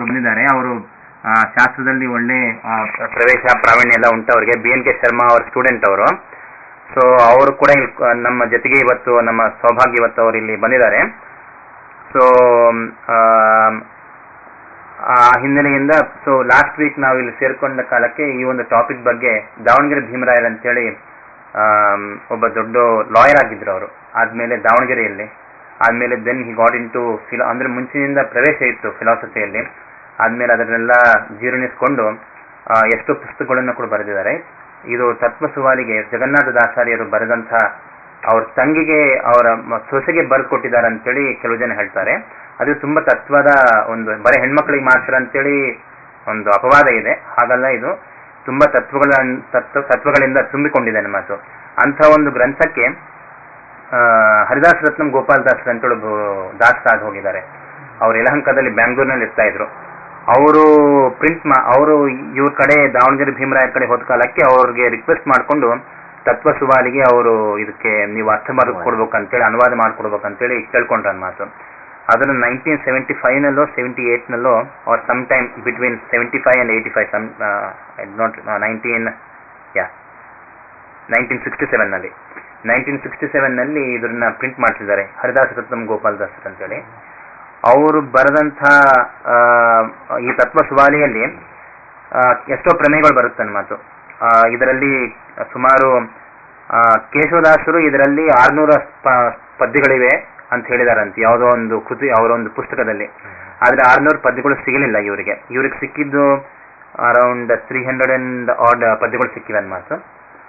ಬಂದಿದ್ದಾರೆ ಅವರು ಆ, ಶಾಸ್ತ್ರದಲ್ಲಿ ಒಳ್ಳೆ ಆ, ಪ್ರವೇಶ ಪ್ರಾವೀಣ್ಯ ಎಲ್ಲ ಉಂಟು ಅವರಿಗೆ ಬಿ ಎನ್ ಕೆ ಶರ್ಮಾ ಅವ್ರ ಸ್ಟೂಡೆಂಟ್ ಅವರು ಸೊ ಅವರು ಕೂಡ ಇಲ್ಲಿ ಕ- ನಮ್ಮ ಜೊತೆಗೆ ಇವತ್ತು ನಮ್ಮ ಸೌಭಾಗ್ಯ ಇವತ್ತು ಅವರು ಇಲ್ಲಿ ಬಂದಿದ್ದಾರೆ ಸೊ ಆ ಹಿನ್ನೆಲೆಯಿಂದ ಸೊ ಲಾಸ್ಟ್ ವೀಕ್ ನಾವು ಇಲ್ಲಿ ಸೇರ್ಕೊಂಡ ಕಾಲಕ್ಕೆ ಈ ಒಂದು ಟಾಪಿಕ್ ಬಗ್ಗೆ ದಾವಣಗೆರೆ ಭೀಮರಾಯರ್ ಅಂತೇಳಿ ಆಮ್, ಒಬ್ಬ ದೊಡ್ಡ ಲಾಯರ್ ಆಗಿದ್ರು ಅವರು ಆದ್ಮೇಲೆ ದಾವಣಗೆರೆಯಲ್ಲಿ ಆದ್ಮೇಲೆ then he got into ಫಿಲಾ ಅಂದ್ರೆ ಮುಂಚಿನಿಂದ ಪ್ರವೇಶ ಇತ್ತು ಫಿಲಾಸಫಿಯಲ್ಲಿ ಆದ್ಮೇಲೆ ಅದನ್ನೆಲ್ಲ ಜೀರ್ಣಿಸ್ಕೊಂಡು ಆ, ಎಷ್ಟೋ ಪುಸ್ತಕಗಳನ್ನು ಕೂಡ ಬರೆದಿದ್ದಾರೆ ಇದು ತತ್ವ ಸುವಾಲಿಗೆ ಜಗನ್ನಾಥ ದಾಸಾರಿಯರು ಬರೆದಂತ ಅವ್ರ ತಂಗಿಗೆ ಅವರ ಮ- ಸೊಸೆಗೆ ಬರ್ಕೊಟ್ಟಿದ್ದಾರೆ ಅಂತೇಳಿ ಕೆಲವು ಜನ ಹೇಳ್ತಾರೆ ಅದು ತುಂಬಾ ತತ್ವದ ಒಂದು ಬರೀ ಹೆಣ್ಮಕ್ಳಿಗೆ ಮಾತ್ರ ಅಂತೇಳಿ ಒಂದು ಅಪವಾದ ಇದೆ ಹಾಗಲ್ಲ ಇದು ತುಂಬಾ ತತ್ವಗಳ ತತ್ವ ತತ್ವಗಳಿಂದ ತುಂಬಿಕೊಂಡಿದೆ ನಮ್ಮ ಮಾತು ಅಂತ ಒಂದು ಗ್ರಂಥಕ್ಕೆ ಆ, ಹರಿದಾಸ್ ರತ್ನಂ ಗೋಪಾಲ್ ದಾಸ್ ಅಂತೇಳಿ ಒಬ್ಬ ದಾಸ್ ಆಗಿ ಹೋಗಿದ್ದಾರೆ ಅವ್ರು ಯಲಹಂಕದಲ್ಲಿ ಬ್ಯಾಂಗ್ಳೂರ್ನಲ್ಲಿ ಇರ್ತಾ ಇದ್ರು ಅವರು ಪ್ರಿಂಟ್ ಮಾ ಅವರು ಇವ್ರ ಕಡೆ ದಾವಣಗೆರೆ ಭೀಮರಾಯರ ಕಡೆ ಹೋದ ಕಾಲಕ್ಕೆ ಅವ್ರಿಗೆ ರಿಕ್ವೆಸ್ಟ್ ಮಾಡಿಕೊಂಡು ತತ್ವ ಸುವಾಲಿಗೆ ಅವರು ಇದಕ್ಕೆ ನೀವು ಅರ್ಥ ಮಾಡ್ಕೊಡ್ಬೇಕು ಅಂತೇಳಿ ಅನುವಾದ ಮಾಡ್ಕೊಡ್ಬೇಕಂತೇಳಿ ಕೇಳ್ಕೊಂಡ್ರ ಮಾತು ಅದನ್ನು ನೈನ್ಟೀನ್ ಸೆವೆಂಟಿ ಫೈವ್ ನಲ್ಲೋ ಸೆವೆಂಟಿ ಏಟ್ ನಲ್ಲೋ or some time between seventy five and eighty five some not nineteen yeah nineteen sixty seven ನಲ್ಲಿ ನೈನ್ಟೀನ್ ಸಿಕ್ಸ್ಟಿ ಸೆವೆನ್ ನಲ್ಲಿ ಇದನ್ನ ಪ್ರಿಂಟ್ ಮಾಡ್ತಿದ್ದಾರೆ ಹರಿದಾಸ್ ರತ್ನಂ ಗೋಪಾಲ್ ದಾಸ್ ಅಂತೇಳಿ ಅವರು ಬರೆದಂಥ ಆ, ಈ ತತ್ವ ಸುವಾಲಿಯಲ್ಲಿ ಆ, ಎಷ್ಟೋ ಪ್ರಮೇಯಗಳು ಬರುತ್ತೆ ನನ್ನ ಮಾತು ಆ, ಇದರಲ್ಲಿ ಸುಮಾರು ಆ, ಕೇಶವದಾಸರು ಇದರಲ್ಲಿ ಆರ್ನೂರ ಪ- ಪದ್ಯಗಳಿವೆ ಅಂತ ಹೇಳಿದಾರಂತೆ ಯಾವುದೋ ಒಂದು ಕೃತಿ ಅವರ ಒಂದು ಪುಸ್ತಕದಲ್ಲಿ ಆದ್ರೆ ಆರ್ನೂರು ಪದ್ಯಗಳು ಸಿಗಲಿಲ್ಲ ಇವರಿಗೆ ಇವ್ರಿಗೆ ಸಿಕ್ಕಿದ್ದು around three hundred and odd ಪದ್ಯಗಳು ಸಿಕ್ಕಿವೆ ಅನ್ ಮಾತು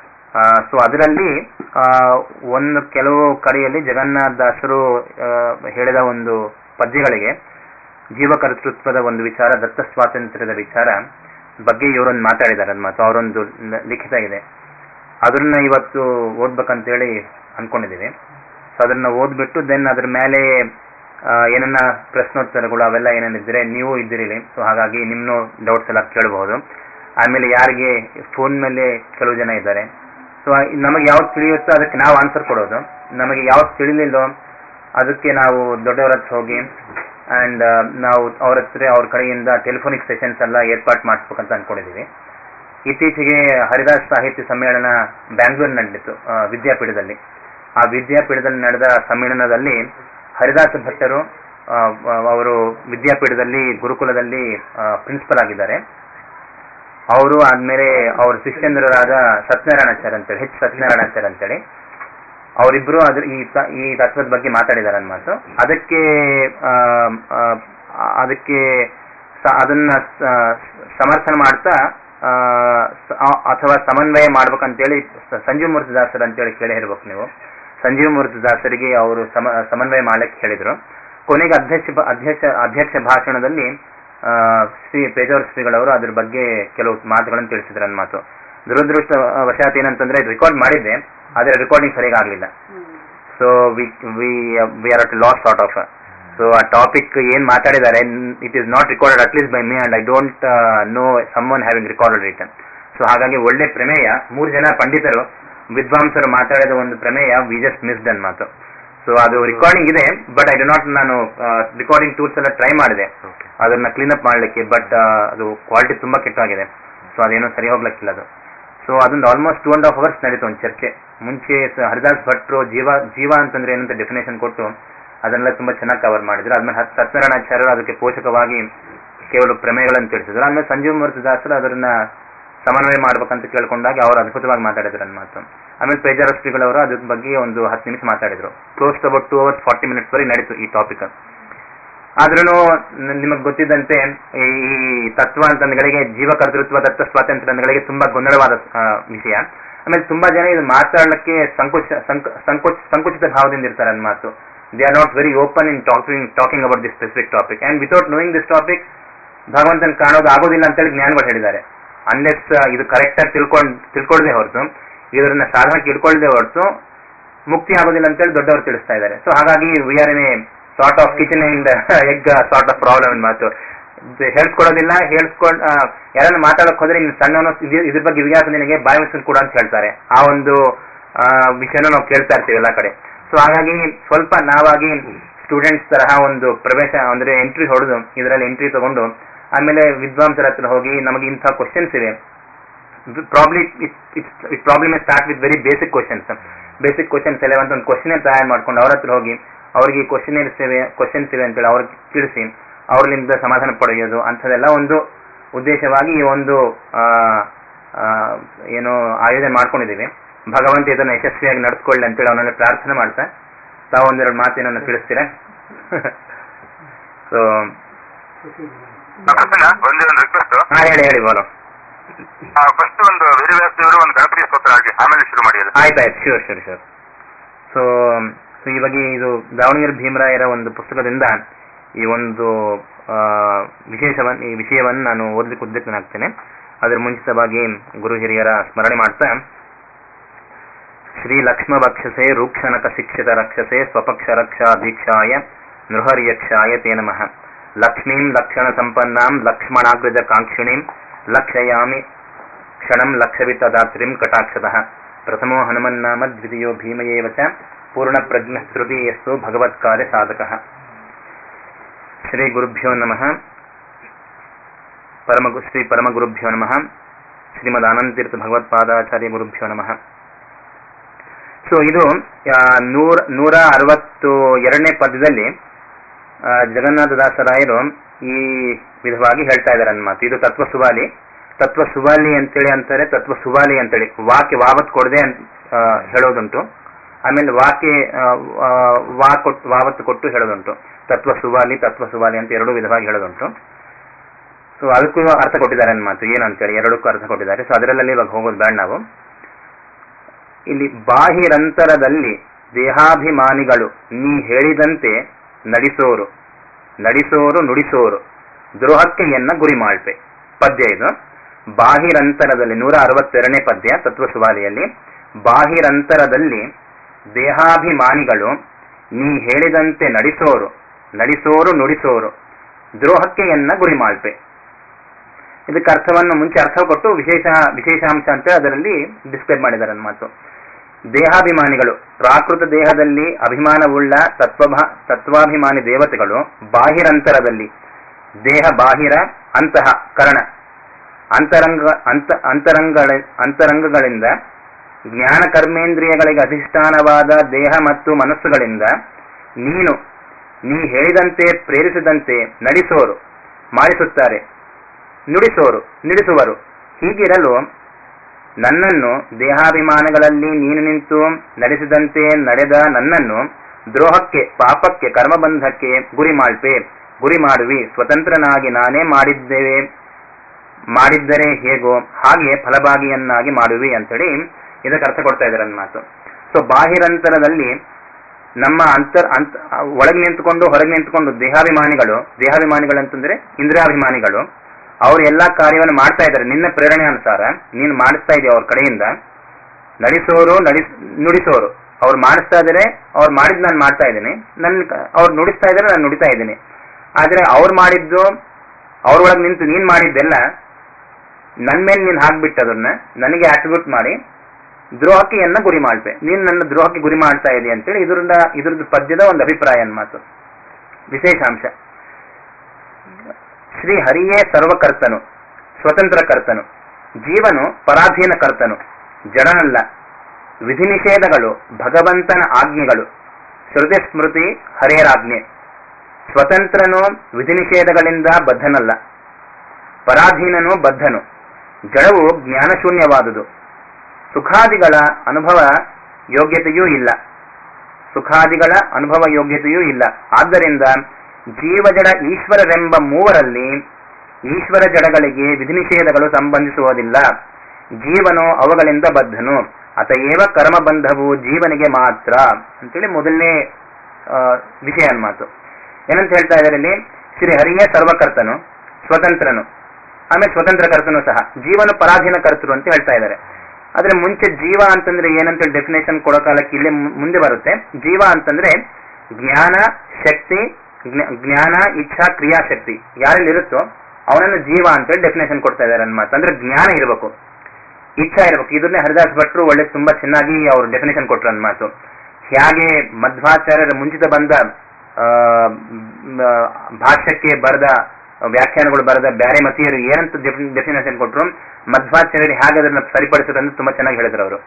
ಸೊ ಅದರಲ್ಲಿ ಆ, ಒಂದು ಕೆಲವು ಕಡೆಯಲ್ಲಿ ಜಗನ್ನಾಥ ದಾಸರು ಆ, ಹೇಳಿದ ಒಂದು ಪದ್ಯಗಳಿಗೆ ಜೀವಕರ್ತೃತ್ವದ ಒಂದು ವಿಚಾರ ದತ್ತ ಸ್ವಾತಂತ್ರ್ಯದ ವಿಚಾರ ಬಗ್ಗೆ ಇವರೊಂದು ಮಾತಾಡಿದ್ದಾರೆ ಅನ್ ಮಾತು ಅವರೊಂದು ಲ- ಲಿಖಿತ ಇದೆ ಅದನ್ನ ಇವತ್ತು ಓದ್ಬೇಕಂತೇಳಿ ಅನ್ಕೊಂಡಿದೀವಿ ಸೊ ಅದನ್ನ ಓದ್ಬಿಟ್ಟು ದೆನ್ ಅದ್ರ ಮೇಲೆ ಆ, ಏನನ್ನ ಪ್ರಶ್ನೋತ್ತರಗಳು ಅವೆಲ್ಲ ಏನೇನಿದ್ರೆ ನೀವು ಇದ್ದೀರಿ ಸೊ ಹಾಗಾಗಿ ನಿಮ್ನು ಡೌಟ್ಸ್ ಎಲ್ಲ ಕೇಳಬಹುದು ಆಮೇಲೆ ಯಾರಿಗೆ ಫೋನ್ ಮೇಲೆ ಕೆಲವು ಜನ ಇದ್ದಾರೆ ಸೊ ನಮಗೆ ಯಾವ್ದು ತಿಳಿಯುತ್ತೋ ಅದಕ್ಕೆ ನಾವು ಆನ್ಸರ್ ಕೊಡೋದು ನಮಗೆ ಯಾವ್ದು ತಿಳಿಲಿಲ್ಲೋ ಅದಕ್ಕೆ ನಾವು ದೊಡ್ಡವರ ಹತ್ರ ಹೋಗಿ ಅಂಡ್ ನಾವು ಅವ್ರ ಹತ್ರ ಅವ್ರ ಕಡೆಯಿಂದ ಟೆಲಿಫೋನಿಕ್ ಸೆಷನ್ಸ್ ಎಲ್ಲ ಏರ್ಪಾಟ್ ಮಾಡಿಸ್ಬೇಕಂತ ಅನ್ಕೊಂಡಿದೀವಿ ಇತ್ತೀಚೆಗೆ ಹರಿದಾಸ್ ಸಾಹಿತ್ಯ ಸಮ್ಮೇಳನ ಬ್ಯಾಂಗ್ಳೂರ್ ನಡೆದಿತ್ತು ಆ, ವಿದ್ಯಾಪೀಠದಲ್ಲಿ ಆ ವಿದ್ಯಾಪೀಠದಲ್ಲಿ ನಡೆದ ಸಮ್ಮೇಳನದಲ್ಲಿ ಹರಿದಾಸ ಭಟ್ಟರು ಆ, ಅವರು ವಿದ್ಯಾಪೀಠದಲ್ಲಿ ಗುರುಕುಲದಲ್ಲಿ ಪ್ರಿನ್ಸಿಪಲ್ ಆಗಿದ್ದಾರೆ ಅವರು ಆದ್ಮೇಲೆ ಅವ್ರ ಶಿಷ್ಯಂದ್ರರಾದ ಸತ್ಯನಾರಾಯಣಾಚಾರ್ಯ ಅಂತೇಳಿ ಹೆಚ್ ಸತ್ಯನಾರಾಯಣಾಚಾರ್ಯ ಅಂತೇಳಿ ಅವರಿಬ್ರು ಅದ್ರ ಈ ತ- ಈ ತತ್ವದ ಬಗ್ಗೆ ಮಾತಾಡಿದ್ದಾರೆ ಅನ್ಮಾತು ಅದಕ್ಕೆ ಆ, ಆ, ಅದಕ್ಕೆ ಸ- ಅದನ್ನ ಸ- ಸಮರ್ಥನೆ ಮಾಡ್ತಾ ಆ, ಸ- ಆ- ಅಥವಾ ಸಮನ್ವಯ ಮಾಡ್ಬೇಕಂತೇಳಿ ಸ- ಸಂಜೀವ ಮೂರ್ತಿ ದಾಸರ್ ಅಂತೇಳಿ ಕೇಳಿ ಇರ್ಬೇಕು ನೀವು ಸಂಜೀವ ಮೂರ್ತಿ ದಾಸರಿಗೆ ಅವರು ಸಮ ಸಮನ್ವಯ ಮಾಡ್ಲಿಕ್ಕೆ ಹೇಳಿದ್ರು ಕೊನೆಗೆ ಅಧ್ಯಕ್ಷ ಬ- ಅಧ್ಯಕ್ಷ ಅಧ್ಯಕ್ಷ ಭಾಷಣದಲ್ಲಿ ಆ, ಶ್ರೀ ಪೇಜಾವರ ಶ್ರೀಗಳವರು ಅದ್ರ ಬಗ್ಗೆ ಕೆಲವು ಮಾತುಗಳನ್ನು ತಿಳಿಸಿದ್ರು ನನ್ನ ಮಾತು ದುರದೃಷ್ಟ ವಶಾತ್ ಏನಂತಂದ್ರೆ ರೆಕಾರ್ಡ್ ಮಾಡಿದ್ದೆ ಆದ್ರೆ ರೆಕಾರ್ಡಿಂಗ್ ಸರಿಯಾಗಿ ಆಗ್ಲಿಲ್ಲ so we we we are at loss sort of so ಆ ಟಾಪಿಕ್ ಏನ್ ಮಾತಾಡಿದ್ದಾರೆ it is not recorded at least by me and I don't know some one having recorded return so ಹಾಗಾಗಿ ಒಳ್ಳೆ ಪ್ರಮೇಯ ಮೂರು ಜನ ಪಂಡಿತರು ವಿದ್ವಾಂಸರು ಮಾತಾಡಿದ ಒಂದು ಪ್ರಮೇಯ ವಿ ಜಸ್ಟ್ ಮಿಸ್ಡ್ ಅನ್ ಮಾತು ಸೊ ಅದು ರೆಕಾರ್ಡಿಂಗ್ ಇದೆ ಬಟ್ ಐ ಡು ನಾಟ್ ನಾನು ರೆಕಾರ್ಡಿಂಗ್ ಟೂಲ್ಸ್ ಎಲ್ಲ ಟ್ರೈ ಮಾಡಿದೆ ಅದನ್ನ ಕ್ಲೀನ್ ಅಪ್ ಮಾಡ್ಲಿಕ್ಕೆ ಬಟ್ ಅದು ಕ್ವಾಲಿಟಿ ತುಂಬಾ ಕೆಟ್ಟಾಗಿದೆ ಸೊ ಅದೇನೋ ಸರಿ ಹೋಗ್ಲಿಕ್ಕಿಲ್ಲ ಅದು ಸೊ ಅದೊಂದು almost two and half hours ನಡೀತು ಒಂದು ಚರ್ಚೆ ಮುಂಚೆ ಸ- ಹರಿದಾಸ್ ಭಟ್ರು ಜೀವ ಜೀವ ಅಂತಂದ್ರೆ ಏನಂತ ಡೆಫಿನೇಷನ್ ಕೊಟ್ಟು ಅದನ್ನೆಲ್ಲ ತುಂಬಾ ಚೆನ್ನಾಗಿ ಕವರ್ ಮಾಡಿದ್ರು ಆದ್ಮೇಲೆ ಹತ್- ಸತ್ಯನಾರಾಯಣಾಚಾರ್ಯರು ಅದಕ್ಕೆ ಪೋಷಕವಾಗಿ ಕೇವಲ ಪ್ರಮೇಯಗಳನ್ನು ತಿಳಿಸಿದ್ರು ಆಮೇಲೆ ಸಂಜೀವ ಮೂರ್ತಿ ದಾಸರು ಅದನ್ನ ಸಮನ್ವಯ ಮಾಡ್ಬೇಕಂತ ಕೇಳ್ಕೊಂಡಾಗ ಅವರು ಅದ್ಭುತವಾಗಿ ಮಾತಾಡಿದ್ರು ನನ್ನ ಮಾತು ಆಮೇಲೆ ಪೇಜಾರ ಶ್ರೀಗಳವರು ಅದ್ರ ಬಗ್ಗೆ ಒಂದು ಹತ್ತು ನಿಮಿಷ ಮಾತಾಡಿದ್ರು close to about two hours forty minutes ವರೆಗೆ ನಡೀತು ಈ ಟಾಪಿಕ್ ಆದ್ರೂ ನಿಮಗೆ ಗೊತ್ತಿದ್ದಂತೆ ಈ ಈ ತತ್ವ ಅಂತಂದಗಳಿಗೆ ಜೀವ ಕರ್ತೃತ್ವ ತತ್ವ ಸ್ವಾತಂತ್ರ್ಯ ಅಂತಗಳಿಗೆ ತುಂಬಾ ಗೊಂದಲವಾದ ಆ, ವಿಷಯ ಆಮೇಲೆ ತುಂಬಾ ಜನ ಇದು ಮಾತಾಡಲಿಕ್ಕೆ ಸಂಕೋಚ ಸಂಕ- ಸಂಕೋಚ ಸಂಕುಚಿತ ಭಾವದಿಂದ ಇರ್ತಾರೆ ನನ್ನ ಮಾತು they are not very open in talking talking about this specific topic and without knowing this topic ಭಗವಂತನ ಕಾಣೋದು ಆಗೋದಿಲ್ಲ ಅಂತೇಳಿ ಜ್ಞಾನಿಗಳು ಹೇಳಿದ್ದಾರೆ ಅನ್ಲೆಸ್ ಇದು ಕರೆಕ್ಟ್ ಆಗಿ ತಿಳ್ಕೊಂಡ್ ತಿಳ್ಕೊಳ್ದೆ ಹೊರತು ಇದನ್ನ ಸಾಧನಕ್ಕೆ ಇಟ್ಕೊಳ್ದೆ ಹೊರತು ಮುಕ್ತಿ ಆಗೋದಿಲ್ಲ ಅಂತೇಳಿ ದೊಡ್ಡವರು ತಿಳಿಸ್ತಾ ಇದ್ದಾರೆ ಸೊ ಹಾಗಾಗಿ we are in a sort of ಕಿಚನ್ and egg sort of problem ಮಾತು ಇದು ಹೇಳ್ಸ್ಕೊಡೋದಿಲ್ಲ ಹೇಳ್ಸ್ಕೊಂಡ್ ಆ, ಯಾರನ್ನ ಮಾತಾಡಕ್ ಹೋದ್ರೆ ಇನ್ನು ಸಣ್ಣವನು ಇದ್- ಇದ್ರ ಬಗ್ಗೆ ವಿನ್ಯಾಸ ನಿನಗೆ ಬಾಯಿ ಮುಚ್ಚಿದ್ ಕೂಡ ಅಂತ ಹೇಳ್ತಾರೆ ಆ ಒಂದು ಆ, ವಿಷಯನ ನಾವು ಕೇಳ್ತಾ ಇರ್ತೀವಿ ಎಲ್ಲ ಕಡೆ ಸೊ ಹಾಗಾಗಿ ಸ್ವಲ್ಪ ನಾವಾಗಿ ಸ್ಟೂಡೆಂಟ್ಸ್ ತರಹ ಒಂದು ಪ್ರವೇಶ ಅಂದ್ರೆ ಎಂಟ್ರಿ ಹೊಡೆದು ಇದರಲ್ಲಿ ಎಂಟ್ರಿ ತಗೊಂಡು ಆಮೇಲೆ ವಿದ್ವಾಂಸರ ಹತ್ರ ಹೋಗಿ ನಮಗೆ ಇಂಥ ಕ್ವಶನ್ಸ್ ಇವೆ probably it problem start with very basic questions basic questions ಎಲ್ಲ ಅಂತ ಒಂದು ಕ್ವಶನ್ ತಯಾರು ಮಾಡ್ಕೊಂಡು ಅವ್ರ ಹತ್ರ ಹೋಗಿ ಅವ್ರಿಗೆ ಕ್ವಶನ್ ಇರ್ತೇವೆ ಕ್ವಶನ್ಸ್ ಇವೆ ಅಂತೇಳಿ ಅವ್ರಿಗೆ ತಿಳಿಸಿ ಅವ್ರಲಿಂದ ಸಮಾಧಾನ ಪಡೆಯೋದು ಅಂಥದ್ದೆಲ್ಲ ಒಂದು ಉದ್ದೇಶವಾಗಿ ಈ ಒಂದು ಆ, ಆ, ಏನು ಆಯೋಜನೆ ಮಾಡ್ಕೊಂಡಿದ್ದೀವಿ ಭಗವಂತ ಇದನ್ನು ಯಶಸ್ವಿಯಾಗಿ ನಡೆಸ್ಕೊಳ್ಳಿ ಅಂತೇಳಿ ಅವನಲ್ಲಿ ಪ್ರಾರ್ಥನೆ ಮಾಡ್ತಾ ತಾವು ಒಂದೆರಡು ಮಾತೇನನ್ನು ತಿಳಿಸ್ತೀರಾ ಸೊ ಪ್ರಸನ್ನ ಒಂದೇ ಒಂದು ರಿಕ್ವೆಸ್ಟ್ ಹಾ ಹೇಳಿ ಹೇಳಿ ಬೋಲು ಫಸ್ಟ್ ಒಂದು ವೆರಿ ವ್ಯಾಸ್ತಿಯವರು ಒಂದು ಗಣಪತಿ ಸ್ತೋತ್ರ ಆಗಿ ಆಮೇಲೆ ಶುರು ಮಾಡಿ ಅದು ಆಯ್ತಾಯ್ತು sure sure sure so so ಇವಾಗ ಇದು ದಾವಣಗೆರೆ ಭೀಮರಾಯರ ಒಂದು ಪುಸ್ತಕದಿಂದ ಈ ಒಂದು ಆ, ವಿಶೇಷವನ್ ಈ ವಿಷಯವನ್ನು ನಾನು ಓದಲಿಕ್ಕೆ ಉದ್ಯುಕ್ತನಾಗ್ತೇನೆ ಅದರ ಮುಂಚಿತವಾಗಿ ಗುರು ಹಿರಿಯರ ಸ್ಮರಣೆ ಮಾಡ್ತಾ ಶ್ರೀ ಲಕ್ಷ್ಮ ಭಕ್ಷಸೆ ರೂಕ್ಷಣಕ ಶಿಕ್ಷಿತ ರಕ್ಷಸೆ ಸ್ವಪಕ್ಷ ರಕ್ಷಾ ದೀಕ್ಷಾಯ ನೃಹರ್ಯಕ್ಷಾಯ ತೇ ನಮಃ ಲಕ್ಷ್ಮೀಂ ಲಕ್ಷಣ ಸಂಪನ್ನಾಂ ಲಕ್ಷ್ಮಣಾಗ್ರಜ ಕಾಂಕ್ಷಿಣೀಂ ಲಕ್ಷಯಾಮಿ ಕ್ಷಣಂ ಲಕ್ಷವಿತ್ತದಾತ್ರಿಂ ಕಟಾಕ್ಷತಃ ಪ್ರಥಮೋ ಹನುಮನ್ನಾಮ ದ್ವಿತೀಯೋ ಭೀಮಯೇವ ಚ ಪೂರ್ಣಪ್ರಜ್ಞ ತೃತೀಯಸ್ತು ಭಗವತ್ಕಾರ್ಯ ಸಾಧಕಃ ಶ್ರೀ ಗುರುಭ್ಯೋ ನಮಃ ಪರಮ ಶ್ರೀ ಪರಮಗುರುಭ್ಯೋ ನಮಃ ಶ್ರೀಮದ್ ಆನಂದತೀರ್ಥ ಭಗವತ್ಪಾದಾಚಾರ್ಯ ಗುರುಭ್ಯೋ ನಮಃ ಸೊ ಇದು ಆ, ನೂರ ನೂರ ಅರವತ್ತು ಎರಡನೇ ಪದ್ಯದಲ್ಲಿ ಆ, ಜಗನ್ನಾಥದಾಸರಾಯರು ಈ ವಿಧವಾಗಿ ಹೇಳ್ತಾ ಇದ್ದಾರೆ ಅನ್ಮಾತು ಇದು ತತ್ವ ಸುವಾಲಿ ತತ್ವ ಸುವಾಲಿ ಅಂತೇಳಿ ಅಂತಾರೆ ತತ್ವ ಸುವಾಲಿ ಅಂತೇಳಿ ವಾಕ್ಯ ವಾವತ್ ಕೊಡದೆ ಅಂತ ಆ, ಹೇಳೋದುಂಟು ಆಮೇಲೆ ವಾಕ್ಯ ಆ, ಆ, ವಾ ಕೊಟ್ಟು ವಾವತ್ತು ಕೊಟ್ಟು ಹೇಳೋದುಂಟು ತತ್ವ ಸುವಾಲಿ ತತ್ವ ಸುವಾಲಿ ಅಂತ ಎರಡು ವಿಧವಾಗಿ ಹೇಳೋದುಂಟು ಸೊ ಅದಕ್ಕೂ ಅರ್ಥ ಕೊಟ್ಟಿದ್ದಾರೆ ಅನ್ಮಾತು ಏನು ಅಂತೇಳಿ ಎರಡಕ್ಕೂ ಅರ್ಥ ಕೊಟ್ಟಿದ್ದಾರೆ ಸೊ ಅದರಲ್ಲಿ ಇವಾಗ ಹೋಗೋದು ಬೇಡ ನಾವು ಇಲ್ಲಿ ಬಾಹಿರಂತರದಲ್ಲಿ ದೇಹಾಭಿಮಾನಿಗಳು ನೀ ಹೇಳಿದಂತೆ ನಡೆಸೋರು ನಡೆಸೋರು ನುಡಿಸೋರು ದ್ರೋಹಕ್ಕೆ ಎನ್ನ ಗುರಿ ಮಾಡ್ಪೆ ಪದ್ಯ ಇದು ಬಾಹಿರಂತರದಲ್ಲಿ ನೂರ ಅರವತ್ತೆರಡನೇ ಪದ್ಯ ತತ್ವ ಸುವಾಲಿಯಲ್ಲಿ ಬಾಹಿರಂತರದಲ್ಲಿ ದೇಹಾಭಿಮಾನಿಗಳು ನೀ ಹೇಳಿದಂತೆ ನಡೆಸೋರು ನಡೆಸೋರು ನುಡಿಸೋರು ದ್ರೋಹಕ್ಕೆ ಎನ್ನ ಗುರಿ ಮಾಡ್ಪೆ ಇದಕ್ಕೆ ಅರ್ಥವನ್ನು ಮುಂಚೆ ಅರ್ಥ ಕೊಟ್ಟು ವಿಶೇಷ ವಿಶೇಷಾಂಶ ಅಂತ ಅದರಲ್ಲಿ ಡಿಸ್ಕ್ರೈಬ್ ಮಾಡಿದ್ದಾರೆ ನನ್ನ ಮಾತು ದೇಹಾಭಿಮಾನಿಗಳು ಪ್ರಾಕೃತ ದೇಹದಲ್ಲಿ ಅಭಿಮಾನವುಳ್ಳ ತತ್ವ ತತ್ವಾಭಿಮಾನಿ ದೇವತೆಗಳು ಬಾಹಿರಂತರದಲ್ಲಿ ದೇಹ ಬಾಹಿರ ಅಂತಹ ಕರಣ ಅಂತರಂಗ ಅಂತ ಅಂತರಂಗಗಳ ಅಂತರಂಗಗಳಿಂದ ಜ್ಞಾನ ಕರ್ಮೇಂದ್ರಿಯಗಳಿಗೆ ಅಧಿಷ್ಠಾನವಾದ ದೇಹ ಮತ್ತು ಮನಸ್ಸುಗಳಿಂದ ನೀನು ನೀ ಹೇಳಿದಂತೆ ಪ್ರೇರಿಸಿದಂತೆ ನಡೆಸೋರು ಮಾಡಿಸುತ್ತಾರೆ ನುಡಿಸೋರು ನುಡಿಸುವರು ಹೀಗಿರಲು ನನ್ನನ್ನು ದೇಹಾಭಿಮಾನಗಳಲ್ಲಿ ನೀನು ನಿಂತು ನಡೆಸಿದಂತೆ ನಡೆದ ನನ್ನನ್ನು ದ್ರೋಹಕ್ಕೆ ಪಾಪಕ್ಕೆ ಕರ್ಮಬಂಧಕ್ಕೆ ಗುರಿ ಮಾಡ್ಪೆ ಗುರಿ ಮಾಡುವಿ ಸ್ವತಂತ್ರನಾಗಿ ನಾನೇ ಮಾಡಿದ್ದೇವೆ ಮಾಡಿದ್ದರೆ ಹೇಗೋ ಹಾಗೆ ಫಲಭಾಗಿಯನ್ನಾಗಿ ಮಾಡುವಿ ಅಂತೇಳಿ ಇದಕ್ಕೆ ಅರ್ಥ ಕೊಡ್ತಾ ಇದ್ದಾರೆ ನನ್ನ ಮಾತು ಸೊ ಬಾಹಿರಂತರದಲ್ಲಿ ನಮ್ಮ ಅಂತರ್ ಅಂತ ಒಳಗೆ ನಿಂತುಕೊಂಡು ಹೊರಗೆ ನಿಂತುಕೊಂಡು ದೇಹಾಭಿಮಾನಿಗಳು ದೇಹಾಭಿಮಾನಿಗಳು ಅಂತಂದ್ರೆ ಇಂದ್ರಿಯಾಭಿಮಾನಿಗಳು ಅವ್ರು ಎಲ್ಲಾ ಕಾರ್ಯವನ್ನು ಮಾಡ್ತಾ ಇದ್ದಾರೆ ನಿನ್ನ ಪ್ರೇರಣೆ ಅನುಸಾರ ನೀನು ಮಾಡಿಸ್ತಾ ಇದೆಯಾ ಅವ್ರ ಕಡೆಯಿಂದ ನಡೆಸೋರು ನಡಿಸ್ ನುಡಿಸೋರು ಅವ್ರು ಮಾಡಿಸ್ತಾ ಇದ್ದಾರೆ ಅವ್ರು ಮಾಡಿದ್ ನಾನು ಮಾಡ್ತಾ ಇದ್ದೀನಿ ನನ್ ಅವ್ರು ನುಡಿಸ್ತಾ ಇದ್ದಾರೆ ನಾನು ನುಡಿತಾ ಇದ್ದೀನಿ ಆದ್ರೆ ಅವ್ರು ಮಾಡಿದ್ದು ಅವ್ರೊಳಗೆ ನಿಂತು ನೀನ್ ಮಾಡಿದ್ದೆಲ್ಲ ನನ್ ಮೇಲೆ ನೀನ್ ಹಾಕ್ಬಿಟ್ಟು ಅದನ್ನ ನನಗೆ ಆಟ್ರಿಬ್ಯೂಟ್ ಮಾಡಿ ದ್ರೋಹಕ್ಕೆ ಎನ್ನ ಗುರಿ ಮಾಡ್ತೆ ನೀನ್ ನನ್ನ ದ್ರೋಹಕ್ಕೆ ಗುರಿ ಮಾಡ್ತಾ ಇದೆಯಾ ಅಂತೇಳಿ ಇದರಿಂದ ಇದ್ರದ್ದು ಪದ್ಯದ ಒಂದು ಅಭಿಪ್ರಾಯ ಮಾತು ವಿಶೇಷಾಂಶ ಶ್ರೀ ಹರಿಯೇ ಸರ್ವಕರ್ತನು ಸ್ವತಂತ್ರ ಕರ್ತನು ಜೀವನು ಪರಾಧೀನ ಕರ್ತನು ಜಡನಲ್ಲ ವಿಧಿ ನಿಷೇಧಗಳು ಭಗವಂತನ ಆಜ್ಞೆಗಳು ಶ್ರುತಿ ಸ್ಮೃತಿ ಹರೇರಾಜ್ಞೆ ಸ್ವತಂತ್ರನು ವಿಧಿ ನಿಷೇಧಗಳಿಂದ ಬದ್ಧನಲ್ಲ ಪರಾಧೀನನು ಬದ್ಧನು ಜಡವು ಜ್ಞಾನಶೂನ್ಯವಾದುದು ಸುಖಾದಿಗಳ ಅನುಭವ ಯೋಗ್ಯತೆಯೂ ಇಲ್ಲ ಸುಖಾದಿಗಳ ಅನುಭವ ಯೋಗ್ಯತೆಯೂ ಇಲ್ಲ ಆದ್ದರಿಂದ ಜೀವಜಡ ಈಶ್ವರರೆಂಬ ಮೂವರಲ್ಲಿ ಈಶ್ವರ ಜಡಗಳಿಗೆ ವಿಧಿನಿಷೇಧಗಳು ಸಂಬಂಧಿಸುವುದಿಲ್ಲ ಜೀವನು ಅವುಗಳಿಂದ ಬದ್ಧನು ಅತಏವ ಕರ್ಮಬಂಧವು ಜೀವನಿಗೆ ಮಾತ್ರ ಅಂತೇಳಿ ಮೊದಲನೇ ಆ, ವಿಷಯ ಮಾತು ಏನಂತ ಹೇಳ್ತಾ ಇದ್ದಾರೆ ಇಲ್ಲಿ ಶ್ರೀ ಹರಿಯೇ ಸರ್ವಕರ್ತನು ಸ್ವತಂತ್ರನು ಆಮೇಲೆ ಸ್ವತಂತ್ರ ಕರ್ತನು ಸಹ ಜೀವನ ಪರಾಧೀನ ಕರ್ತರು ಅಂತ ಹೇಳ್ತಾ ಇದ್ದಾರೆ ಆದ್ರೆ ಮುಂಚೆ ಜೀವ ಅಂತಂದ್ರೆ ಏನಂತ ಡೆಫಿನೇಷನ್ ಕೊಡೋ ಕಾಲಕ್ಕೆ ಇಲ್ಲೇ ಮು- ಮುಂದೆ ಬರುತ್ತೆ ಜೀವ ಅಂತಂದ್ರೆ ಜ್ಞಾನ ಶಕ್ತಿ ಜ್ಞ- ಜ್ಞಾನ ಇಚ್ಛಾ ಕ್ರಿಯಾಶಕ್ತಿ ಯಾರಲ್ಲಿ ಇರುತ್ತೋ ಅವನನ್ನು ಜೀವ ಅಂತೇಳಿ ಡೆಫಿನೇಷನ್ ಕೊಡ್ತಾ ಇದ್ದಾರೆ ಅನ್ಮಾತು ಅಂದ್ರೆ ಜ್ಞಾನ ಇರಬೇಕು ಇಚ್ಛಾ ಇರಬೇಕು ಇದನ್ನೇ ಹರಿದಾಸ್ ಭಟ್ರು ಒಳ್ಳೆ ತುಂಬಾ ಚೆನ್ನಾಗಿ ಅವ್ರು ಡೆಫಿನೇಷನ್ ಕೊಟ್ರು ಅನ್ಮಾತು ಹೇಗೆ ಮಧ್ವಾಚಾರ್ಯರ ಮುಂಚಿತ ಬಂದ ಆ, ಮ್, ಭಾಷ್ಯಕ್ಕೆ ಬರೆದ ವ್ಯಾಖ್ಯಾನಗಳು ಬರೆದ ಬ್ಯಾರೆ ಮತೀಯರು ಏನಂತ ಡೆಫಿನೇಷನ್ ಕೊಟ್ಟರು ಮಧ್ವಾಚಾರ್ಯರು ಹೇಗೆ ಅದನ್ನ ಸರಿಪಡಿಸಿದ್ರು ಅಂತ ತುಂಬಾ ಚೆನ್ನಾಗಿ ಹೇಳಿದ್ರು ಅವರು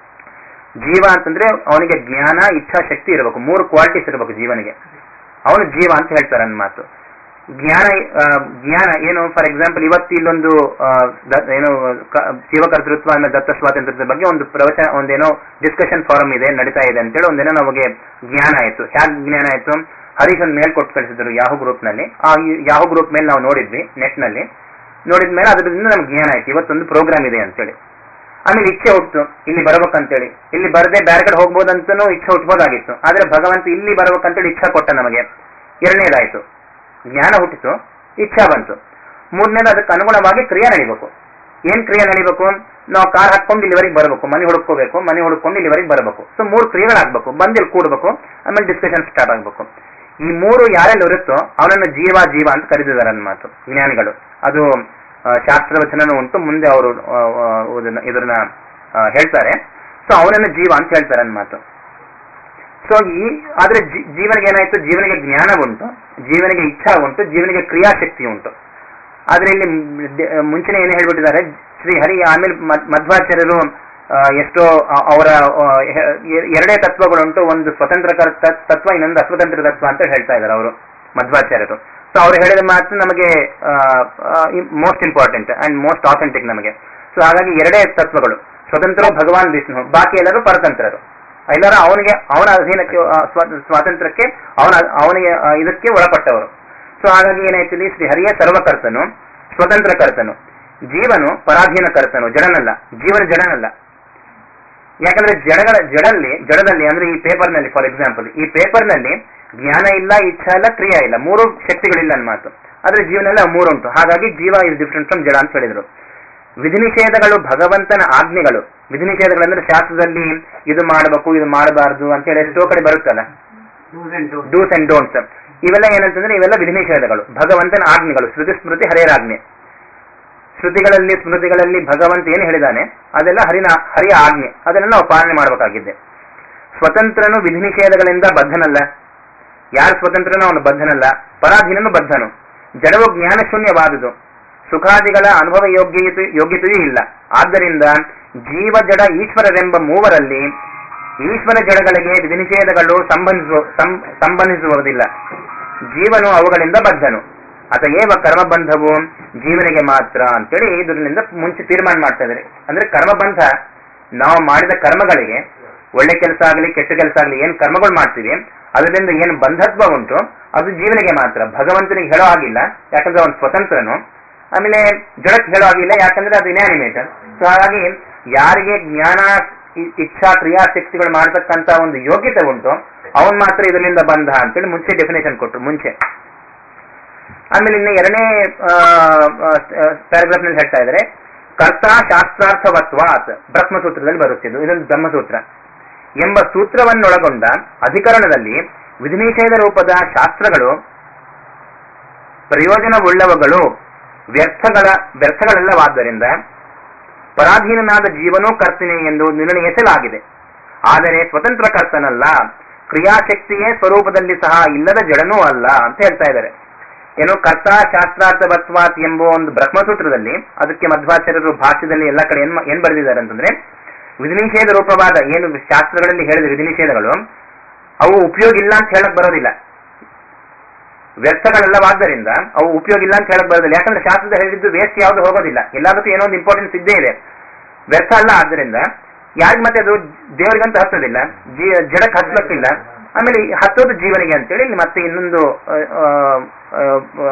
ಜೀವ ಅಂತಂದ್ರೆ ಅವನಿಗೆ ಜ್ಞಾನ ಇಚ್ಛಾಶಕ್ತಿ ಇರಬೇಕು ಮೂರು ಕ್ವಾಲಿಟೀಸ್ ಇರಬೇಕು ಜೀವನಿಗೆ ಅವನು ಜೀವ ಅಂತ ಹೇಳ್ತಾರೆ ನನ್ನ ಮಾತು ಜ್ಞಾನ ಆ, ಜ್ಞಾನ ಏನು ಫಾರ್ ಎಕ್ಸಾಂಪಲ್ ಇವತ್ತು ಇಲ್ಲೊಂದು ಆ, ದ- ಏನು ಕ- ಜೀವಕರ್ತೃತ್ವ ಅನ್ನೋ ದತ್ತ ಸ್ವಾತಂತ್ರ್ಯದ ಬಗ್ಗೆ ಒಂದು ಪ್ರವಚನ ಒಂದೇನೋ ಡಿಸ್ಕಷನ್ ಫಾರಂ ಇದೆ ನಡೀತಾ ಇದೆ ಅಂತೇಳಿ ಒಂದೇನೋ ನಮಗೆ ಜ್ಞಾನ ಆಯ್ತು ಹ್ಯಾಕ್ ಜ್ಞಾನ ಆಯ್ತು ಹರೀಶ್ ಒಂದು ಮೇಲ್ ಕೊಟ್ಟು ಕಳಿಸಿದ್ರು ಯಾಹು ಗ್ರೂಪ್ ನಲ್ಲಿ ಆ ಯಾಹು ಗ್ರೂಪ್ ಮೇಲೆ ನಾವು ನೋಡಿದ್ವಿ ನೆಟ್ ನಲ್ಲಿ ನೋಡಿದ ಮೇಲೆ ಅದರಿಂದ ನಮ್ಗೆ ಜ್ಞಾನ ಆಯ್ತು ಇವತ್ತೊಂದು ಪ್ರೋಗ್ರಾಮ್ ಇದೆ ಅಂತೇಳಿ ಆಮೇಲೆ ಇಚ್ಛೆ ಹುಟ್ಟು ಇಲ್ಲಿ ಬರ್ಬೇಕಂತೇಳಿ ಇಲ್ಲಿ ಬರದೆ ಬೇರೆ ಕಡೆ ಹೋಗ್ಬೋದಂತನೂ ಇಚ್ಛೆ ಹುಟ್ಬೋದಾಗಿತ್ತು ಆದ್ರೆ ಭಗವಂತ ಇಲ್ಲಿ ಬರ್ಬೇಕಂತೇಳಿ ಇಚ್ಛಾ ಕೊಟ್ಟ ನಮಗೆ ಎರಡನೇದಾಯ್ತು ಜ್ಞಾನ ಹುಟ್ಟಿತು ಇಚ್ಛಾ ಬಂತು ಮೂರನೇದು ಅದಕ್ಕೆ ಅನುಗುಣವಾಗಿ ಕ್ರಿಯೆ ನಡಿಬೇಕು ಏನ್ ಕ್ರಿಯೆ ನಡಿಬೇಕು ನಾವು ಕಾರ್ ಹಾಕೊಂಡು ಇಲ್ಲಿವರೆಗೆ ಬರಬೇಕು ಮನೆ ಹುಡುಕೋಬೇಕು ಮನೆ ಹುಡುಕೊಂಡು ಇಲ್ಲಿವರೆಗೆ ಬರಬೇಕು ಸೊ ಮೂರು ಕ್ರಿಯೆಗಳಾಗಬೇಕು ಬಂದು ಇಲ್ಲಿ ಕೂಡಬೇಕು ಆಮೇಲೆ ಡಿಸ್ಕಷನ್ ಸ್ಟಾರ್ಟ್ ಆಗಬೇಕು ಈ ಮೂರು ಯಾರೆಲ್ಲ ಇರುತ್ತೋ ಅವನನ್ನು ಜೀವ ಜೀವ ಅಂತ ಕರೆದಿದ್ದಾರೆ ನನ್ನ ಮಾತು ಜ್ಞಾನಿಗಳು ಅದು ಆ, ಶಾಸ್ತ್ರವಚನನೂ ಉಂಟು ಮುಂದೆ ಅವರು ಆ, ಆ, ಇದನ್ನ ಇದನ್ನ ಆ, ಹೇಳ್ತಾರೆ ಸೊ ಅವನನ್ನು ಜೀವ ಅಂತ ಹೇಳ್ತಾರೆ ನನ್ನ ಮಾತು ಸೊ ಈ ಆದ್ರೆ ಜೀ- ಜೀವನಿಗೆ ಏನಾಯ್ತು ಜೀವನಿಗೆ ಜ್ಞಾನ ಉಂಟು ಜೀವನಿಗೆ ಇಚ್ಛಾ ಉಂಟು ಜೀವನಿಗೆ ಕ್ರಿಯಾಶಕ್ತಿ ಉಂಟು ಆದ್ರೆ ಇಲ್ಲಿ ಮ್- ದೆ- ಮುಂಚೆನೆ ಏನು ಹೇಳ್ಬಿಟ್ಟಿದ್ದಾರೆ ಶ್ರೀ ಹರಿ ಆಮೇಲೆ ಮದ್- ಮಧ್ವಾಚಾರ್ಯರು ಆ, ಎಷ್ಟೋ ಆ, ಅವರ ಆ, ಎ- ಎ- ಎರಡೇ ತತ್ವಗಳುಂಟು ಒಂದು ಸ್ವತಂತ್ರ ಕರ್- ತ- ತತ್ವ ಇನ್ನೊಂದು ಅಸ್ವತಂತ್ರ ತತ್ವ ಅಂತ ಹೇಳ್ತಾ ಇದ್ದಾರೆ ಅವರು ಮಧ್ವಾಚಾರ್ಯರು ಸೊ ಅವ್ರು ಹೇಳಿದ ಮಾತು ನಮಗೆ most important and most authentic ನಮಗೆ ಸೊ ಹಾಗಾಗಿ ಎರಡೇ ತತ್ವಗಳು ಸ್ವತಂತ್ರ ಭಗವಾನ್ ವಿಷ್ಣು ಬಾಕಿ ಎಲ್ಲರೂ ಪರತಂತ್ರರು ಎಲ್ಲರೂ ಅವನಿಗೆ ಅವನ ಅಧೀನಕ್ಕೆ ಆ, ಸ್ವ- ಸ್ವಾತಂತ್ರ್ಯಕ್ಕೆ ಅವನ ಅವನಿಗೆ ಆ, ಇದಕ್ಕೆ ಒಳಪಟ್ಟವರು ಸೊ ಹಾಗಾಗಿ ಏನಾಯ್ತು ಇಲ್ಲಿ ಶ್ರೀ ಹರಿಯ ಸರ್ವಕರ್ತನು ಸ್ವತಂತ್ರ ಕರ್ತನು ಜೀವನು ಪರಾಧೀನ ಕರ್ತನು ಜಡನಲ್ಲ ಜೀವನ ಜಡನಲ್ಲ ಯಾಕಂದ್ರೆ ಜಡಗಳ ಜಡಲ್ಲಿ ಜಡದಲ್ಲಿ ಅಂದ್ರೆ ಈ ಪೇಪರ್ ನಲ್ಲಿ ಫಾರ್ ಎಕ್ಸಾಂಪಲ್ ಈ ಪೇಪರ್ ನಲ್ಲಿ ಜ್ಞಾನ ಇಲ್ಲ ಇಚ್ಛಾ ಇಲ್ಲ ಕ್ರಿಯಾ ಇಲ್ಲ ಮೂರು ಶಕ್ತಿಗಳಿಲ್ಲ ನನ್ನ ಮಾತು ಆದ್ರೆ ಜೀವನಲ್ಲಿ ಅವು ಮೂರು ಉಂಟು ಹಾಗಾಗಿ ಜೀವ ಇಸ್ ಡಿಫ್ರೆಂಟ್ ಫ್ರಮ್ ಜಡ ಅಂತ ಹೇಳಿದ್ರು ವಿಧಿನಿಷೇಧಗಳು ಭಗವಂತನ ಆಜ್ಞೆಗಳು ವಿಧಿನಿಷೇಧಗಳಂದ್ರೆ ಶಾಸ್ತ್ರದಲ್ಲಿ ಇದು ಮಾಡಬೇಕು ಇದು ಮಾಡಬಾರದು ಅಂತ ಹೇಳಿ ಎಷ್ಟೋ ಕಡೆ ಬರುತ್ತಲ್ಲ ಡೂಸ್ ಅಂಡ್ ಡೋಂಟ್ಸ್ ಇವೆಲ್ಲ ಏನಂತಂದ್ರೆ ಇವೆಲ್ಲ ವಿಧಿನಿಷೇಧಗಳು ಭಗವಂತನ ಆಜ್ಞೆಗಳು ಶ್ರುತಿ ಸ್ಮೃತಿ ಹರೇರಾಜ್ಞೆ ಶ್ರುತಿಗಳಲ್ಲಿ ಸ್ಮೃತಿಗಳಲ್ಲಿ ಭಗವಂತ ಏನು ಹೇಳಿದಾನೆ ಅದೆಲ್ಲ ಹರಿನ ಹರಿಯ ಆಜ್ಞೆ ಅದನ್ನೆಲ್ಲ ನಾವು ಪಾಲನೆ ಮಾಡಬೇಕಾಗಿದೆ ಸ್ವತಂತ್ರನು ವಿಧಿನಿಷೇಧಗಳಿಂದ ಬದ್ಧನಲ್ಲ ಯಾರು ಸ್ವತಂತ್ರನೋ ಅವನು ಬದ್ಧನಲ್ಲ ಪರಾಧೀನನು ಬದ್ಧನು ಜಡವು ಜ್ಞಾನ ಶೂನ್ಯವಾದುದು ಸುಖಾದಿಗಳ ಅನುಭವ ಯೋಗ್ಯತೆ ಯೋಗ್ಯತೆಯೂ ಇಲ್ಲ ಆದ್ದರಿಂದ ಜೀವ ಜಡ ಈಶ್ವರರೆಂಬ ಮೂವರಲ್ಲಿ ಈಶ್ವರ ಜಡಗಳಿಗೆ ವಿಧಿನಿಷೇಧಗಳು ಸಂಬಂಧಿಸುವ ಸಂ- ಸಂಬಂಧಿಸುವುದಿಲ್ಲ ಜೀವನು ಅವುಗಳಿಂದ ಬದ್ಧನು ಅತಏವ ಕರ್ಮಬಂಧವು ಜೀವನಿಗೆ ಮಾತ್ರ ಅಂತೇಳಿ ಇದರಿಂದ ಮುಂಚೆ ತೀರ್ಮಾನ ಮಾಡ್ತಾ ಇದ್ದಾರೆ ಅಂದ್ರೆ ಕರ್ಮಬಂಧ ನಾವು ಮಾಡಿದ ಕರ್ಮಗಳಿಗೆ ಒಳ್ಳೆ ಕೆಲಸ ಆಗಲಿ ಕೆಟ್ಟ ಕೆಲಸ ಆಗಲಿ ಏನ್ ಕರ್ಮಗಳು ಮಾಡ್ತೀವಿ ಅದರಿಂದ ಏನು ಬಂಧತ್ವ ಉಂಟು ಅದು ಜೀವನಿಗೆ ಮಾತ್ರ ಭಗವಂತನಿಗೆ ಹೇಳೋ ಆಗಿಲ್ಲ ಯಾಕಂದ್ರೆ ಅವನು ಸ್ವತಂತ್ರನು ಆಮೇಲೆ ಜಡಕ್ಕೆ ಹೇಳೋ ಆಗಿಲ್ಲ ಯಾಕಂದ್ರೆ ಅದು ಇನ್ಯಾನಿಮೇಟರ್ ಸೊ ಹಾಗಾಗಿ ಯಾರಿಗೆ ಜ್ಞಾನ ಇ- ಇಚ್ಛಾ ಕ್ರಿಯಾಶಕ್ತಿಗಳು ಮಾಡತಕ್ಕಂತ ಒಂದು ಯೋಗ್ಯತೆ ಉಂಟು ಅವನ್ ಮಾತ್ರ ಇದರಿಂದ ಬಂಧ ಅಂತೇಳಿ ಮುಂಚೆ ಡೆಫಿನೇಷನ್ ಕೊಟ್ರು ಮುಂಚೆ ಆಮೇಲೆ ಇನ್ನು ಎರಡನೇ ಪ್ಯಾರಾಗ್ರಾಫ್ ನಲ್ಲಿ ಹೇಳ್ತಾ ಇದ್ದಾರೆ ಕರ್ತ ಶಾಸ್ತ್ರಾರ್ಥವತ್ವಾತ್ ಬ್ರಹ್ಮಸೂತ್ರದಲ್ಲಿ ಬರುತ್ತಿದ್ದು ಇದೊಂದು ಬ್ರಹ್ಮಸೂತ್ರ ಎಂಬ ಸೂತ್ರವನ್ನೊಳಗೊಂಡ ಅಧಿಕರಣದಲ್ಲಿ ವಿಧಿನಿಷೇಧ ರೂಪದ ಶಾಸ್ತ್ರಗಳು ಪ್ರಯೋಜನವುಳ್ಳವುಗಳು ವ್ಯರ್ಥಗಳ ವ್ಯರ್ಥಗಳಲ್ಲವಾದ್ದರಿಂದ ಪರಾಧೀನನಾದ ಜೀವನೂ ಕರ್ತನೆ ಎಂದು ನಿರ್ಣಯಿಸಲಾಗಿದೆ ಆದರೆ ಸ್ವತಂತ್ರ ಕರ್ತನಲ್ಲ ಕ್ರಿಯಾಶಕ್ತಿಯೇ ಸ್ವರೂಪದಲ್ಲಿ ಸಹ ಇಲ್ಲದ ಜಡನೂ ಅಲ್ಲ ಅಂತ ಹೇಳ್ತಾ ಇದ್ದಾರೆ ಏನು ಕರ್ತ ಶಾಸ್ತ್ರಾರ್ಥವತ್ವಾತ್ ಎಂಬ ಒಂದು ಬ್ರಹ್ಮಸೂತ್ರದಲ್ಲಿ ಅದಕ್ಕೆ ಮಧ್ವಾಚಾರ್ಯರು ಭಾಷ್ಯದಲ್ಲಿ ಎಲ್ಲ ಕಡೆ ಏನ್ ಮ- ಏನ್ ಬರೆದಿದ್ದಾರೆ ಅಂತಂದ್ರೆ ವಿಧಿನಿಷೇಧ ರೂಪವಾದ ಏನು ಶಾಸ್ತ್ರಗಳಲ್ಲಿ ಹೇಳಿದ ವಿಧಿನಿಷೇಧಗಳು ಅವು ಉಪಯೋಗ ಇಲ್ಲ ಅಂತ ಹೇಳಕ್ ಬರೋದಿಲ್ಲ ವ್ಯರ್ಥಗಳಲ್ಲವಾದ್ದರಿಂದ ಅವು ಉಪಯೋಗ ಇಲ್ಲ ಅಂತ ಹೇಳಕ್ ಬರೋದಿಲ್ಲ ಯಾಕಂದ್ರೆ ಶಾಸ್ತ್ರದ ಹೇಳಿದ್ದು ವೇಸ್ಟ್ ಯಾವುದು ಹೋಗೋದಿಲ್ಲ ಎಲ್ಲದಕ್ಕೂ ಏನೋ ಒಂದು ಇಂಪಾರ್ಟೆನ್ಸ್ ಇದ್ದೇ ಇದೆ ವ್ಯರ್ಥ ಅಲ್ಲ ಆದ್ದರಿಂದ ಯಾರಿಗೆ ಮತ್ತೆ ಅದು ದೇವರಿಗಂತ ಹತ್ತೋದಿಲ್ಲ ಜೀ ಜಡಕ್ಕೆ ಹತ್ತಲಿಕ್ಕಿಲ್ಲ ಆಮೇಲೆ ಈ ಹತ್ತೋದು ಜೀವನಿಗೆ ಅಂತೇಳಿ ಇಲ್ಲಿ ಮತ್ತೆ ಇನ್ನೊಂದು ಆ, ಆ, ಆ, ಆ,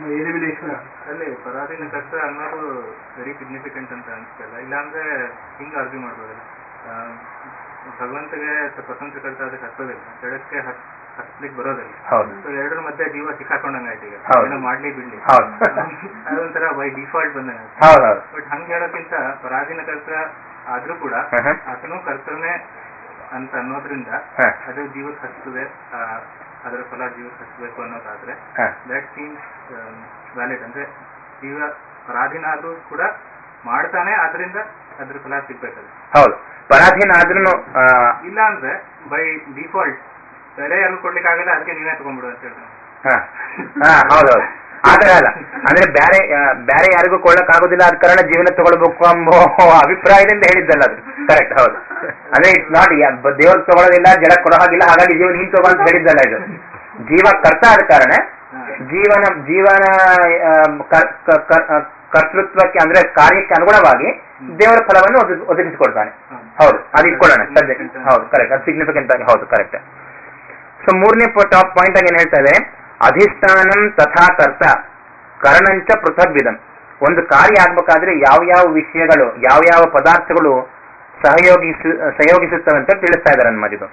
ಅಲ್ಲಿ ಪರಾಧೀನ ಕಷ್ಟ ಅನ್ನೋದು ವೆರಿ ಸಿಗ್ನಿಫಿಕೆಂಟ್ ಅಂತ ಅನ್ಸ್ತಲ್ಲ ಇಲ್ಲಾಂದ್ರೆ ಹಿಂಗ ಅರ್ಜಿ ಮಾಡ್ಬೋದಲ್ಲ ಆ, ಭಗವಂತಗೆ ಸ್ವತಂತ್ರ ಕರ್ತ ಅದಕ್ಕೆ ಹತ್ತೋದಿಲ್ಲ ಜಡಕ್ಕೆ ಹತ್ ಹತ್ಲಿಕ್ಕೆ ಬರೋದಿಲ್ಲ ಹೌದು ಸೊ ಎರಡರ ಮಧ್ಯೆ ಜೀವ ಸಿಕ್ಕಾಕೊಂಡಂಗಾಯ್ತು ಈಗ ಹೌದು. ಏನೋ ಮಾಡ್ಲಿ ಬಿಡ್ಲಿ ಹೌದು. ಅದೊಂಥರ ಬೈ ಡಿಫಾಲ್ಟ್ ಬಂದಂಗ ಹೌದು ಹೌದು ಬಟ್ ಹಂಗ ಹೇಳೋಕ್ಕಿಂತ ಪರಾಧೀನ ಕರ್ತ ಆದ್ರೂ ಕೂಡ ಹ, ಹ. ಆತನು ಕರ್ತನೇ ಅಂತ ಅನ್ನೋದ್ರಿಂದ ಹ, ಅದು ಜೀವಕ್ಕೆ ಹಚ್ಚುತ್ತದೆ ಆ, ಅದರ ಫಲ ಜೀವಕ್ಕೆ ಹಚ್ಚಬೇಕು ಅನ್ನೋದಾದ್ರೆ ಹ. ದಟ್ ಸೀಮ್ಸ್ ವ್ಯಾಲಿಡ್ ಅಂದ್ರೆ ಜೀವ ಪರಾಧೀನ ಆದ್ರೂ ಕೂಡ ಮಾಡ್ತಾನೆ ಅದರಿಂದ ಅದ್ರ ಫಲ ಸಿಗ್ಬೇಕದು ಹೌದು ಪರಾಧೀನ ಆದ್ರೂ ಇಲ್ಲ ಅಂದ್ರೆ ಬೈ ಡಿಫಾಲ್ಟ್ ಬೇರೆ ಯಾರು ಕೊಡ್ಲಿಕ್ಕೆ ಆಗಲ್ಲ ಅದಕ್ಕೆ ನೀವೇ ತಗೊಂಡ್ಬಿಡು ಅಂತ ಹೇಳ್ತಾರೆ ಹಾ ಹೌದೌದು ಆತರ ಅಲ್ಲ ಅಂದ್ರೆ ಬೇರೆ ಆ, ಬೇರೆ ಯಾರಿಗೂ ಕೊಳ್ಳಕ್ ಆಗೋದಿಲ್ಲ ಅದ ಕಾರಣ ಜೀವನ ತಗೊಳ್ಬೇಕು ಎಂಬೋ ಅಭಿಪ್ರಾಯದಿಂದ ಹೇಳಿದ್ದಲ್ಲ ಅದು ಕರೆಕ್ಟ್ ಹೌದು ಅಂದ್ರೆ ಇಟ್ಸ್ ನಾಟ್ ದೇವ್ರ ತಗೊಳ್ಳೋದಿಲ್ಲ ಜಡ ಕೊಡೋ ಹಾಗಿಲ್ಲ ಹಾಗಾಗಿ ಜೀವ ನೀನ್ ತಗೋ ಅಂತ ಹೇಳಿದ್ದಲ್ಲ ಇದು ಜೀವ ಕರ್ತ ಆದ ಕಾರಣ ಜೀವನ ಜೀವನ ಆ, ಕರ್- ಕ- ಕರ್- ಆ, ಕರ್ತೃತ್ವಕ್ಕೆ ಅಂದ್ರೆ ಕಾರ್ಯಕ್ಕೆ ಅನುಗುಣವಾಗಿ ದೇವರ ಫಲವನ್ನು ಒದಗಿ- ಒದಗಿಸಿಕೊಡ್ತಾನೆ ಹೌದು ಅದು ಇಟ್ಕೊಳ್ಳೋಣ ಸದ್ಯ ಹೌದು ಕರೆಕ್ಟ್ ಅದು ಸಿಗ್ನಿಫಿಕೆಂಟ್ ಆಗಿ ಹೌದು ಕರೆಕ್ಟ್ ಸೊ ಮೂರನೇ ಟಾಪ್ ಪಾಯಿಂಟ್ ಆಗಿ ಏನ್ ಹೇಳ್ತಾ ಇದೆ ಅಧಿಷ್ಠಾನಂ ತಥಾ ಕರ್ತ ಕರಣಂಚ ಪೃಥಗ್ವಿಧಂ ಒಂದು ಕಾರ್ಯ ಆಗ್ಬೇಕಾದ್ರೆ ಯಾವ ಯಾವ ವಿಷಯಗಳು ಯಾವ ಯಾವ ಪದಾರ್ಥಗಳು ಸಹಯೋಗಿಸ ಸಹಯೋಗಿಸುತ್ತವೆ ಅಂತ ತಿಳಿಸ್ತಾ ಇದ್ದಾರೆ ನಮ್ಮದಿದು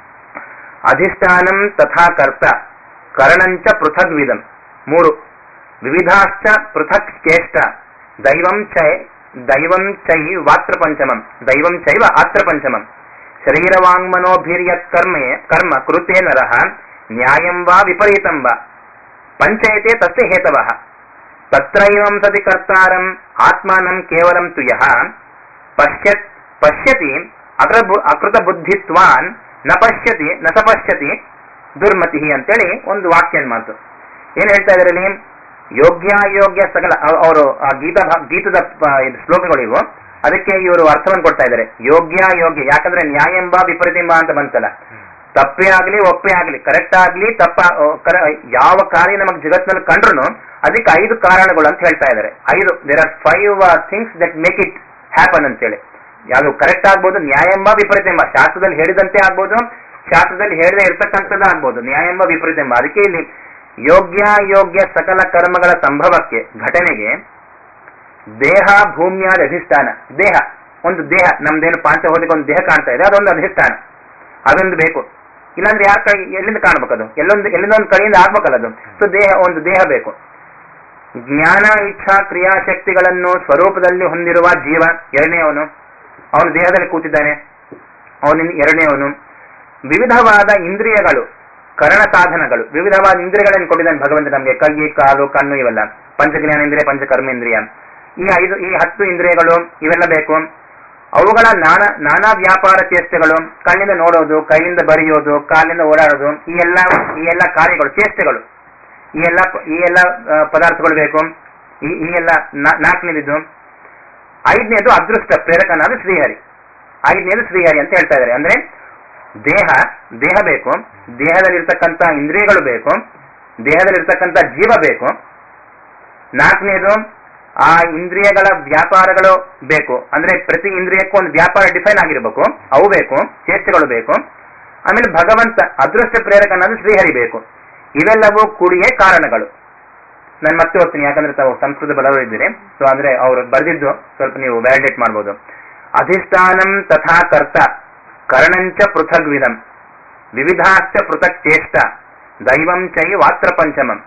ಅಧಿಷ್ಠಾನಂ ತಥಾ ಕರ್ತ ಕರಣಂಚ ಪೃಥಗ್ವಿಧಂ ಮೂರು ವಿವಿಧಾಶ್ಚ ಪೃಥಕ್ ಚೇಷ್ಟ ದೈವಂ ಚೈ ದೈವಂ ಚೈ ವಾತ್ರ ಪಂಚಮಂ ದೈವಂ ಚೈವ ಆತ್ರ ಪಂಚಮಂ ಶರೀರವಾಂಗ್ಮನೋಭಿರ್ಯತ್ ಕರ್ಮೆ ಕರ್ಮ ಕೃತೆ ನರಃ ನ್ಯಾಯಂ ವಾ ವಿಪರೀತಂ ವಾ ಪಂಚಯತೆ ತಸ್ಯ ಹೇತವಃ ತತ್ರೈವಂ ಸತಿ ಕರ್ತಾರಂ ಆತ್ಮಾನಂ ಕೇವಲಂ ತು ಯಃ ಪಶ್ಯತ್ ಪಶ್ಯತಿ ಅಕೃ- ಅಕೃತ ಬುದ್ಧಿತ್ವಾನ್ ನ ಪಶ್ಯತಿ ನ ಸ ಪಶ್ಯತಿ ದುರ್ಮತಿ ಅಂತೇಳಿ ಒಂದು ವಾಕ್ಯನ್ ಮಾತು ಏನ್ ಹೇಳ್ತಾ ಇದ್ರಲ್ಲಿ ಯೋಗ್ಯ ಯೋಗ್ಯ ಸಕಲ ಅವರು ಗೀತ ಭಾ- ಗೀತದ ಪ- ಇದು ಶ್ಲೋಕಗಳು ಇವು ಅದಕ್ಕೆ ಇವರು ಅರ್ಥವನ್ನು ಕೊಡ್ತಾ ಇದ್ದಾರೆ ಯೋಗ್ಯ ಯೋಗ್ಯ ಯಾಕಂದ್ರೆ ನ್ಯಾಯ ಎಂಬ ವಿಪರೀತಿಂಬ ಅಂತ ಬಂತಲ್ಲ ತಪ್ಪೇ ಆಗ್ಲಿ ಒಪ್ಪೇ ಆಗ್ಲಿ ಕರೆಕ್ಟ್ ಆಗ್ಲಿ ತಪ್ಪ ಓ, ಕರ- ಯಾವ ಕಾರ್ಯ ನಮಗೆ ಜಗತ್ತಿನಲ್ಲಿ ಕಂಡ್ರು ಅದಕ್ಕೆ ಐದು ಕಾರಣಗಳು ಅಂತ ಹೇಳ್ತಾ ಇದ್ದಾರೆ ಐದು there are five things that make it happen ಅಂತೇಳಿ ಯಾವುದು ಕರೆಕ್ಟ್ ಆಗ್ಬೋದು ನ್ಯಾಯ ಎಂಬ ವಿಪರೀತ ಎಂಬ ಶಾಸ್ತ್ರದಲ್ಲಿ ಹೇಳಿದಂತೆ ಆಗ್ಬೋದು ಶಾಸ್ತ್ರದಲ್ಲಿ ಹೇಳದೆ ಇರ್ತಕ್ಕಂಥದ್ದು ಆಗ್ಬೋದು ನ್ಯಾಯ ಎಂಬ ವಿಪರೀತ ಎಂಬ ಅದಕ್ಕೆ ಇಲ್ಲಿ ಯೋಗ್ಯ ಯೋಗ್ಯ ಸಕಲ ಕರ್ಮಗಳ ಸಂಭವಕ್ಕೆ ಘಟನೆಗೆ ದೇಹ ಭೂಮಿಯಾದ ಅಧಿಷ್ಠಾನ ದೇಹ ಒಂದು ದೇಹ ನಮ್ದೇನು ಪಾಂಚಭೌತಿಕ ಒಂದು ದೇಹ ಕಾಣ್ತಾ ಇದೆ ಅದೊಂದು ಅಧಿಷ್ಠಾನ ಅದೊಂದು ಬೇಕು ಇಲ್ಲಾಂದ್ರೆ ಯಾರ ಕೈ ಎಲ್ಲಿಂದ ಕಾಣ್ಬೇಕು ಅದು ಎಲ್ಲೊಂದು ಎಲ್ಲಿಂದ ಒಂದು ಕಡೆಯಿಂದ ಆಗ್ಬೇಕಲ್ಲ ಅದು ಸೊ ದೇಹ ಒಂದು ದೇಹ ಬೇಕು ಜ್ಞಾನ ಇಚ್ಛಾ ಕ್ರಿಯಾಶಕ್ತಿಗಳನ್ನು ಸ್ವರೂಪದಲ್ಲಿ ಹೊಂದಿರುವ ಜೀವ ಎರಡನೇವನು ಅವನು ದೇಹದಲ್ಲಿ ಕೂತಿದ್ದಾನೆ ಅವನಿಂದ ಎರಡನೇವನು ವಿವಿಧವಾದ ಇಂದ್ರಿಯಗಳು ಕರಣ ಸಾಧನಗಳು ವಿವಿಧವಾದ ಇಂದ್ರಿಯಗಳನ್ನು ಕೊಟ್ಟಿದ್ದಾನೆ ಭಗವಂತ ನಮಗೆ ಕೈ ಕಾಲು ಕಣ್ಣು ಇವೆಲ್ಲ ಪಂಚಜ್ಞಾನೇಂದ್ರಿಯ ಪಂಚಕರ್ಮೇಂದ್ರಿಯ ಈ ಐದು ಈ ಹತ್ತು ಇಂದ್ರಿಯಗಳು ಇವೆಲ್ಲ ಬೇಕು ಅವುಗಳ ನಾನಾ ನಾನಾ ವ್ಯಾಪಾರ ಚೇಷ್ಟೆಗಳು ಕಣ್ಣಿಂದ ನೋಡೋದು ಕೈಯಿಂದ ಬರೆಯೋದು ಕಾಲಿಂದ ಓಡಾಡೋದು ಈ ಎಲ್ಲ ಈ ಎಲ್ಲ ಕಾರ್ಯಗಳು ಚೇಷ್ಟೆಗಳು ಈ ಎಲ್ಲ ಈ ಎಲ್ಲ ಆ, ಪದಾರ್ಥಗಳು ಬೇಕು ಈ ಈ ಎಲ್ಲ ನಾ- ನಾಲ್ಕನೇದಿದ್ದು ಐದನೇದು ಅದೃಷ್ಟ ಪ್ರೇರಕನಾದ ಶ್ರೀಹರಿ ಐದನೇದು ಶ್ರೀಹರಿ ಅಂತ ಹೇಳ್ತಾ ಇದ್ದಾರೆ ಅಂದ್ರೆ ದೇಹ ದೇಹ ಬೇಕು ದೇಹದಲ್ಲಿರ್ತಕ್ಕಂಥ ಇಂದ್ರಿಯಗಳು ಬೇಕು ದೇಹದಲ್ಲಿರ್ತಕ್ಕಂಥ ಜೀವ ಬೇಕು ನಾಲ್ಕನೇದು ಆ ಇಂದ್ರಿಯಗಳ ವ್ಯಾಪಾರಗಳು ಬೇಕು ಅಂದ್ರೆ ಪ್ರತಿ ಇಂದ್ರಿಯಕ್ಕೂ ಒಂದು ವ್ಯಾಪಾರ ಡಿಫೈನ್ ಆಗಿರ್ಬೇಕು ಅವು ಬೇಕು ಚೇಷ್ಟೆಗಳು ಬೇಕು ಆಮೇಲೆ ಭಗವಂತ ಅದೃಷ್ಟ ಪ್ರೇರಕನಾದ ಶ್ರೀಹರಿ ಬೇಕು ಇವೆಲ್ಲವೂ ಕೂಡಿಯೇ ಕಾರಣಗಳು ನಾನು ಮತ್ತೆ ಹೋಗ್ತೀನಿ ಯಾಕಂದ್ರೆ ತಾವು ಸಂಸ್ಕೃತ ಬಲವರು ಇದ್ದೀರಿ ಸೊ ಅಂದ್ರೆ ಅವರು ಬರೆದಿದ್ದು ಸ್ವಲ್ಪ ನೀವು ವ್ಯಾಲಿಡೇಟ್ ಮಾಡ್ಬೋದು ಅಧಿಷ್ಠಾನಂ ತಥಾ ಕರ್ತ ಕರ್ಣಂಚ ಪೃಥಗ್ವಿಧಂ ವಿವಿಧಾಶ್ಚ ಪೃಥಕ್ ಚೇಷ್ಟ ದೈವಂ ಚೈ ವಾತ್ರ ಪಂಚಮಂ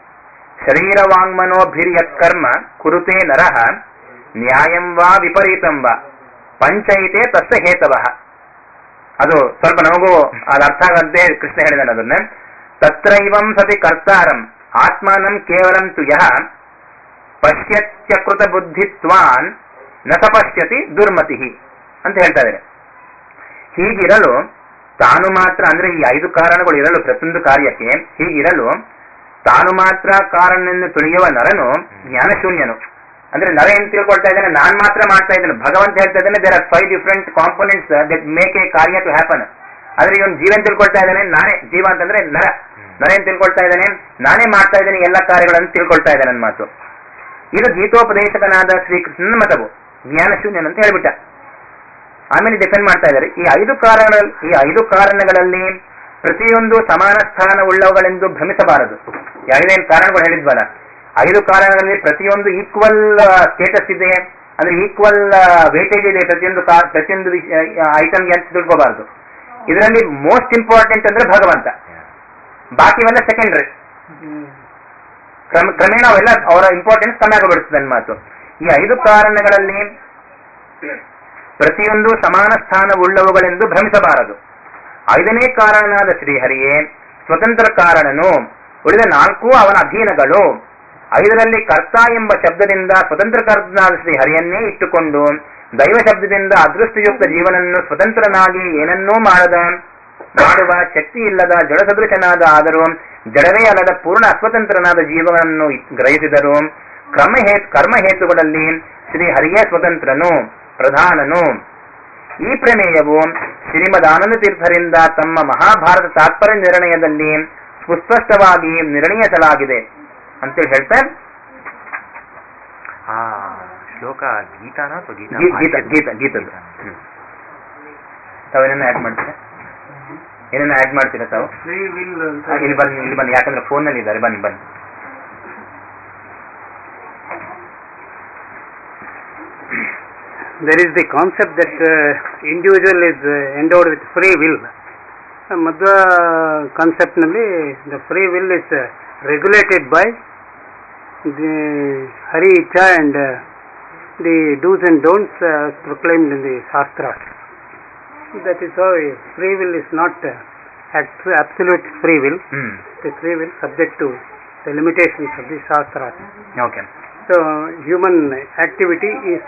ಶರೀರವಾಂಗ್ಮನೋಭಿರ್ಯತ್ಕರ್ಮ ಕುರುತೆ ನರಃ ನ್ಯಾಯಂ ವಾ ವಿಪರೀತಂ ವಾ ಪಂಚೈತೆ ತಸ್ಯ ಹೇತವಃ ಅದು ಸ್ವಲ್ಪ ನಮಗೂ ಅದು ಅರ್ಥ ಆಗಂತೆ ಕೃಷ್ಣ ಹೇಳಿದಾನೆ ಅದನ್ನ ತತ್ರೈವಂ ಸತಿ ಕರ್ತಾರಂ ಆತ್ಮಾನಂ ಕೇವಲಂ ತು ಯಃ ಪಶ್ಯತ್ಯಕೃತ ಬುದ್ಧಿತ್ವಾನ್ ನ ಸ ಪಶ್ಯತಿ ದುರ್ಮತಿ ಅಂತ ಹೇಳ್ತಾ ಇದ್ದಾರೆ ಹೀಗಿರಲು ತಾನು ಮಾತ್ರ ಅಂದ್ರೆ ಈ ಐದು ಕಾರಣಗಳು ಇರಲು ಪ್ರತಿಯೊಂದು ಕಾರ್ಯಕ್ಕೆ ಹೀಗಿರಲು ತಾನು ಮಾತ್ರ ಕಾರಣನೆಂದು ತಿಳಿಯುವ ನರನು ಜ್ಞಾನಶೂನ್ಯನು ಅಂದ್ರೆ ನರ ಏನ್ ತಿಳ್ಕೊಳ್ತಾ ಇದ್ದಾನೆ ನಾನ್ ಮಾತ್ರ ಮಾಡ್ತಾ ಇದ್ದೇನೆ ಭಗವಂತ ಹೇಳ್ತಾ ಇದ್ದಾನೆ there are five different components that make a ಕಾರ್ಯ ಟು ಹ್ಯಾಪನ್ ಆದ್ರೆ ಇವನ್ ಜೀವನ್ ತಿಳ್ಕೊಳ್ತಾ ಇದ್ದಾನೆ ನಾನೇ ಜೀವ ಅಂತಂದ್ರೆ ನರ ನರ ಏನ್ ತಿಳ್ಕೊಳ್ತಾ ಇದ್ದಾನೆ ನಾನೇ ಮಾಡ್ತಾ ಇದ್ದೇನೆ ಎಲ್ಲ ಕಾರ್ಯಗಳನ್ನು ತಿಳ್ಕೊಳ್ತಾ ಇದ್ದಾನೆ ನನ್ನ ಮಾತು ಇದು ಗೀತೋಪದೇಶಕನಾದ ಶ್ರೀಕೃಷ್ಣನ ಮತವು ಜ್ಞಾನಶೂನ್ಯನ್ ಅಂತ ಹೇಳ್ಬಿಟ್ಟ ಆಮೇಲೆ ಡಿಫೆಂಡ್ ಮಾಡ್ತಾ ಇದ್ದಾರೆ ಈ ಐದು ಕಾರಣ ಈ ಐದು ಕಾರಣಗಳಲ್ಲಿ ಪ್ರತಿಯೊಂದು ಸಮಾನ ಸ್ಥಾನ ಉಳ್ಳವುಗಳೆಂದು ಭ್ರಮಿಸಬಾರದು ಯಾವುದೇನು ಕಾರಣಗಳು ಹೇಳಿದ್ವಲ್ಲ ಐದು ಕಾರಣಗಳಲ್ಲಿ ಪ್ರತಿಯೊಂದು ಈಕ್ವಲ್ ಸ್ಟೇಟಸ್ ಇದೆ ಅಂದ್ರೆ ಈಕ್ವಲ್ ವೇಟೇಜ್ ಇದೆ ಪ್ರತಿಯೊಂದು ಕಾ- ಪ್ರತಿಯೊಂದು ಐಟಮ್ಗೆ ಅಂತ ತಿಳ್ಕೋಬಾರದು ಇದರಲ್ಲಿ ಮೋಸ್ಟ್ ಇಂಪಾರ್ಟೆಂಟ್ ಅಂದ್ರೆ ಭಗವಂತ ಬಾಕಿವೆಲ್ಲ ಸೆಕೆಂಡ್ರಿ ಕ್ರಮ ಕ್ರಮೇಣ ಅವೆಲ್ಲ ಅವರ ಇಂಪಾರ್ಟೆನ್ಸ್ ಕಮ್ಮಿ ಆಗಿಬಿಡುತ್ತದೆ ನನ್ನ ಮಾತು ಈ ಐದು ಕಾರಣಗಳಲ್ಲಿ ಪ್ರತಿಯೊಂದು ಸಮಾನ ಸ್ಥಾನವುಳ್ಳವುಗಳೆಂದು ಭ್ರಮಿಸಬಾರದು ಐದನೇ ಕಾರಣನಾದ ಶ್ರೀಹರಿಯೇ ಸ್ವತಂತ್ರ ಕಾರಣನು ಉಳಿದ ನಾಲ್ಕು ಅವನ ಅಧೀನಗಳು ಐದರಲ್ಲಿ ಕರ್ತ ಎಂಬ ಶಬ್ದದಿಂದ ಸ್ವತಂತ್ರ ಕರ್ತನಾದ ಶ್ರೀಹರಿಯನ್ನೇ ಇಟ್ಟುಕೊಂಡು ದೈವ ಶಬ್ದದಿಂದ ಅದೃಷ್ಟಯುಕ್ತ ಜೀವನನ್ನು ಸ್ವತಂತ್ರನಾಗಿ ಏನನ್ನೂ ಮಾಡದ ಮಾಡುವ ಶಕ್ತಿ ಇಲ್ಲದ ಜಡಸದೃಶನಾದ ಆದರೂ ಜಡವೇ ಅಲ್ಲದ ಪೂರ್ಣ ಅಸ್ವತಂತ್ರನಾದ ಜೀವನನ್ನು ಗ್ರಹಿಸಿದರು ಕ್ರಮ ಹೇ ಕರ್ಮ ಹೇತುಗಳಲ್ಲಿ ಶ್ರೀ ಹರಿಯೇ ಸ್ವತಂತ್ರನು ಪ್ರಧಾನನು ಈ ಪ್ರಮೇಯವು ಶ್ರೀಮದ್ ಆನಂದ ತೀರ್ಥರಿಂದ ತಮ್ಮ ಮಹಾಭಾರತ ತಾತ್ಪರ್ಯ ನಿರ್ಣಯದಲ್ಲಿ ಸುಸ್ಪಷ್ಟವಾಗಿ ನಿರ್ಣಯಿಸಲಾಗಿದೆ ಅಂತೇಳಿ ಹೇಳ್ತಾ ಆ ಶ್ಲೋಕ ಗೀತಾನ ಅಥವಾ ಗೀತಾ ಗೀ- ಗೀತ ಗೀತ ಗೀತದ್ದು ತಾವೇನೇನ ಆಡ್ ಮಾಡ್ತೀರಾ ಏನೇನ ಆಡ್ ಮಾಡ್ತೀರಾ ತಾವು ಫ್ರೀ ವಿಲ್ ಅಂತ ಆ, ಇಲ್ಲಿ ಬನ್ನಿ ಇಲ್ಲಿ ಬನ್ನಿ ಯಾಕಂದ್ರೆ ಫೋನ್ ನಲ್ಲಿ ಇದ್ದಾರೆ ಬನ್ನಿ ಬನ್ನಿ there is the concept that uh, individual is uh, endowed with free will. Uh, Madhva concept ನಲ್ಲಿ the free will is uh, regulated by the Hari Icha and uh, the do's and don'ts uh, proclaimed in the Shastras. That is how uh, free will is not uh, abs- absolute free will. Hmm The free will subject to the limitations of the Shastras. Okay So human activity is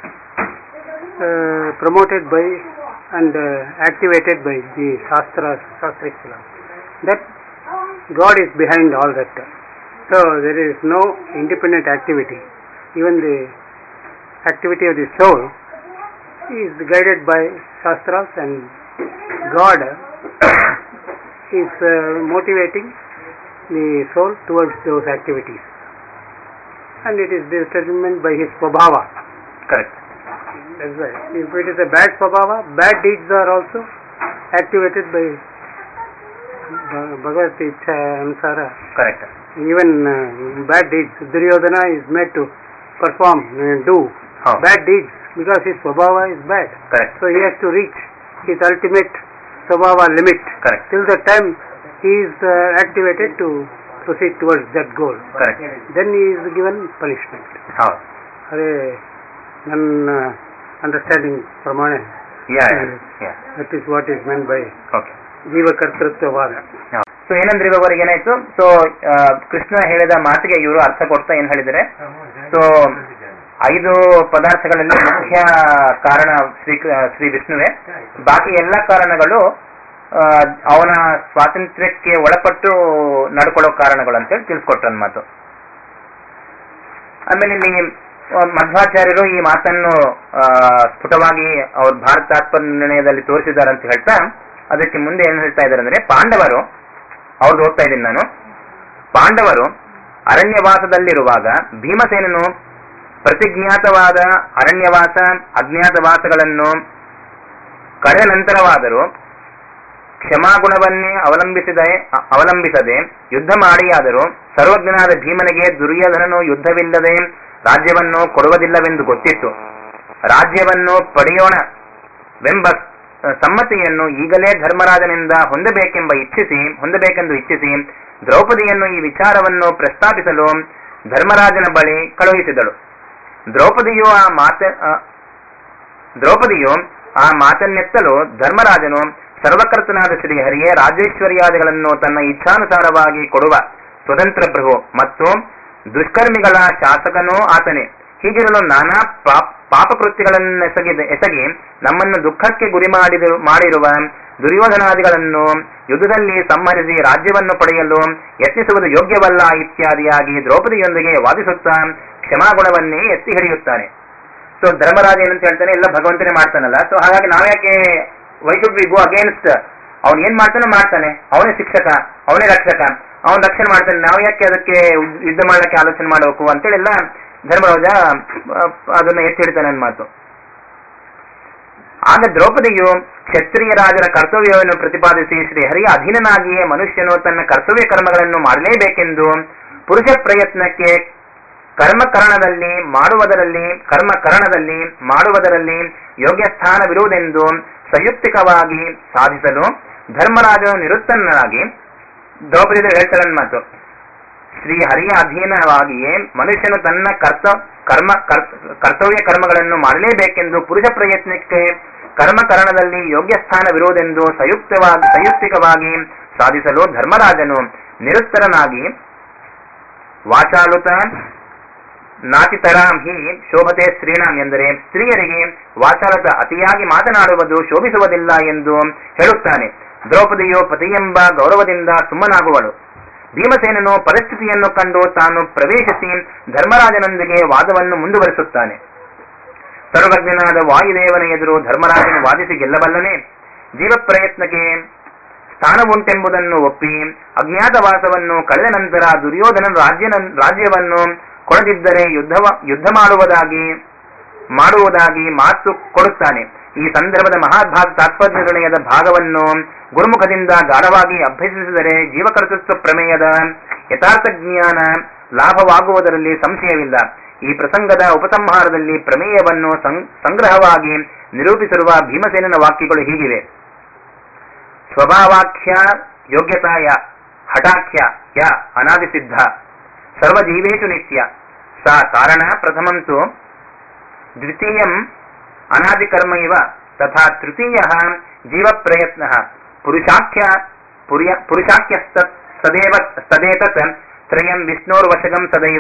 uh, promoted by and uh, activated by the Shastras, Shastric philosophy. That God is behind all that. So there is no independent activity. Even the activity of the soul is guided by Shastras and God is uh, motivating the soul towards those activities and it is determined by his swabhava. Correct That's right. If it is a bad swabhava, bad deeds are also activated by Bha- Bhagavad Gita Ansara. Correct Even uh, bad deeds, Duryodhana is made to perform, uh, do ಹೌದು bad deeds because his swabhava is bad. Correct So he has to reach his ultimate swabhava limit. Correct Till that time, he is uh, activated to proceed towards that goal. Correct Then he is given punishment. ಹೌದು ಅದೇ ನನ್ನ understanding ಪ್ರಮಾಣ yeah yeah that is what is meant by okay ಜೀವಕರ್ತೃತ್ವವಾದ so ಏನಂದ್ರೆ ಇವಾಗವರೆಗೆ ಏನಾಯ್ತು so Krishna ಹೇಳಿದ ಮಾತಿಗೆ ಇವರು ಅರ್ಥ ಕೊಡ್ತಾ ಏನ್ ಹೇಳಿದರೆ ಸೊ ಐದು ಪದಾರ್ಥಗಳಲ್ಲಿ ಮುಖ್ಯ ಕಾರಣ ಶ್ರೀ ಶ್ರೀ ವಿಷ್ಣುವೇ ಬಾಕಿ ಎಲ್ಲ ಕಾರಣಗಳು ಆ, ಅವನ ಸ್ವಾತಂತ್ರ್ಯಕ್ಕೆ ಒಳಪಟ್ಟು ನಡ್ಕೊಳ್ಳೋ ಕಾರಣಗಳು ಅಂತೇಳಿ ತಿಳಿಸ್ಕೊಟ್ರು ನನ್ನ ಮಾತು ಆಮೇಲೆ ಇಲ್ಲಿ ಆ, ಮಧ್ವಾಚಾರ್ಯರು ಈ ಮಾತನ್ನು ಆ, ಸ್ಫುಟವಾಗಿ ಅವ್ರ ಭಾರತ ತಾತ್ಪರ್ಯ ನಿರ್ಣಯದಲ್ಲಿ ತೋರಿಸಿದ್ದಾರೆ ಅಂತ ಹೇಳ್ತಾ ಅದಕ್ಕೆ ಮುಂದೆ ಏನ್ ಹೇಳ್ತಾ ಇದ್ದಾರೆ ಅಂದ್ರೆ ಪಾಂಡವರು ಅವ್ರದ್ದು ಓದ್ತಾ ಇದ್ದೀನಿ ನಾನು ಪಾಂಡವರು ಅರಣ್ಯವಾಸದಲ್ಲಿರುವಾಗ ಭೀಮಸೇನನು ಪ್ರತಿಜ್ಞಾತವಾದ ಅರಣ್ಯವಾಸ ಅಜ್ಞಾತವಾಸಗಳನ್ನು ಕಡೆ ನಂತರವಾದರೂ ಕ್ಷಮಾಗುಣವನ್ನೇ ಅವಲಂಬಿಸಿದೆ ಅ- ಅವಲಂಬಿಸದೆ ಯುದ್ಧ ಮಾಡಿಯಾದರೂ ಸರ್ವಜ್ಞನಾದ ಭೀಮನಿಗೆ ದುರ್ಯೋಧನನು ಯುದ್ಧವಿಲ್ಲದೆ ರಾಜ್ಯವನ್ನು ಕೊಡುವುದಿಲ್ಲವೆಂದು ಗೊತ್ತಿತ್ತು ರಾಜ್ಯವನ್ನು ಪಡೆಯೋಣವೆಂಬ ಅ, ಸಮ್ಮತಿಯನ್ನು ಈಗಲೇ ಧರ್ಮರಾಜನಿಂದ ಹೊಂದಬೇಕೆಂಬ ಇಚ್ಛಿಸಿ ಹೊಂದಬೇಕೆಂದು ಇಚ್ಛಿಸಿ ದ್ರೌಪದಿಯನ್ನು ಈ ವಿಚಾರವನ್ನು ಪ್ರಸ್ತಾಪಿಸಲು ಧರ್ಮರಾಜನ ಬಳಿ ಕಳುಹಿಸಿದಳು ದ್ರೌಪದಿಯು ಆ ಮಾತ ಅ, ದ್ರೌಪದಿಯು ಆ ಮಾತನ್ನೆತ್ತಲು ಧರ್ಮರಾಜನು ಸರ್ವಕರ್ತನಾದ ಶ್ರೀಹರಿಯೇ ರಾಜೇಶ್ವರ್ಯಾದಿಗಳನ್ನು ತನ್ನ ಇಚ್ಛಾನುಸಾರವಾಗಿ ಕೊಡುವ ಸ್ವತಂತ್ರ ಪ್ರಭು ಮತ್ತು ದುಷ್ಕರ್ಮಿಗಳ ಶಾಸಕನೂ ಆತನೇ ಹೀಗಿರಲು ನಾನಾ ಪಾಪ್- ಪಾಪಕೃತ್ಯಗಳನ್ನೆಸಗಿದ ಎಸಗಿ ನಮ್ಮನ್ನು ದುಃಖಕ್ಕೆ ಗುರಿ ಮಾಡಿದ ಮಾಡಿರುವ ದುರ್ಯೋಧನಾದಿಗಳನ್ನು ಯುದ್ಧದಲ್ಲಿ ಸಂಹರಿಸಿ ರಾಜ್ಯವನ್ನು ಪಡೆಯಲು ಯತ್ನಿಸುವುದು ಯೋಗ್ಯವಲ್ಲ ಇತ್ಯಾದಿಯಾಗಿ ದ್ರೌಪದಿಯೊಂದಿಗೆ ವಾದಿಸುತ್ತಾ ಕ್ಷಮಾಗುಣವನ್ನೇ ಎತ್ತಿ ಹಿಡಿಯುತ್ತಾನೆ ಸೊ ಧರ್ಮರಾಜ ಏನಂತ ಹೇಳ್ತಾನೆ ಎಲ್ಲ ಭಗವಂತನೇ ಮಾಡ್ತಾನಲ್ಲ ಸೊ ಹಾಗಾಗಿ ನಾವ್ಯಾಕೆ why should we go against ಅವ್ನು ಏನ್ ಮಾಡ್ತಾನೋ ಮಾಡ್ತಾನೆ ಅವನೇ ಶಿಕ್ಷಕ ಅವನೇ ರಕ್ಷಕ ಅವನ್ ರಕ್ಷಣೆ ಮಾಡ್ತಾನೆ ನಾವು ಯಾಕೆ ಅದಕ್ಕೆ ಯುದ್ಧ ಮಾಡಕ್ಕೆ ಆಲೋಚನೆ ಮಾಡಬೇಕು ಅಂತೇಳಿ ಎಲ್ಲ ಧರ್ಮರಾಜ ಆ, ಅದನ್ನ ಎತ್ತಿ ಹಿಡಿತಾನೆ ನನ್ನ ಮಾತು ಆಗ ದ್ರೌಪದಿಯು ಕ್ಷತ್ರಿಯ ರಾಜರ ಕರ್ತವ್ಯವನ್ನು ಪ್ರತಿಪಾದಿಸಿ ಶ್ರೀಹರಿಯ ಅಧೀನನಾಗಿಯೇ ಮನುಷ್ಯನು ತನ್ನ ಕರ್ತವ್ಯ ಕರ್ಮಗಳನ್ನು ಮಾಡಲೇಬೇಕೆಂದು ಪುರುಷ ಪ್ರಯತ್ನಕ್ಕೆ ಕರ್ಮಕರಣದಲ್ಲಿ ಮಾಡುವುದರಲ್ಲಿ ಕರ್ಮಕರಣದಲ್ಲಿ ಮಾಡುವುದರಲ್ಲಿ ಯೋಗ್ಯ ಸ್ಥಾನವಿರುವುದೆಂದು ಸಂಯುಕ್ತಿಕವಾಗಿ ಸಾಧಿಸಲು ಧರ್ಮರಾಜನು ನಿರುತ್ತನಾಗಿ ದ್ರೌಪದಿ ಹೇಳ್ತಾಳೆ ನನ್ನ ಮಾತು ಶ್ರೀ ಹರಿಯ ಅಧೀನವಾಗಿಯೇ ಮನುಷ್ಯನು ತನ್ನ ಕರ್ತ ಕರ್ಮ ಕರ್- ಕರ್ತವ್ಯ ಕರ್ಮಗಳನ್ನು ಮಾಡಲೇಬೇಕೆಂದು ಪುರುಷ ಪ್ರಯತ್ನಕ್ಕೆ ಕರ್ಮಕರಣದಲ್ಲಿ ಯೋಗ್ಯ ಸ್ಥಾನವಿರುವುದೆಂದು ಸಂಯುಕ್ತವಾಗಿ ಸಂಯುಕ್ತಿಕವಾಗಿ ಸಾಧಿಸಲು ಧರ್ಮರಾಜನು ನಿರುತ್ತರನಾಗಿ ವಾಚಾಲುತ ನಾತಿತರಾಂ ಹಿ ಶೋಭತೆ ಸ್ತ್ರೀಣಾಂ ಎಂದರೆ ಸ್ತ್ರೀಯರಿಗೆ ವಾಚಾಲತ ಅತಿಯಾಗಿ ಮಾತನಾಡುವುದು ಶೋಭಿಸುವುದಿಲ್ಲ ಎಂದು ಹೇಳುತ್ತಾನೆ ದ್ರೌಪದಿಯು ಪತಿಯೆಂಬ ಗೌರವದಿಂದ ಸುಮ್ಮನಾಗುವಳು ಭೀಮಸೇನನು ಪರಿಸ್ಥಿತಿಯನ್ನು ಕಂಡು ತಾನು ಪ್ರವೇಶಿಸಿ ಧರ್ಮರಾಜನೊಂದಿಗೆ ವಾದವನ್ನು ಮುಂದುವರಿಸುತ್ತಾನೆ ಸರ್ವಜ್ಞನಾದ ವಾಯುದೇವನ ಎದುರು ಧರ್ಮರಾಜನು ವಾದಿಸಿ ಗೆಲ್ಲಬಲ್ಲನೆ ಜೀವ ಪ್ರಯತ್ನಕ್ಕೆ ಸ್ಥಾನವುಂಟೆಂಬುದನ್ನು ಒಪ್ಪಿ ಅಜ್ಞಾತವಾಸವನ್ನು ಕಳೆದ ನಂತರ ದುರ್ಯೋಧನ ರಾಜ್ಯನ ರಾಜ್ಯವನ್ನು ಕೊಡದಿದ್ದರೆ ಯುದ್ಧವ ಯುದ್ಧ ಮಾಡುವುದಾಗಿ ಮಾಡುವುದಾಗಿ ಮಾತು ಕೊಡುತ್ತಾನೆ ಈ ಸಂದರ್ಭದ ಮಹಾಭಾಗ ತಾತ್ಪರ್ಯ ನಿರ್ಣಯದ ಭಾಗವನ್ನು ಗುರುಮುಖದಿಂದ ಗಾಢವಾಗಿ ಅಭ್ಯಸಿಸಿದರೆ ಜೀವಕರ್ತೃತ್ವ ಪ್ರಮೇಯದ ಯಥಾರ್ಥ ಜ್ಞಾನ ಲಾಭವಾಗುವುದರಲ್ಲಿ ಸಂಶಯವಿಲ್ಲ ಈ ಪ್ರಸಂಗದ ಉಪಸಂಹಾರದಲ್ಲಿ ಪ್ರಮೇಯವನ್ನು ಸಂ- ಸಂಗ್ರಹವಾಗಿ ನಿರೂಪಿಸಿರುವ ಭೀಮಸೇನನ ವಾಕ್ಯಗಳು ಹೀಗಿವೆ ಸ್ವಭಾವಾಖ್ಯ ಯೋಗ್ಯತಾಯ ಹಠಾಖ್ಯ ಯ ಅನಾದಿಸಿದ್ಧ ಸರ್ವಜೀವೇಷು ನಿತ್ಯ ಸಾ ಕಾರಣ ಪ್ರಥಮಂತು ದ್ವಿತೀಯಂ ಅನಾದಿಕರ್ಮ ಇವ ತಥಾ ತೃತೀಯ ಜೀವ ಪ್ರಯತ್ನ ಪುರುಷಾಖ್ಯ ಪುರ್ಯ ಪುರುಷಾಖ್ಯಸ್ತ ಸದೇವ ಸದೇತತ್ ತ್ರಯಂ ವಿಷ್ಣೋರ್ವಶಗಂ ಸದೈವ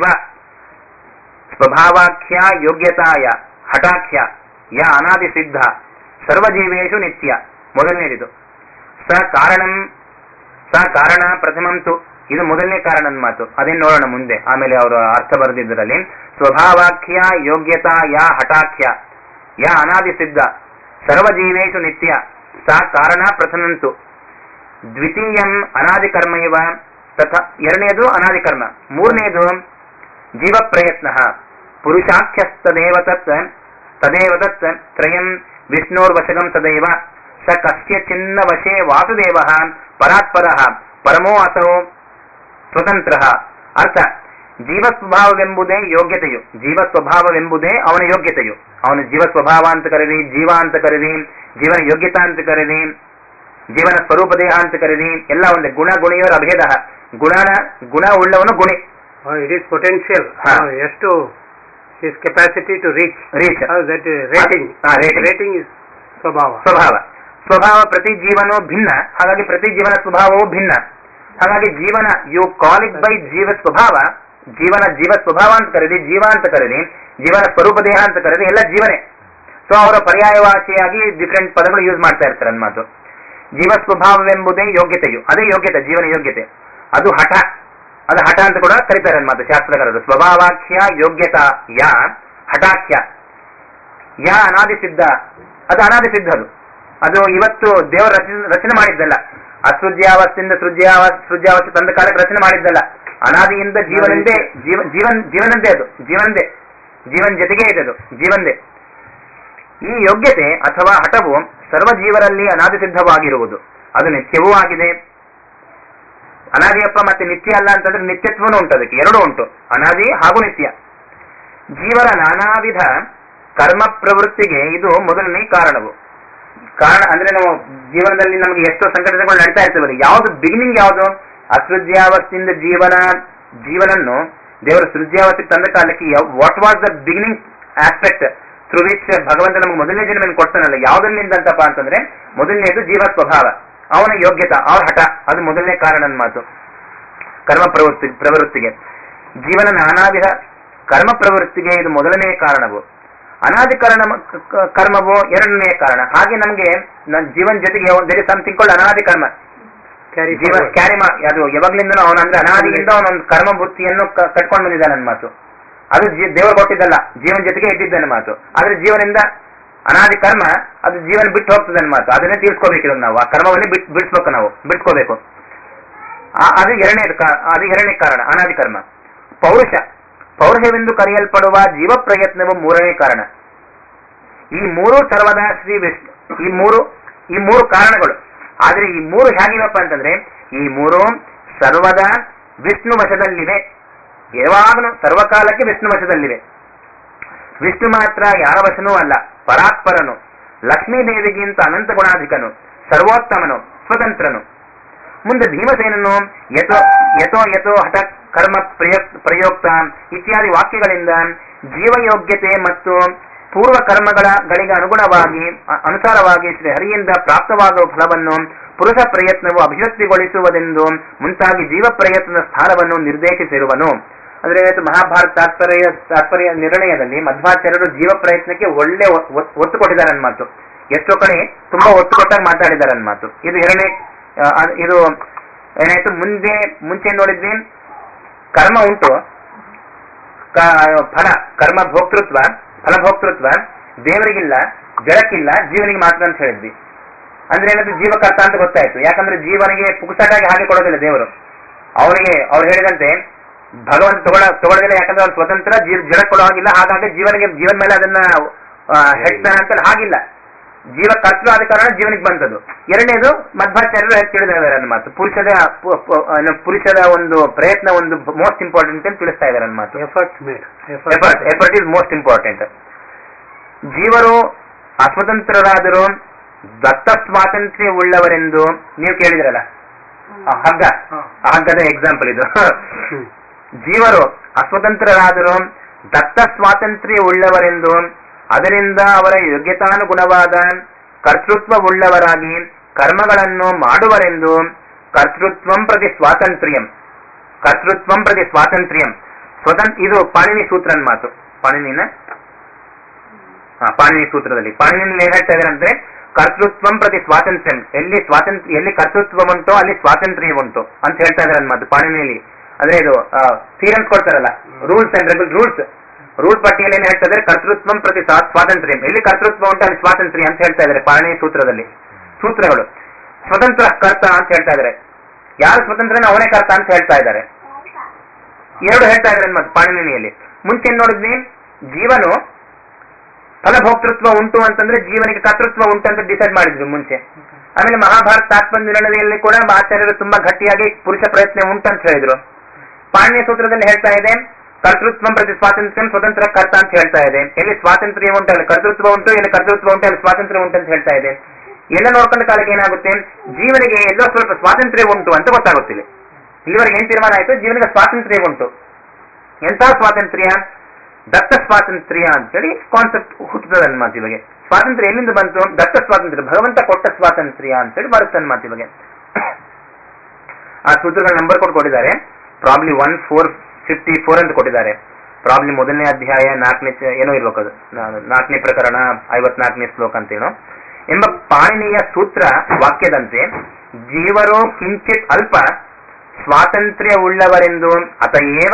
ಸ್ವಭಾವಾಖ್ಯ ಯೋಗ್ಯತಾಯ ಹಠಾಖ್ಯ ಯ ಅನಾದಿ ಸಿದ್ಧ ಸರ್ವಜೀವೇಶು ನಿತ್ಯ ಮೊದಲನೇದಿದು ಸ ಕಾರಣಂ ಸ ಕಾರಣ ಪ್ರಥಮಂತು ಇದು ಮೊದಲನೇ ಕಾರಣನ ಮಾತು ಅದೇನ್ ನೋಡೋಣ ಮುಂದೆ ಆಮೇಲೆ ಅವರು ಅರ್ಥ ಬರೆದಿದ್ದರಲ್ಲಿ ಸ್ವಭಾವಾಖ್ಯ ಯೋಗ್ಯತಾ ಯಾ ಹಠಾಖ್ಯ ಯಾ ಅನಾದಿ ಸಿದ್ಧ ಸರ್ವಜೀವೇಶು ನಿತ್ಯ ಸ ಕಾರಣ ಪ್ರಥಮಂತು ದ್ವಿತೀಯಂ ಅನಾದಿ ಕರ್ಮ ಇವ ತಥಾ ಎರಡನೇದು ಅನಾದಿ ಕರ್ಮ ಮೂರನೇದು ಜೀವ ಪ್ರಯತ್ನ ಪುರುಷಾಖ್ಯಸ್ತದೇವ ತತ್ ತದೇವ ತತ್ ತ್ರಯಂ ವಿಷ್ಣೋರ್ವಶಗಂ ಸದೈವ ಸ ಕಸ್ಯಚಿನ್ನ ವಶೇ ವಾಸುದೇವ ಪರಾತ್ಪರ ಪರಮೋ ಅಸೋ ಸ್ವತಂತ್ರ ಅರ್ಥ ಜೀವ ಸ್ವಭಾವವೆಂಬುದೇ ಯೋಗ್ಯತೆಯು ಜೀವ ಸ್ವಭಾವವೆಂಬುದೇ ಅವನ ಯೋಗ್ಯತೆಯು ಅವನ ಜೀವ ಸ್ವಭಾವ ಅಂತ ಕರೀರಿ ಜೀವ ಅಂತ ಕರೀರಿ ಜೀವನ ಯೋಗ್ಯತಾ ಅಂತ ಕರೀರಿ ಜೀವನ ಸ್ವರೂಪ ದೇಹ ಅಂತ ಕರೀರಿ ಎಲ್ಲ ಒಂದೇ ಗುಣ ಗುಣಿಯವರ ಅಭೇದ ಗುಣನ ಗುಣ ಉಳ್ಳವನು ಗುಣಿ Oh, it is potential. Huh. Oh, yes, to his capacity to reach. Reach Oh, that uh, rating. Ah, rating. Rating is swabhava. ಸ್ವಭಾವ ಸ್ವಭಾವ ಪ್ರತಿ ಜೀವನೂ ಭಿನ್ನ ಹಾಗಾಗಿ ಪ್ರತಿ ಜೀವನ ಸ್ವಭಾವವು ಭಿನ್ನ ಹಾಗಾಗಿ ಜೀವನ ಯು ಕಾಲ್ ಇಟ್ ಬೈ ಜೀವ ಸ್ವಭಾವ ಜೀವನ ಜೀವ ಸ್ವಭಾವ ಅಂತ ಕರೀರಿ ಜೀವ ಅಂತ ಕರೀರಿ ಜೀವನ ಸ್ವರೂಪ ದೇಹ ಅಂತ ಕರೀರಿ ಎಲ್ಲ ಜೀವನೇ ಸೊ ಅವರ ಪರ್ಯಾಯವಾಚಿಯಾಗಿ ಡಿಫ್ರೆಂಟ್ ಪದಗಳು ಯೂಸ್ ಮಾಡ್ತಾ ಇರ್ತಾರೆ ನನ್ನ ಮಾತು ಜೀವ ಸ್ವಭಾವವೆಂಬುದೇ ಯೋಗ್ಯತೆಯು ಅದೇ ಯೋಗ್ಯತೆ ಜೀವನ ಯೋಗ್ಯತೆ ಅದು ಹಠ ಅದು ಹಠ ಅಂತ ಕೂಡ ಕರೀತಾರೆ ನನ್ನ ಮಾತು ಶಾಸ್ತ್ರಕಾರರು ಸ್ವಭಾವಾಖ್ಯ ಯೋಗ್ಯತಾ ಯಾ ಹಠಾಖ್ಯ ಯಾ ಅನಾದಿ ಸಿದ್ಧ ಅದು ಅನಾದಿ ಸಿದ್ಧ ಅದು ಅದು ಇವತ್ತು ದೇವರು ರಚನೆ ರಚನೆ ಮಾಡಿದ್ದಲ್ಲ ಅಸೃಜ್ಯಾವಸ್ಥೆಯಿಂದ ಸೃಜ್ಯಾವ ಸೃಜ್ಯಾವಸ್ಥೆ ತಂದ ಕಾಲಕ್ಕೆ ರಚನೆ ಮಾಡಿದ್ದಲ್ಲ ಅನಾದಿಯಿಂದ ಜೀವನಂದೇ ಜೀವ ಜೀವನ್ ಜೀವನಂದೇ ಅದು ಜೀವನಂದೇ ಜೀವನ್ ಜೊತೆಗೆ ಇದೆ ಅದು ಜೀವಂದೇ ಈ ಯೋಗ್ಯತೆ ಅಥವಾ ಹಠವು ಸರ್ವ ಜೀವರಲ್ಲಿ ಅನಾದಿ ಸಿದ್ಧವಾಗಿರುವುದು ಅದು ನಿತ್ಯವೂ ಆಗಿದೆ ಅನಾದಿಯಪ್ಪ ಮತ್ತೆ ನಿತ್ಯ ಅಲ್ಲ ಅಂತಂದ್ರೆ ನಿತ್ಯತ್ವನೂ ಉಂಟು ಅದಕ್ಕೆ ಎರಡೂ ಉಂಟು ಅನಾದಿ ಹಾಗೂ ನಿತ್ಯ ಜೀವನ ನಾನಾ ವಿಧ ಕರ್ಮ ಪ್ರವೃತ್ತಿಗೆ ಇದು ಮೊದಲನೇ ಕಾರಣವು ಕಾರಣ ಅಂದ್ರೆ ನಾವು ಜೀವನದಲ್ಲಿ ನಮಗೆ ಎಷ್ಟೋ ಸಂಘಟನೆಗಳು ನಡೀತಾ ಇರ್ತವೆ ಯಾವ್ದು ಬಿಗಿನಿಂಗ್ ಯಾವುದು ಅಸೃಜ್ಯಾವಸ್ಥೆಯಿಂದ ಜೀವನ ಜೀವನನ್ನು ದೇವರ ಸೃಜ್ಯಾವಸ್ಥೆಗೆ ತಂದ ಕಾಲಕ್ಕೆ what was the beginning aspect through which ಭಗವಂತ ನಮಗೆ ಮೊದಲನೇ ಜನ್ಮ ಕೊಡ್ತಾನಲ್ಲ ಯಾವ್ದರಿಂದ ಅಂತಪ್ಪ ಅಂತಂದ್ರೆ ಮೊದಲನೇದು ಜೀವ ಸ್ವಭಾವ ಅವನ ಯೋಗ್ಯತಾ ಅವನ ಹಠ ಅದು ಮೊದಲನೇ ಕಾರಣನ ಮಾತು ಕರ್ಮ ಪ್ರವೃತ್ತಿ ಪ್ರವೃತ್ತಿಗೆ ಜೀವನ ನಾನಾ ವಿಧ ಕರ್ಮ ಪ್ರವೃತ್ತಿಗೆ ಇದು ಮೊದಲನೇ ಕಾರಣವು ಅನಾದಿ ಕಾರಣ ಕರ್ಮವು ಎರಡನೇ ಕಾರಣ ಹಾಗೆ ನಮಗೆ ನನ್ನ ಜೀವನ ಜೊತೆಗೆ ದೇರ್ ಇಸ್ ಸಮಥಿಂಗ್ ಕೊಳ್ಳ ಅನಾದಿ ಕರ್ಮ Carry ಜೀವ forward. ಕ್ಯಾರಿ ಮಾ ಅದು ಯಾವಾಗ್ಲಿಂದ ಅವನ ಅಂದ್ರೆ ಅನಾದಿಯಿಂದ ಅವನೊಂದು ಕರ್ಮ ಬುತ್ತಿಯನ್ನು ಕ- ಕಟ್ಕೊಂಡು ಬಂದಿದ್ದಾನೆ ನನ್ನ ಮಾತು ಅದು ಜೀ- ದೇವರು ಕೊಟ್ಟಿದ್ದಲ್ಲ ಜೀವನ ಜೊತೆಗೆ ಇದ್ದಿದ್ದಾನೆ ಮಾತು ಆದ್ರೆ ಜೀವನದಿಂದ ಅನಾದಿ ಕರ್ಮ ಅದು ಜೀವನ ಬಿಟ್ಟು ಹೋಗ್ತದೆ ನನ್ನ ಮಾತು ಅದನ್ನೇ ತೀರ್ಸ್ಕೋಬೇಕಿರೋ ನಾವು ಆ ಕರ್ಮವನ್ನೇ ಬಿಟ್ ಬಿಡಿಸ್ಬೇಕು ನಾವು ಬಿಡಿಸ್ಕೋಬೇಕು ಆ- ಅದು ಎರಡನೇ ಅದು ಎರಡನೇ ಕಾರಣ ಅನಾದಿ ಕರ್ಮ ಪೌರುಷ ಪೌರುಷವೆಂದು ಕರೆಯಲ್ಪಡುವ ಜೀವ ಪ್ರಯತ್ನವು ಮೂರನೇ ಕಾರಣ ಈ ಮೂರು ಸರ್ವದಾ ಶ್ರೀ ವಿಷ್ಣು ಈ ಮೂರು ಈ ಮೂರು ಕಾರಣಗಳು ಆದ್ರೆ ಈ ಮೂರು ಹೇಗಿವಪ್ಪ ಅಂತಂದ್ರೆ ಈ ಮೂರು ಸರ್ವದ ವಿಷ್ಣು ವಶದಲ್ಲಿವೆ ಯಾವಾಗಲೂ ಸರ್ವಕಾಲಕ್ಕೆ ವಿಷ್ಣು ವಶದಲ್ಲಿವೆ ವಿಷ್ಣು ಮಾತ್ರ ಯಾರ ವಶನೂ ಅಲ್ಲ ಪರಾತ್ಪರನು ಲಕ್ಷ್ಮೀ ದೇವಿಗಿಂತ ಅನಂತ ಗುಣಾಧಿಕನು ಸರ್ವೋತ್ತಮನು ಸ್ವತಂತ್ರನು ಮುಂದೆ ಭೀಮಸೇನನು ಯಥೋ ಯಥೋ ಯಥೋ ಹಠ ಕರ್ಮ ಪ್ರಯೋಕ್ ಪ್ರಯೋಕ್ತ ಇತ್ಯಾದಿ ವಾಕ್ಯಗಳಿಂದ ಜೀವಯೋಗ್ಯತೆ ಮತ್ತು ಪೂರ್ವ ಕರ್ಮಗಳ ಗಳಿಗೆ ಅನುಗುಣವಾಗಿ ಅ- ಅನುಸಾರವಾಗಿ ಶ್ರೀ ಹರಿಯಿಂದ ಪ್ರಾಪ್ತವಾಗುವ ಫಲವನ್ನು ಪುರುಷ ಪ್ರಯತ್ನವು ಅಭಿವ್ಯಕ್ತಿಗೊಳಿಸುವುದೆಂದು ಮುಂತಾಗಿ ಜೀವ ಪ್ರಯತ್ನದ ಸ್ಥಾನವನ್ನು ನಿರ್ದೇಶಿಸಿರುವನು ಅಂದ್ರೆ ಇವತ್ತು ಮಹಾಭಾರತ ತಾತ್ಪರ್ಯ ತಾತ್ಪರ್ಯ ನಿರ್ಣಯದಲ್ಲಿ ಮಧ್ವಾಚಾರ್ಯರು ಜೀವ ಪ್ರಯತ್ನಕ್ಕೆ ಒಳ್ಳೆ ಒ- ಒತ್- ಒತ್ತು ಕೊಟ್ಟಿದ್ದಾರೆ ನನ್ನ ಮಾತು ಎಷ್ಟೋ ಕಡೆ ತುಂಬಾ ಒತ್ತು ಕೊಟ್ಟಾಗ ಮಾತಾಡಿದ್ದಾರೆ ನನ್ನ ಮಾತು ಇದು ಎರಡನೇ ಆ, ಅದ್- ಇದು ಏನಾಯ್ತು ಮುಂದೆ ಮುಂಚೆ ನೋಡಿದ್ವಿ ಕರ್ಮ ಉಂಟು ಕ- ಫಲ ಕರ್ಮ ಭೋಕ್ತೃತ್ವ ಫಲಭೋಕ್ತೃತ್ವ ದೇವರಿಗಿಲ್ಲ ಜಡಕ್ಕಿಲ್ಲ ಜೀವನಿಗೆ ಮಾತ್ರ ಅಂತ ಹೇಳಿದ್ವಿ ಅಂದ್ರೆ ಏನಾದ್ರು ಜೀವಕರ್ತ ಅಂತ ಗೊತ್ತಾಯ್ತು ಯಾಕಂದ್ರೆ ಜೀವನಿಗೆ ಪುಕ್ಸಟಾಗಿ ಹಾಗೆ ಕೊಡೋದಿಲ್ಲ ದೇವರು ಅವನಿಗೆ ಅವ್ರು ಹೇಳಿದಂತೆ ಭಗವಂತ ತಗೊಳ ತಗೊಳ್ಳೋದಿಲ್ಲ ಯಾಕಂದ್ರೆ ಅವ್ನು ಸ್ವತಂತ್ರ ಜೀವ ಜಡ ಕೊಡೋ ಹಾಗಿಲ್ಲ ಹಾಗಾಗಿ ಜೀವನಿಗೆ ಜೀವನ ಮೇಲೆ ಅದನ್ನ ಆ, ಹೆಡ್ತಾನೆ ಅಂತ ಹಾಗಿಲ್ಲ ಜೀವ ಕರ್ತೃ ಆದ ಕಾರಣ ಜೀವನಿಗೆ ಬಂದದ್ದು ಎರಡನೇದು ಮಧ್ವಾಚಾರ್ಯರು ಹೇಗೆ ತಿಳಿದಿದ್ದಾರೆ ಅನ್ನೋ ಮಾತು ಪುರುಷದ ಪು- ಪು- ಏನು, ಪುರುಷದ ಒಂದು ಪ್ರಯತ್ನ ಒಂದು ಮೋಸ್ಟ್ ಇಂಪಾರ್ಟೆಂಟ್ ಅಂತ ತಿಳಿಸ್ತಾ ಇದ್ದಾರೆ ಅನ್ನೋ ಮಾತು Effort made. Effort. Effort effort is most important ಜೀವರು ಅಸ್ವತಂತ್ರರಾದರು ದತ್ತ ಸ್ವಾತಂತ್ರ್ಯ ಉಳ್ಳವರೆಂದು ನೀವು ಕೇಳಿದ್ರಲ್ಲ ಆ ಹಗ್ಗ ಆ ಹಗ್ಗದ ಎಕ್ಸಾಂಪಲ್ ಇದು Hmm. ಜೀವರು ಅಸ್ವತಂತ್ರರಾದರು ದತ್ತ ಸ್ವಾತಂತ್ರ್ಯ ಉಳ್ಳವರೆಂದು ಅದರಿಂದ ಅವರ ಯೋಗ್ಯತಾನುಗುಣವಾದ ಕರ್ತೃತ್ವವುಳ್ಳವರಾಗಿ ಕರ್ಮಗಳನ್ನು ಮಾಡುವರೆಂದು ಕರ್ತೃತ್ವಂ ಪ್ರತಿ ಸ್ವಾತಂತ್ರ್ಯಂ ಕರ್ತೃತ್ವಂ ಪ್ರತಿ ಸ್ವಾತಂತ್ರ್ಯಂ ಸ್ವತಂತ್ರ ಇದು ಪಾಣಿನಿ ಸೂತ್ರನ್ ಮಾತು ಪಾಣಿನಿನ ಹಾ, ಪಾಣಿನಿ ಸೂತ್ರದಲ್ಲಿ ಪಾಣಿನಿನಲ್ಲಿ ಏನ್ ಹೇಳ್ತಾ ಇದ್ದಾರೆ ಅಂದ್ರೆ ಕರ್ತೃತ್ವಂ ಪ್ರತಿ ಸ್ವಾತಂತ್ರ್ಯಂ ಎಲ್ಲಿ ಸ್ವಾತಂತ್ರ್ಯ ಎಲ್ಲಿ ಕರ್ತೃತ್ವ ಉಂಟೋ ಅಲ್ಲಿ ಸ್ವಾತಂತ್ರ್ಯ ಉಂಟು ಅಂತ ಹೇಳ್ತಾ ಇದ್ದಾರೆ ಮಾತು ಪಾಣಿನಿಯಲ್ಲಿ ಅಂದ್ರೆ ಇದು ಥಿಯರಮ್ಸ್ ಕೊಡ್ತಾರಲ್ಲ rules and regular rules rule ಪಟ್ಟಿಯಲ್ಲಿ ಏನ್ ಹೇಳ್ತಾ ಇದ್ದಾರೆ ಕರ್ತೃತ್ವಂ ಪ್ರತಿ ಸ್ವಾ- ಸ್ವಾತಂತ್ರ್ಯಂ ಎಲ್ಲಿ ಕರ್ತೃತ್ವ ಉಂಟು ಅಲ್ಲಿ ಸ್ವಾತಂತ್ರ್ಯ ಅಂತ ಹೇಳ್ತಾ ಇದ್ದಾರೆ ಪಾಣಿನಿ ಸೂತ್ರದಲ್ಲಿ ಸೂತ್ರಗಳು ಸ್ವತಂತ್ರ ಕರ್ತ ಅಂತ ಹೇಳ್ತಾ ಇದ್ದಾರೆ ಯಾರು ಸ್ವತಂತ್ರನ ಅವನೇ ಕರ್ತ ಅಂತ ಹೇಳ್ತಾ ಇದ್ದಾರೆ ಎರಡು ಹೇಳ್ತಾ ಇದ್ದಾರೆ ಮತ್ತೆ ಪಾಣಿನಿಯಲ್ಲಿ ಮುಂಚೆ ನೋಡಿದ್ವಿ ಜೀವನು ಫಲಭೋಕ್ತೃತ್ವ ಉಂಟು ಅಂತಂದ್ರೆ ಜೀವನಿಗೆ ಕರ್ತೃತ್ವ ಉಂಟು ಅಂತ ಡಿಸೈಡ್ ಮಾಡಿದ್ವಿ ಮುಂಚೆ ಆಮೇಲೆ ಮಹಾಭಾರತ ತಾತ್ಪರ್ಯ ನಿರ್ಣಯದಲ್ಲಿ ಕೂಡ ಆಚಾರ್ಯರು ತುಂಬಾ ಗಟ್ಟಿಯಾಗಿ ಪುರುಷ ಪ್ರಯತ್ನ ಉಂಟು ಅಂತ ಹೇಳಿದ್ರು ಪಾಣಿನಿ ಸೂತ್ರದಲ್ಲಿ ಹೇಳ್ತಾ ಇದೆ ಕರ್ತೃತ್ವ ಪ್ರತಿ ಸ್ವಾತಂತ್ರ್ಯ ಸ್ವತಂತ್ರ ಕರ್ತ ಅಂತ ಹೇಳ್ತಾ ಇದೆ ಎಲ್ಲಿ ಸ್ವಾತಂತ್ರ್ಯ ಉಂಟು ಅಲ್ಲಿ ಕರ್ತೃತ್ವ ಉಂಟು ಎಲ್ಲಿ ಕರ್ತೃತ್ವ ಉಂಟು ಅಲ್ಲಿ ಸ್ವಾತಂತ್ರ್ಯ ಉಂಟು ಅಂತ ಹೇಳ್ತಾ ಇದೆ ಎಲ್ಲ ನೋಡ್ಕೊಂಡ ಕಾಲಕ್ಕೆ ಏನಾಗುತ್ತೆ ಜೀವನಿಗೆ ಎಲ್ಲೋ ಸ್ವಲ್ಪ ಸ್ವಾತಂತ್ರ್ಯ ಉಂಟು ಅಂತ ಗೊತ್ತಾಗುತ್ತಿಲ್ಲ ಇಲ್ಲಿವರೆಗೆ ಏನ್ ತೀರ್ಮಾನ ಆಯ್ತು ಜೀವನಿಗೆ ಸ್ವಾತಂತ್ರ್ಯ ಉಂಟು ಎಂತ ಸ್ವಾತಂತ್ರ್ಯ ದತ್ತ ಸ್ವಾತಂತ್ರ್ಯ ಅಂತೇಳಿ ಕಾನ್ಸೆಪ್ಟ್ ಹುಟ್ಟುತ್ತದೆ ಅನ್ಮಾತ್ ಇವಾಗ ಸ್ವಾತಂತ್ರ್ಯ ಎಲ್ಲಿಂದ ಬಂತು ದತ್ತ ಸ್ವಾತಂತ್ರ್ಯ ಭಗವಂತ ಕೊಟ್ಟ ಸ್ವಾತಂತ್ರ್ಯ ಅಂತೇಳಿ ಬರುತ್ತೆ ಅನ್ಮಾತ್ ಇವಾಗ ಆ ಸೂತ್ರಗಳ ನಂಬರ್ ಕೊಟ್ಟು ಕೊಟ್ಟಿದ್ದಾರೆ probably one four fifty four ಅಂತ ಕೊಟ್ಟಿದ್ದಾರೆ ಪ್ರಾಬ್ಲಿ ಮೊದಲನೇ ಅಧ್ಯಾಯ ನಾಲ್ಕನೇ ಚ- ಏನೋ ಇರ್ಬೇಕು ಅದು ನಾ- ನಾಲ್ಕನೇ ಪ್ರಕರಣ ಐವತ್ನಾಲ್ಕನೇ ಶ್ಲೋಕ ಅಂತೇನೋ ಎಂಬ ಪಾಣಿನಿಯ ಸೂತ್ರ ವಾಕ್ಯದಂತೆ ಜೀವರು ಕಿಂಚಿತ್ ಅಲ್ಪ ಸ್ವಾತಂತ್ರ್ಯ ಉಳ್ಳವರೆಂದು ಅತಯೇವ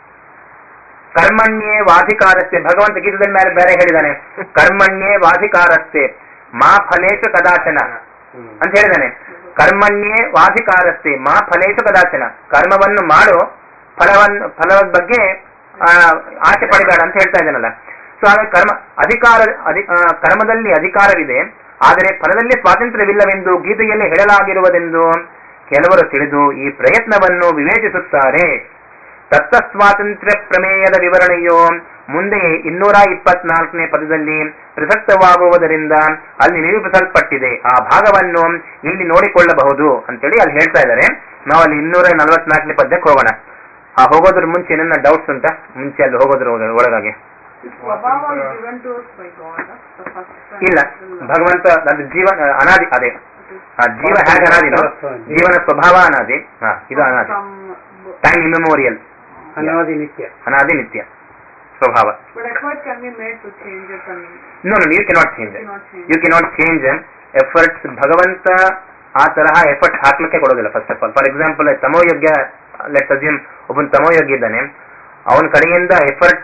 ಕರ್ಮಣ್ಯೇ ವಾಧಿಕಾರಸ್ತೆ ಭಗವಂತ ಗೀತದಲ್ಲಿ ಮೇಲೆ ಬೇರೆ ಹೇಳಿದಾನೆ ಕರ್ಮಣ್ಯೇ ವಾಧಿಕಾರಸ್ತೆ ಮಾ ಫಲೇಶು ಕದಾಚನ ಅಂತ ಹೇಳಿದಾನೆ ಕರ್ಮಣ್ಯೇ ವಾಧಿಕಾರಸ್ತೆ ಮಾ ಫಲೇಶು ಕದಾಚನ ಕರ್ಮವನ್ನು ಮಾಡು ಫಲವನ್ನು ಫಲದ ಬಗ್ಗೆ ಆ, ಆಸೆ ಪಡಿಬೇಡ ಅಂತ ಹೇಳ್ತಾ ಇದ್ದಾನಲ್ಲ ಸೊ ಹಾಗೆ ಕರ್ಮ ಅಧಿಕಾರ ಅಧಿ ಆ, ಕರ್ಮದಲ್ಲಿ ಅಧಿಕಾರವಿದೆ ಆದರೆ ಫಲದಲ್ಲಿ ಸ್ವಾತಂತ್ರ್ಯವಿಲ್ಲವೆಂದು ಗೀತೆಯಲ್ಲಿ ಹೇಳಲಾಗಿರುವುದೆಂದು ಕೆಲವರು ತಿಳಿದು ಈ ಪ್ರಯತ್ನವನ್ನು ವಿವೇಚಿಸುತ್ತಾರೆ ತತ್ತ ಸ್ವಾತಂತ್ರ್ಯ ಪ್ರಮೇಯದ ವಿವರಣೆಯು ಮುಂದೆ ಇನ್ನೂರ ಇಪ್ಪತ್ನಾಲ್ಕನೇ ಪದದಲ್ಲಿ ಪ್ರಸಕ್ತವಾಗುವುದರಿಂದ ಅಲ್ಲಿ ನಿರೂಪಿಸಲ್ಪಟ್ಟಿದೆ ಆ ಭಾಗವನ್ನು ಇಲ್ಲಿ ನೋಡಿಕೊಳ್ಳಬಹುದು ಅಂತೇಳಿ ಅಲ್ಲಿ ಹೇಳ್ತಾ ಇದ್ದಾರೆ ನಾವು ಅಲ್ಲಿ ಇನ್ನೂರ ನಲವತ್ನಾಲ್ಕನೇ ಪದ್ಯಕ್ಕೆ ಹೋಗೋಣ ಆ ಹೋಗೋದ್ರ ಮುಂಚೆ ನನ್ನ ಡೌಟ್ಸ್ ಉಂಟಾ ಮುಂಚೆ ಅಲ್ಲಿ ಹೋಗೋದ್ರ ಒಳಗ- ಒಳಗಾಗಿ Swabhava is given to us by God. The first ಇಲ್ಲ ಭಗವಂತ ಅದು ಜೀವ ಅನಾದಿ ಅದೇ ಆ ಜೀವ ಹೇಗೆ ಅನಾದಿನೋ ಜೀವನ ಸ್ವಭಾವ ಅನಾದಿ ಹಾ ಇದು ಅನಾದಿ from time immemorial Anavadi Nitya. ಅನಾದಿ ನಿತ್ಯ ಸ್ವಭಾವ but effort can be made to change it and no no you cannot change cannot change. ಯು ಕೆನಾಟ್ ಚೇಂಜ್ ಎಫರ್ಟ್ಸ್ ಭಗವಂತ ಆ ತರಹ ಎಫರ್ಟ್ ಹಾಕ್ಲಿಕ್ಕೆ ಕೊಡೋದಿಲ್ಲ first of all for example ತಮೋಯೋಗ್ಯ ಲೆಟ್ ಅಸ್ಯೂಮ್ ಒಬ್ಬನ್ ತಮೋಯೋಗ್ಯ ಇದ್ದಾನೆ ಅವನ ಕಡೆಯಿಂದ ಎಫರ್ಟ್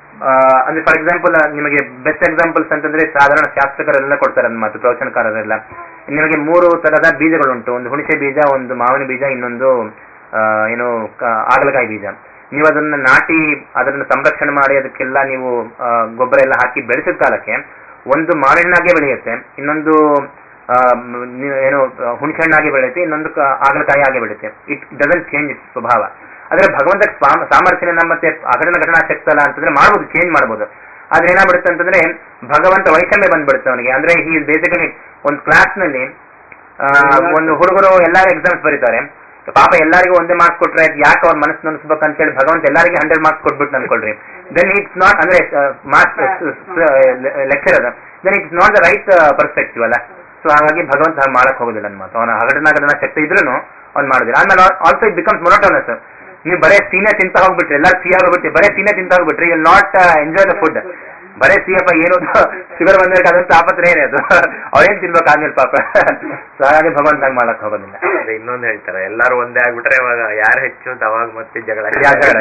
ಅಂದ್ರೆ ಫಾರ್ ಎಕ್ಸಾಂಪಲ್ ನಿಮಗೆ ಬೆಸ್ಟ್ ಎಕ್ಸಾಂಪಲ್ಸ್ ಅಂತಂದ್ರೆ ಸಾಧಾರಣ ಶಾಸ್ತ್ರಕರೆಲ್ಲ ಕೊಡ್ತಾರೆ ನನ್ನ ಮಾತು ಪ್ರವಚನಕಾರರೆಲ್ಲ ನಿಮಗೆ ಮೂರು ತರದ ಬೀಜಗಳುಂಟು ಒಂದು ಹುಣಸೆ ಬೀಜ ಒಂದು ಮಾವಿನ ಬೀಜ ಇನ್ನೊಂದು ಆ, ಏನು ಕ- ಆಗಲಕಾಯಿ ಬೀಜ ನೀವು ಅದನ್ನ ನಾಟಿ ಅದನ್ನ ಸಂರಕ್ಷಣೆ ಮಾಡಿ ಅದಕ್ಕೆಲ್ಲ ನೀವು ಆ, ಗೊಬ್ಬರ ಎಲ್ಲ ಹಾಕಿ ಬೆಳೆಸಿದ ಕಾಲಕ್ಕೆ ಒಂದು ಮಾವಿನ ಹಣ್ಣಾಗೆ ಬೆಳೆಯುತ್ತೆ ಇನ್ನೊಂದು ಆ, ಮ್, ನೀವು ಏನು ಆ, ಹುಣಸೆ ಹಣ್ಣಾಗಿ ಬೆಳೆಯುತ್ತೆ ಇನ್ನೊಂದು ಕ- ಆಗಲಕಾಯಿ ಆಗಿ ಬೆಳೆಯುತ್ತೆ ಇಟ್ ಡಸನ್ ಚೇಂಜ್ ಇಟ್ ಸ್ವಭಾವ ಆದ್ರೆ ಭಗವಂತ ಸ್ವಾಮ- ಸಾಮರ್ಥ್ಯನ ಮತ್ತೆ ಅಘಟನ ಘಟನಾ ಶಕ್ತಲ್ಲ ಅಂತಂದ್ರೆ ಮಾಡ್ಬೋದು ಚೇಂಜ್ ಮಾಡ್ಬೋದು ಆದ್ರೆ ಏನಾಗ್ಬಿಡುತ್ತೆ ಅಂತಂದ್ರೆ ಭಗವಂತ ವೈಷಮ್ಯ ಬಂದ್ಬಿಡುತ್ತೆ ಅವನಿಗೆ ಅಂದ್ರೆ ಈ ಬೇಸಿಕಲಿ ಒಂದು ಕ್ಲಾಸ್ ನಲ್ಲಿ ಆ, ಒಂದು ಹುಡುಗರು ಎಲ್ಲಾರು ಎಕ್ಸಾಮ್ಸ್ ಬರೀತಾರೆ ಪಾಪ ಎಲ್ಲರಿಗೂ ಒಂದೇ ಮಾರ್ಕ್ಸ್ ಕೊಟ್ರೆ ಯಾಕೆ ಅವ್ರ ಮನಸ್ಸು ಅನ್ಸ್ಬೇಕು ಅಂತ ಹೇಳಿ ಭಗವಂತ ಎಲ್ಲರಿಗೂ ಹಂಡ್ರೆಡ್ ಮಾರ್ಕ್ಸ್ ಕೊಟ್ಬಿಟ್ಟು ಅನ್ಕೊಳ್ರಿ ದೆನ್ ಇಟ್ಸ್ ನಾಟ್ ಅಂದ್ರೆ ಮಾರ್ಕ್ಸ್ ಲೆಕ್ಚರ್ ಅದ then it's not the right perspective ಅಲ್ಲ ಸೊ ಹಾಗಾಗಿ ಭಗವಂತ ಹಾಗೆ ಮಾಡಕ್ ಹೋಗುದಿಲ್ಲ ಅನ್ಮಾತು ಅವನ ಹಗಡನಾಗದನ ಶಕ್ತಿ ಇದ್ರೂ ಅವ್ನು ಮಾಡೋದಿಲ್ಲ ಆಮೇಲೆ ಆಲ್ಸೋ ಇಟ್ ಬಿಕಮ್ಸ್ ಮೊನೋಟೋನಸ್ ನೀವು ಬರೇ ಸೀನೆ ತಿಂತ ಹೋಗ್ಬಿಟ್ರಿ ಎಲ್ಲ ಸಿಹಿ ಹೋಗ್ಬಿಟ್ರಿ ಬರೇ ಸೀನೆ ತಿಂತ ಹೋಗ್ಬಿಟ್ರಿ you not enjoy the food ಬರೇ ಸಿಯಪ್ಪ ಏನು ಶುಗರ್ ಬಂದ್ರೆ ಅದೊಂದು ತಾಪತ್ರ ಏನೇ ಅದು ಅವ್ರೇನ್ ತಿನ್ಬೇಕು ಆದ್ಮೇಲೆ ಪಾಪ ಸೊ ಹಾಗಾಗಿ ಭಗವಂತ ಹಂಗ್ ಮಾಡಕ್ ಹೋಗೋದಿಲ್ಲ ಅದೇ ಇನ್ನೊಂದು ಹೇಳ್ತಾರೆ ಎಲ್ಲಾರು ಒಂದೇ ಆಗ್ಬಿಟ್ರೆ ಇವಾಗ ಯಾರು ಹೆಚ್ಚು ಅಂತ ಅವಾಗ ಮತ್ತೆ ಜಗಳ ಯಾಕೆ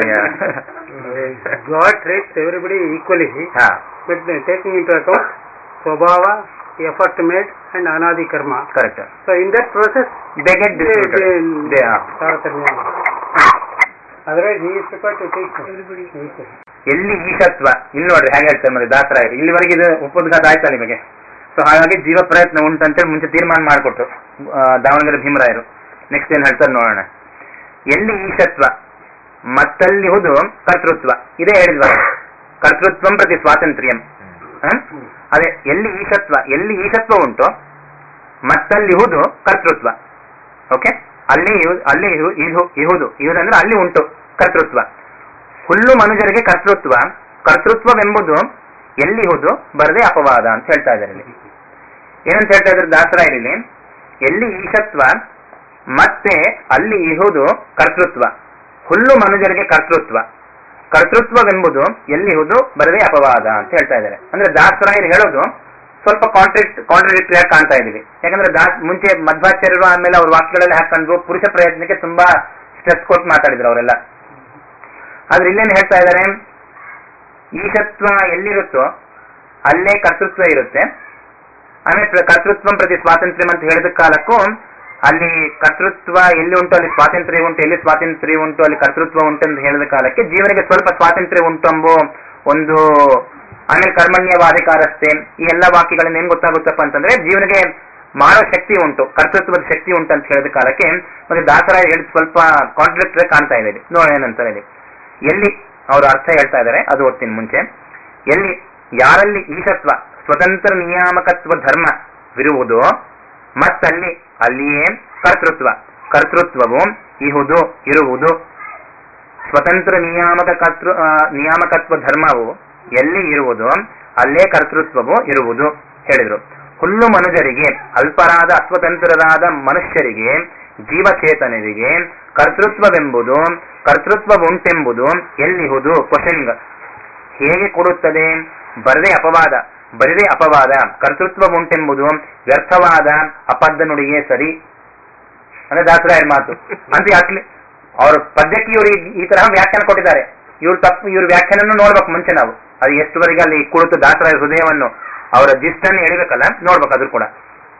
God treats everybody equally, ಹಾ but taking into account Swabhava, effort made, and Anadi Karma. Correct So in that process, they get they, they, they ಹಾ Taratamya. Otherwise, he is prepared to take everybody equally. ಎಲ್ಲಿ ಈಶತ್ವ ಇಲ್ಲಿ ನೋಡ್ರಿ ಹೇಗೆ ಹೇಳ್ತಾರೆ ಮತ್ತೆ ದಾಸರಾಯರು ಇಲ್ಲಿವರೆಗೆ ಇದು ಉಪೋದ್ಘಾತ ಆಯ್ತಾ ನಿಮಗೆ ಸೊ ಹಾಗಾಗಿ ಜೀವ ಪ್ರಯತ್ನ ಉಂಟಂತೇಳಿ ಮುಂಚೆ ತೀರ್ಮಾನ ಮಾಡಿಕೊಟ್ರು ದಾವಣಗೆರೆ ಭೀಮರಾಯರು ನೆಕ್ಸ್ಟ್ ಏನ್ ಹೇಳ್ತಾರೆ ನೋಡೋಣ ಎಲ್ಲಿ ಈಶತ್ವ ಮತ್ತಲ್ಲಿ ಹುದು ಕರ್ತೃತ್ವ ಇದೇ ಹೇಳಿದ್ವ ಕರ್ತೃತ್ವಂ ಪ್ರತಿ ಸ್ವಾತಂತ್ರ್ಯಂ ಹ? ಅದೇ ಎಲ್ಲಿ ಈಶತ್ವ ಎಲ್ಲಿ ಈಶತ್ವ ಉಂಟು ಮತ್ತಲ್ಲಿ ಹುದು ಕರ್ತೃತ್ವ ಓಕೆ ಅಲ್ಲಿ ಇಹು- ಅಲ್ಲಿ ಇಹು- ಇಹು- ಇಹುದು ಇಹುದಂದ್ರೆ ಅಲ್ಲಿ ಉಂಟು ಕರ್ತೃತ್ವ ಹುಲ್ಲು ಮನುಜರಿಗೆ ಕರ್ತೃತ್ವ ಕರ್ತೃತ್ವವೆಂಬುದು ಎಲ್ಲಿಹುದು ಬರದೆ ಅಪವಾದ ಅಂತ ಹೇಳ್ತಾ ಇದ್ದಾರೆ ಇಲ್ಲಿ ಏನಂತ ಹೇಳ್ತಾ ಇದ್ದಾರೆ ದಾಸರಾಯರಲ್ಲಿ ಎಲ್ಲಿ ಈಶತ್ವ ಮತ್ತೆ ಅಲ್ಲಿ ಇಹುದು ಕರ್ತೃತ್ವ ಹುಲ್ಲು ಮನುಜರಿಗೆ ಕರ್ತೃತ್ವ ಕರ್ತೃತ್ವವೆಂಬುದು ಎಲ್ಲಿಹುದು ಬರದೆ ಅಪವಾದ ಅಂತ ಹೇಳ್ತಾ ಇದ್ದಾರೆ ಅಂದ್ರೆ ದಾಸರಾಯರು ಹೇಳೋದು ಸ್ವಲ್ಪ ಕಾಂಟ್ರಿಕ್ಟ್ ಕಾಂಟ್ರಡಿಕ್ಟರಿ ಆಗಿ ಕಾಣ್ತಾ ಇದೀವಿ ಯಾಕಂದ್ರೆ ದಾಸ್ ಮುಂಚೆ ಮಧ್ವಾಚಾರ್ಯರು ಆಮೇಲೆ ಅವ್ರ ವಾಕ್ಯಗಳಲ್ಲಿ ಹಾಕೊಂಡು ಪುರುಷ ಪ್ರಯತ್ನಕ್ಕೆ ತುಂಬಾ ಸ್ಟ್ರೆಸ್ ಕೊಟ್ಟು ಮಾತಾಡಿದ್ರು ಅವರೆಲ್ಲ ಆದ್ರೆ ಇಲ್ಲೇನು ಹೇಳ್ತಾ ಇದ್ದಾರೆ ಈಶತ್ವ ಎಲ್ಲಿರುತ್ತೋ ಅಲ್ಲೇ ಕರ್ತೃತ್ವ ಇರುತ್ತೆ ಆಮೇಲೆ ಪ್ರ- ಕರ್ತೃತ್ವ ಪ್ರತಿ ಸ್ವಾತಂತ್ರ್ಯ ಅಂತ ಹೇಳಿದ ಕಾಲಕ್ಕೂ ಅಲ್ಲಿ ಕರ್ತೃತ್ವ ಎಲ್ಲಿ ಉಂಟು ಅಲ್ಲಿ ಸ್ವಾತಂತ್ರ್ಯ ಉಂಟು ಎಲ್ಲಿ ಸ್ವಾತಂತ್ರ್ಯ ಉಂಟು ಅಲ್ಲಿ ಕರ್ತೃತ್ವ ಉಂಟು ಅಂತ ಹೇಳಿದ ಕಾಲಕ್ಕೆ ಜೀವನಿಗೆ ಸ್ವಲ್ಪ ಸ್ವಾತಂತ್ರ್ಯ ಉಂಟು ಎಂಬೋ ಒಂದು ಆಮೇಲೆ ಕರ್ಮಣ್ಯವಾಧಿಕಾರಸ್ಥೆ ಈ ಎಲ್ಲ ವಾಕ್ಯಗಳಿಂದ ಏನ್ ಗೊತ್ತಾಗುತ್ತಪ್ಪ ಅಂತಂದ್ರೆ ಜೀವನಿಗೆ ಮಾಡೋ ಶಕ್ತಿ ಉಂಟು ಕರ್ತೃತ್ವದ ಶಕ್ತಿ ಉಂಟು ಅಂತ ಹೇಳಿದ ಕಾಲಕ್ಕೆ ಮತ್ತೆ ದಾಸರಾಯ ಹೇಳಿದ ಸ್ವಲ್ಪ ಕಾಂಟ್ರಾಕ್ಟರ್ ಕಾಣ್ತಾ ಇದೆ ಇಲ್ಲಿ. ನೋಡೋಣ ಏನಂತಾರೆ ಇಲ್ಲಿ ಎಲ್ಲಿ ಅವರು ಅರ್ಥ ಹೇಳ್ತಾ ಇದ್ದಾರೆ ಅದು ಓದ್ತೀನಿ ಮುಂಚೆ ಎಲ್ಲಿ ಯಾರಲ್ಲಿ ಈಶತ್ವ ಸ್ವತಂತ್ರ ನಿಯಾಮಕತ್ವ ಧರ್ಮ ವಿರುವುದು ಮತ್ತಲ್ಲಿ ಅಲ್ಲಿಯೇ ಕರ್ತೃತ್ವ ಕರ್ತೃತ್ವವು ಇಹುದು ಇರುವುದು ಸ್ವತಂತ್ರ ನಿಯಾಮಕ ಕರ್ತೃ ಆ, ನಿಯಾಮಕತ್ವ ಧರ್ಮವು ಎಲ್ಲಿ ಇರುವುದು ಅಲ್ಲೇ ಕರ್ತೃತ್ವವು ಇರುವುದು ಹೇಳಿದ್ರು ಹುಲ್ಲು ಮನುಜರಿಗೆ ಅಲ್ಪರಾದ ಅಸ್ವತಂತ್ರರಾದ ಮನುಷ್ಯರಿಗೆ ಜೀವಚೇತನರಿಗೆ ಕರ್ತೃತ್ವವೆಂಬುದು ಕರ್ತೃತ್ವ ಉಂಟೆಂಬುದು ಎಲ್ಲಿಹುದು ಕ್ವಶನಿಂಗ್ ಹೇಗೆ ಕೊಡುತ್ತದೆ ಬರದೇ ಅಪವಾದ ಬರದೇ ಅಪವಾದ ಕರ್ತೃತ್ವ ಉಂಟೆಂಬುದು ವ್ಯರ್ಥವಾದ ಅಪದ್ಧ ನುಡಿಗೆ ಸರಿ ಅಂದ್ರೆ ದಾಸರಾಯರ ಮಾತು ಅಂತ ಯಾಕೆ ಅವ್ರ ಪದ್ಯಕ್ಕೆ ಇವರು ಈ- ಈ ತರಹ ವ್ಯಾಖ್ಯಾನ ಕೊಟ್ಟಿದ್ದಾರೆ ಇವ್ರು ತಪ್ಪು ಇವ್ರ ವ್ಯಾಖ್ಯಾನನ್ನು ನೋಡ್ಬೇಕು ಮುಂಚೆ ನಾವು ಅದು ಎಷ್ಟುವರೆಗೆ ಅಲ್ಲಿ ಕುಳಿತು ದಾಸರಾಯ ಹೃದಯವನ್ನು ಅವರ ಜಿಷ್ಟನ್ನು ಎಳಿಬೇಕಲ್ಲ ನೋಡ್ಬೇಕು ಅದ್ರ ಕೂಡ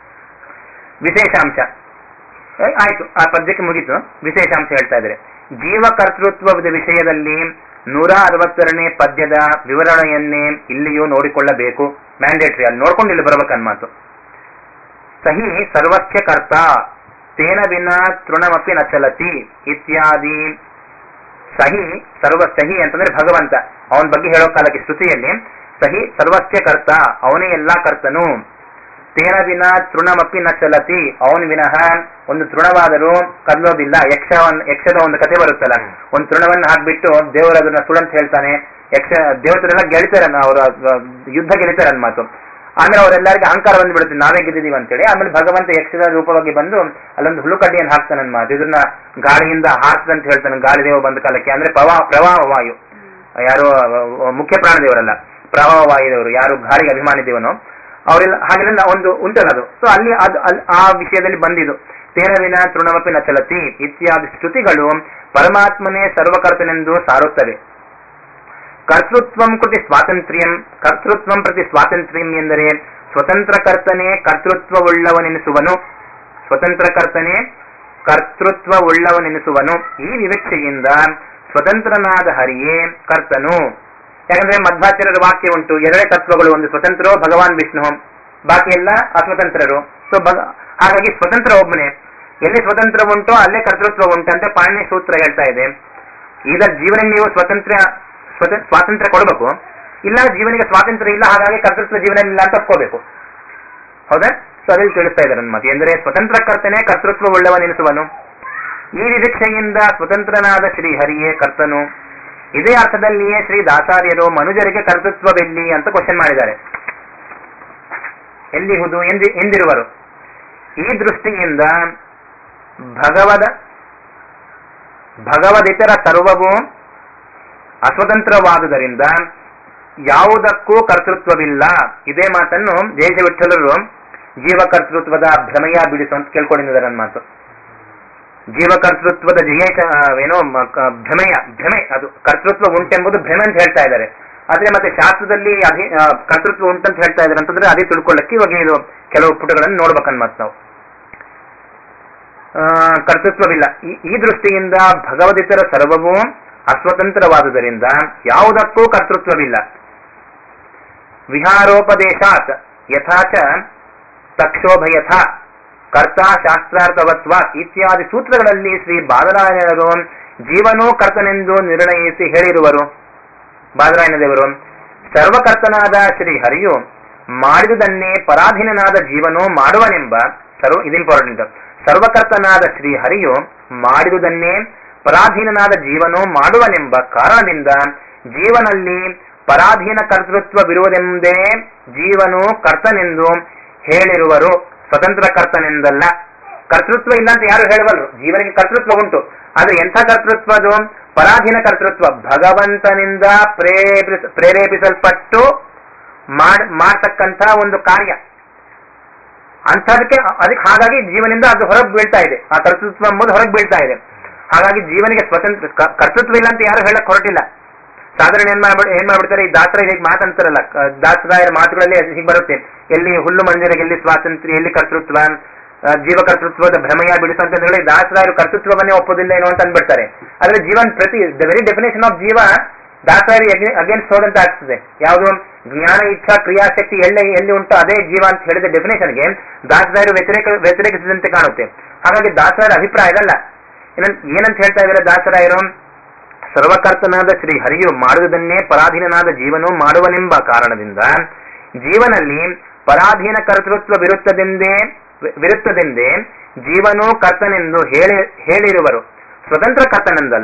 ವಿಶೇಷಾಂಶ ಏ, ಆಯ್ತು ಆ ಪದ್ಯಕ್ಕೆ ಮುಗೀತು ವಿಶೇಷಾಂಶ ಹೇಳ್ತಾ ಇದ್ದಾರೆ ಜೀವ ಕರ್ತೃತ್ವದ ವಿಷಯದಲ್ಲಿ ನೂರ ಅರವತ್ತೆರಡನೇ ಪದ್ಯದ ವಿವರಣೆಯನ್ನೇ ಇಲ್ಲಿಯೂ ನೋಡಿಕೊಳ್ಳಬೇಕು ಮ್ಯಾಂಡೇಟ್ರಿ ಅಲ್ಲಿ ನೋಡ್ಕೊಂಡು ಇಲ್ಲಿ ಬರ್ಬೇಕನ್ ಮಾತು ಸಹಿ ಸರ್ವಸ್ಯ ಕರ್ತ ತೇನ ವಿನ ತೃಣಮಪಿ ನ ಚಲತಿ ಇತ್ಯಾದಿ ಸಹಿ ಸರ್ವ ಸಹಿ ಅಂತಂದ್ರೆ ಭಗವಂತ ಅವನ ಬಗ್ಗೆ ಹೇಳೋ ಕಾಲಕ್ಕೆ ಶ್ರುತಿಯಲ್ಲಿ ಸಹಿ ಸರ್ವಸ್ಯ ಕರ್ತ ಅವನೇ ಎಲ್ಲಾ ಕರ್ತನು ತೇನ ವಿನ ತೃಣಮಪಿ ನ ಚಲತಿ ಅವನ ವಿನಃ ಒಂದು ತೃಣವಾದರೂ ಕದಲೋದಿಲ್ಲ ಯಕ್ಷ ಯಕ್ಷದ ಒಂದು ಕಥೆ ಬರುತ್ತಲ್ಲ ಒಂದು ತೃಣವನ್ನು ಹಾಕ್ಬಿಟ್ಟು ದೇವರು ಅದನ್ನ ಸುಳಂತ ಹೇಳ್ತಾನೆ ಯಕ್ಷ ದೇವತೆಲ್ಲ ಗೆಳಿತಾರನ್ನ ಅವರ ಯುದ್ಧ ಗೆಳಿತಾರನ್ ಮಾತು ಆಮೇಲೆ ಅವರೆಲ್ಲರಿಗೆ ಅಹಂಕಾರ ಬಂದ್ಬಿಡುತ್ತೆ ನಾವೇ ಗೆದ್ದಿದೀವಿ ಅಂತೇಳಿ ಆಮೇಲೆ ಭಗವಂತ ಯಕ್ಷದ ರೂಪವಾಗಿ ಬಂದು ಅಲ್ಲೊಂದು ಹುಳುಕಡ್ಡಿಯನ್ನು ಹಾಕ್ತಾನೆ ಮಾತು ಇದನ್ನ ಗಾಳಿಯಿಂದ ಹಾಕ್ತಂತ ಹೇಳ್ತಾನೆ ಗಾಳಿ ದೇವ ಬಂದ ಕಾಲಕ್ಕೆ ಅಂದ್ರೆ ಪ್ರವಾಹ ಪ್ರವಾಹ ವಾಯು ಯಾರು ಅಹ್, ಮುಖ್ಯ ಪ್ರಾಣದೇವರಲ್ಲ ಪ್ರವಾಹ ವಾಯುದೇವರು ಯಾರು ಗಾಳಿಗೆ ಅಭಿಮಾನಿ ದೇವನೋ ಅವರೆಲ್ಲ ಹಾಗೆಲ್ಲ ಒಂದು ಉಂಟಲ್ಲ ಅದು ಸೊ ಅಲ್ಲಿ ಅದು ಅಲ್- ಆ ವಿಷಯದಲ್ಲಿ ಬಂದಿದ್ದು ತೇನವಿನ ತೃಣಮಪಿ ನ ಚಲತಿ ಇತ್ಯಾದಿ ಶ್ರುತಿಗಳು ಪರಮಾತ್ಮನೇ ಸರ್ವಕರ್ತನೆಂದು ಸಾರುತ್ತವೆ ಕರ್ತೃತ್ವಂ ಕೃತಿ ಸ್ವಾತಂತ್ರ್ಯಂ ಕರ್ತೃತ್ವಂ ಪ್ರತಿ ಸ್ವಾತಂತ್ರ್ಯಂ ಎಂದರೆ ಸ್ವತಂತ್ರ ಕರ್ತನೆ ಕರ್ತೃತ್ವವುಳ್ಳವನೆನಿಸುವನು ಸ್ವತಂತ್ರ ಕರ್ತನೆ ಕರ್ತೃತ್ವವುಳ್ಳವನೆನಿಸುವನು ಈ ವಿವಕ್ಷೆಯಿಂದ ಸ್ವತಂತ್ರನಾದ ಹರಿಯೇ ಕರ್ತನು ಯಾಕಂದ್ರೆ ಮಧ್ವಾಚಾರ್ಯರ ವಾಕ್ಯ ಉಂಟು ಎರಡೇ ತತ್ವಗಳು ಒಂದು ಸ್ವತಂತ್ರೋ ಭಗವಾನ್ ವಿಷ್ಣು ಬಾಕಿ ಎಲ್ಲ ಅಸ್ವತಂತ್ರರು ಸೊ ಹಾಗಾಗಿ ಸ್ವತಂತ್ರ ಒಬ್ಬನೇ ಎಲ್ಲಿ ಸ್ವತಂತ್ರ ಉಂಟೋ ಅಲ್ಲೇ ಕರ್ತೃತ್ವ ಉಂಟಂತೆ ಪಾಣಿ ಸೂತ್ರ ಹೇಳ್ತಾ ಇದೆ ಈಗ ಜೀವನ ನೀವು ಸ್ವತಂತ್ರ ಸ್ವತ- ಸ್ವಾತಂತ್ರ್ಯ ಕೊಡಬೇಕು ಇಲ್ಲ ಜೀವನಿಗೆ ಸ್ವಾತಂತ್ರ್ಯ ಇಲ್ಲ ಹಾಗಾಗಿ ಕರ್ತೃತ್ವ ಜೀವನ ಇಲ್ಲ ಅಂತ ಒಪ್ಕೋಬೇಕು ಹೌದಾ ಸೊ ಅದಲ್ಲಿ ತಿಳಿಸ್ತಾ ಇದ್ದಾರೆ ನನ್ನ ಮಾತು ಎಂದರೆ ಸ್ವತಂತ್ರ ಕರ್ತನೆ ಕರ್ತೃತ್ವ ಉಳ್ಳವನೆನಿಸುವನು ಈ ವಿವಕ್ಷೆಯಿಂದ ಸ್ವತಂತ್ರನಾದ ಶ್ರೀ ಹರಿಯೇ ಕರ್ತನು ಇದೇ ಅರ್ಥದಲ್ಲಿಯೇ ಶ್ರೀ ದಾಸಾರ್ಯರು ಮನುಜರಿಗೆ ಕರ್ತೃತ್ವವೆಲ್ಲಿ ಅಂತ ಕ್ವಶನ್ ಮಾಡಿದ್ದಾರೆ ಎಲ್ಲಿಹುದು ಎಂದಿ ಎಂದಿರುವರು ಈ ದೃಷ್ಟಿಯಿಂದ ಭಗವದ ಭಗವದಿತರ ಸರ್ವವು ಅಸ್ವತಂತ್ರವಾದುದರಿಂದ ಯಾವುದಕ್ಕೂ ಕರ್ತೃತ್ವವಿಲ್ಲ ಇದೇ ಮಾತನ್ನು ದೇಶ ವಿಠಲರು ಜೀವಕರ್ತೃತ್ವದ ಭ್ರಮೆಯ ಬಿಡಿಸು ಅಂತ ಕೇಳ್ಕೊಂಡಿದ್ದಾರೆ ನನ್ನ ಮಾತು ಜೀವಕರ್ತೃತ್ವದ ಜಿಗೇಶ ಆ, ಏನೋ ಮ- ಕ- ಭ್ರಮೆಯ ಭ್ರಮೆ ಅದು ಕರ್ತೃತ್ವ ಉಂಟೆಂಬುದು ಭ್ರಮೆ ಅಂತ ಹೇಳ್ತಾ ಇದ್ದಾರೆ ಆದ್ರೆ ಮತ್ತೆ ಶಾಸ್ತ್ರದಲ್ಲಿ ಅಧಿ ಆ, ಕರ್ತೃತ್ವ ಉಂಟಂತ ಹೇಳ್ತಾ ಇದ್ದಾರೆ ಅಂತಂದ್ರೆ ಅದೇ ತಿಳ್ಕೊಳ್ಳಕ್ಕೆ ಇವಾಗ ಇದು ಕೆಲವು ಪುಟಗಳನ್ನು ನೋಡ್ಬೇಕನ್ಮತ್ ನಾವು ಆ, ಕರ್ತೃತ್ವವಿಲ್ಲ ಈ- ಈ ದೃಷ್ಟಿಯಿಂದ ಭಗವದಿತರ ಸರ್ವವೂ ಅಸ್ವತಂತ್ರವಾದುದರಿಂದ ಯಾವುದಕ್ಕೂ ಕರ್ತೃತ್ವವಿಲ್ಲ ವಿಹಾರೋಪದೇಶಾತ್ ಯಥಾಚ ತಕ್ಷೋಭಯಥ ಕರ್ತ ಶಾಸ್ತ್ರಾರ್ಥವತ್ವ ಇತ್ಯಾದಿ ಸೂತ್ರಗಳಲ್ಲಿ ಶ್ರೀ ಬಾದರಾಯಣರು ಜೀವನೂ ಕರ್ತನೆಂದು ನಿರ್ಣಯಿಸಿ ಹೇಳಿರುವರು ಬಾದರಾಯಣ ದೇವರು ಸರ್ವಕರ್ತನಾದ ಶ್ರೀ ಹರಿಯು ಮಾಡಿದುದನ್ನೇ ಪರಾಧೀನನಾದ ಜೀವನು ಮಾಡುವನೆಂಬ ಸರ್ವ ಇದು ಇಂಪಾರ್ಟೆಂಟ್ ಸರ್ವಕರ್ತನಾದ ಶ್ರೀ ಹರಿಯು ಮಾಡಿದುದನ್ನೇ ಪರಾಧೀನನಾದ ಜೀವನು ಮಾಡುವನೆಂಬ ಕಾರಣದಿಂದ ಜೀವನಲ್ಲಿ ಪರಾಧೀನ ಕರ್ತೃತ್ವವಿರುವುದೆಂದೇ ಜೀವನು ಕರ್ತನೆಂದು ಹೇಳಿರುವರು ಸ್ವತಂತ್ರ ಕರ್ತನೆಂದಲ್ಲ ಕರ್ತೃತ್ವ ಇಲ್ಲ ಅಂತ ಯಾರು ಹೇಳಬಲ್ರು ಜೀವನಿಗೆ ಕರ್ತೃತ್ವ ಉಂಟು ಆದ್ರೆ ಎಂಥ ಕರ್ತೃತ್ವ ಅದು ಪರಾಧೀನ ಕರ್ತೃತ್ವ ಭಗವಂತನಿಂದ ಪ್ರೇರೇಪಿಸ ಪ್ರೇರೇಪಿಸಲ್ಪಟ್ಟು ಮಾಡ್ ಮಾಡ್ತಕ್ಕಂಥ ಒಂದು ಕಾರ್ಯ ಅಂಥದಕ್ಕೆ ಅದಕ್ಕೆ ಹಾಗಾಗಿ ಜೀವನಿಂದ ಅದು ಹೊರಗೆ ಬೀಳ್ತಾ ಇದೆ ಆ ಕರ್ತೃತ್ವ ಎಂಬುದು ಹೊರಗೆ ಬೀಳ್ತಾ ಇದೆ ಹಾಗಾಗಿ ಜೀವನಿಗೆ ಸ್ವತಂತ್ರ ಕ- ಕರ್ತೃತ್ವ ಇಲ್ಲ ಅಂತ ಯಾರು ಹೇಳಕ್ ಹೊರಟಿಲ್ಲ ಸಾಧಾರಣ ಏನ್ ಮಾಡ್ಬಿಡ್ ಏನ್ ಮಾಡ್ಬಿಡ್ತಾರೆ ಈ ದಾಸರ ಹೀಗೆ ಮಾತಂತಾರಲ್ಲ ಕ- ದಾಸರಾಯರ ಮಾತುಗಳಲ್ಲಿ ಹೀಗೆ ಬರುತ್ತೆ ಎಲ್ಲಿ ಹುಲ್ಲು ಮಂಜರಿಗೆ ಎಲ್ಲಿ ಸ್ವಾತಂತ್ರ್ಯ ಎಲ್ಲಿ ಕರ್ತೃತ್ವ ಆ, ಜೀವ ಕರ್ತೃತ್ವದ ಭ್ರಮೆಯ ಬಿಡಿಸು ಅಂತ ಹೇಳಿ ದಾಸರಾಯರು ಕರ್ತೃತ್ವವನ್ನೇ ಒಪ್ಪೋದಿಲ್ಲ ಏನೋ ಅಂತ ಅಂದ್ಬಿಡ್ತಾರೆ ಆದ್ರೆ ಜೀವನ್ ಪ್ರತಿ ದ ವೆರಿ ಡೆಫಿನೇಷನ್ ಆಫ್ ಜೀವ ದಾಸರಾಯರು ಅಗೇನ್ಸ್ಟ್ ಹೋದಂತ ಆಗ್ತದೆ ಯಾವುದು ಜ್ಞಾನ ಇಚ್ಛಾ ಕ್ರಿಯಾಶಕ್ತಿ ಎಲ್ಲಿ ಎಲ್ಲಿ ಉಂಟು ಅದೇ ಜೀವ ಅಂತ ಹೇಳಿದ ಡೆಫಿನೇಷನ್ಗೆ ದಾಸರಾಯರು ವ್ಯತಿರೇಕ ವ್ಯತಿರೇಕಿಸಿದಂತೆ ಕಾಣುತ್ತೆ ಹಾಗಾಗಿ ದಾಸರಾಯರ ಅಭಿಪ್ರಾಯ ಇದಲ್ಲ ಏನಂತ ಏನಂತ ಹೇಳ್ತಾ ಇದ್ದಾರೆ ದಾಸರಾಯರು ಸರ್ವಕರ್ತನಾದ ಶ್ರೀ ಹರಿಯು ಮಾಡುವುದನ್ನೇ ಪರಾಧೀನನಾದ ಜೀವನು ಮಾಡುವನೆಂಬ ಕಾರಣದಿಂದ ಜೀವನಲ್ಲಿ ಪರಾಧೀನ ಕರ್ತೃತ್ವವಿರುತ್ತದೆಂದೇ ವಿರುತ್ತದೆಂದೇ ಜೀವನು ಕರ್ತನೆಂದು ಹೇಳಿ ಹೇಳಿರುವರು ಸ್ವತಂತ್ರ ಕರ್ತನೆಂದಲ್ಲ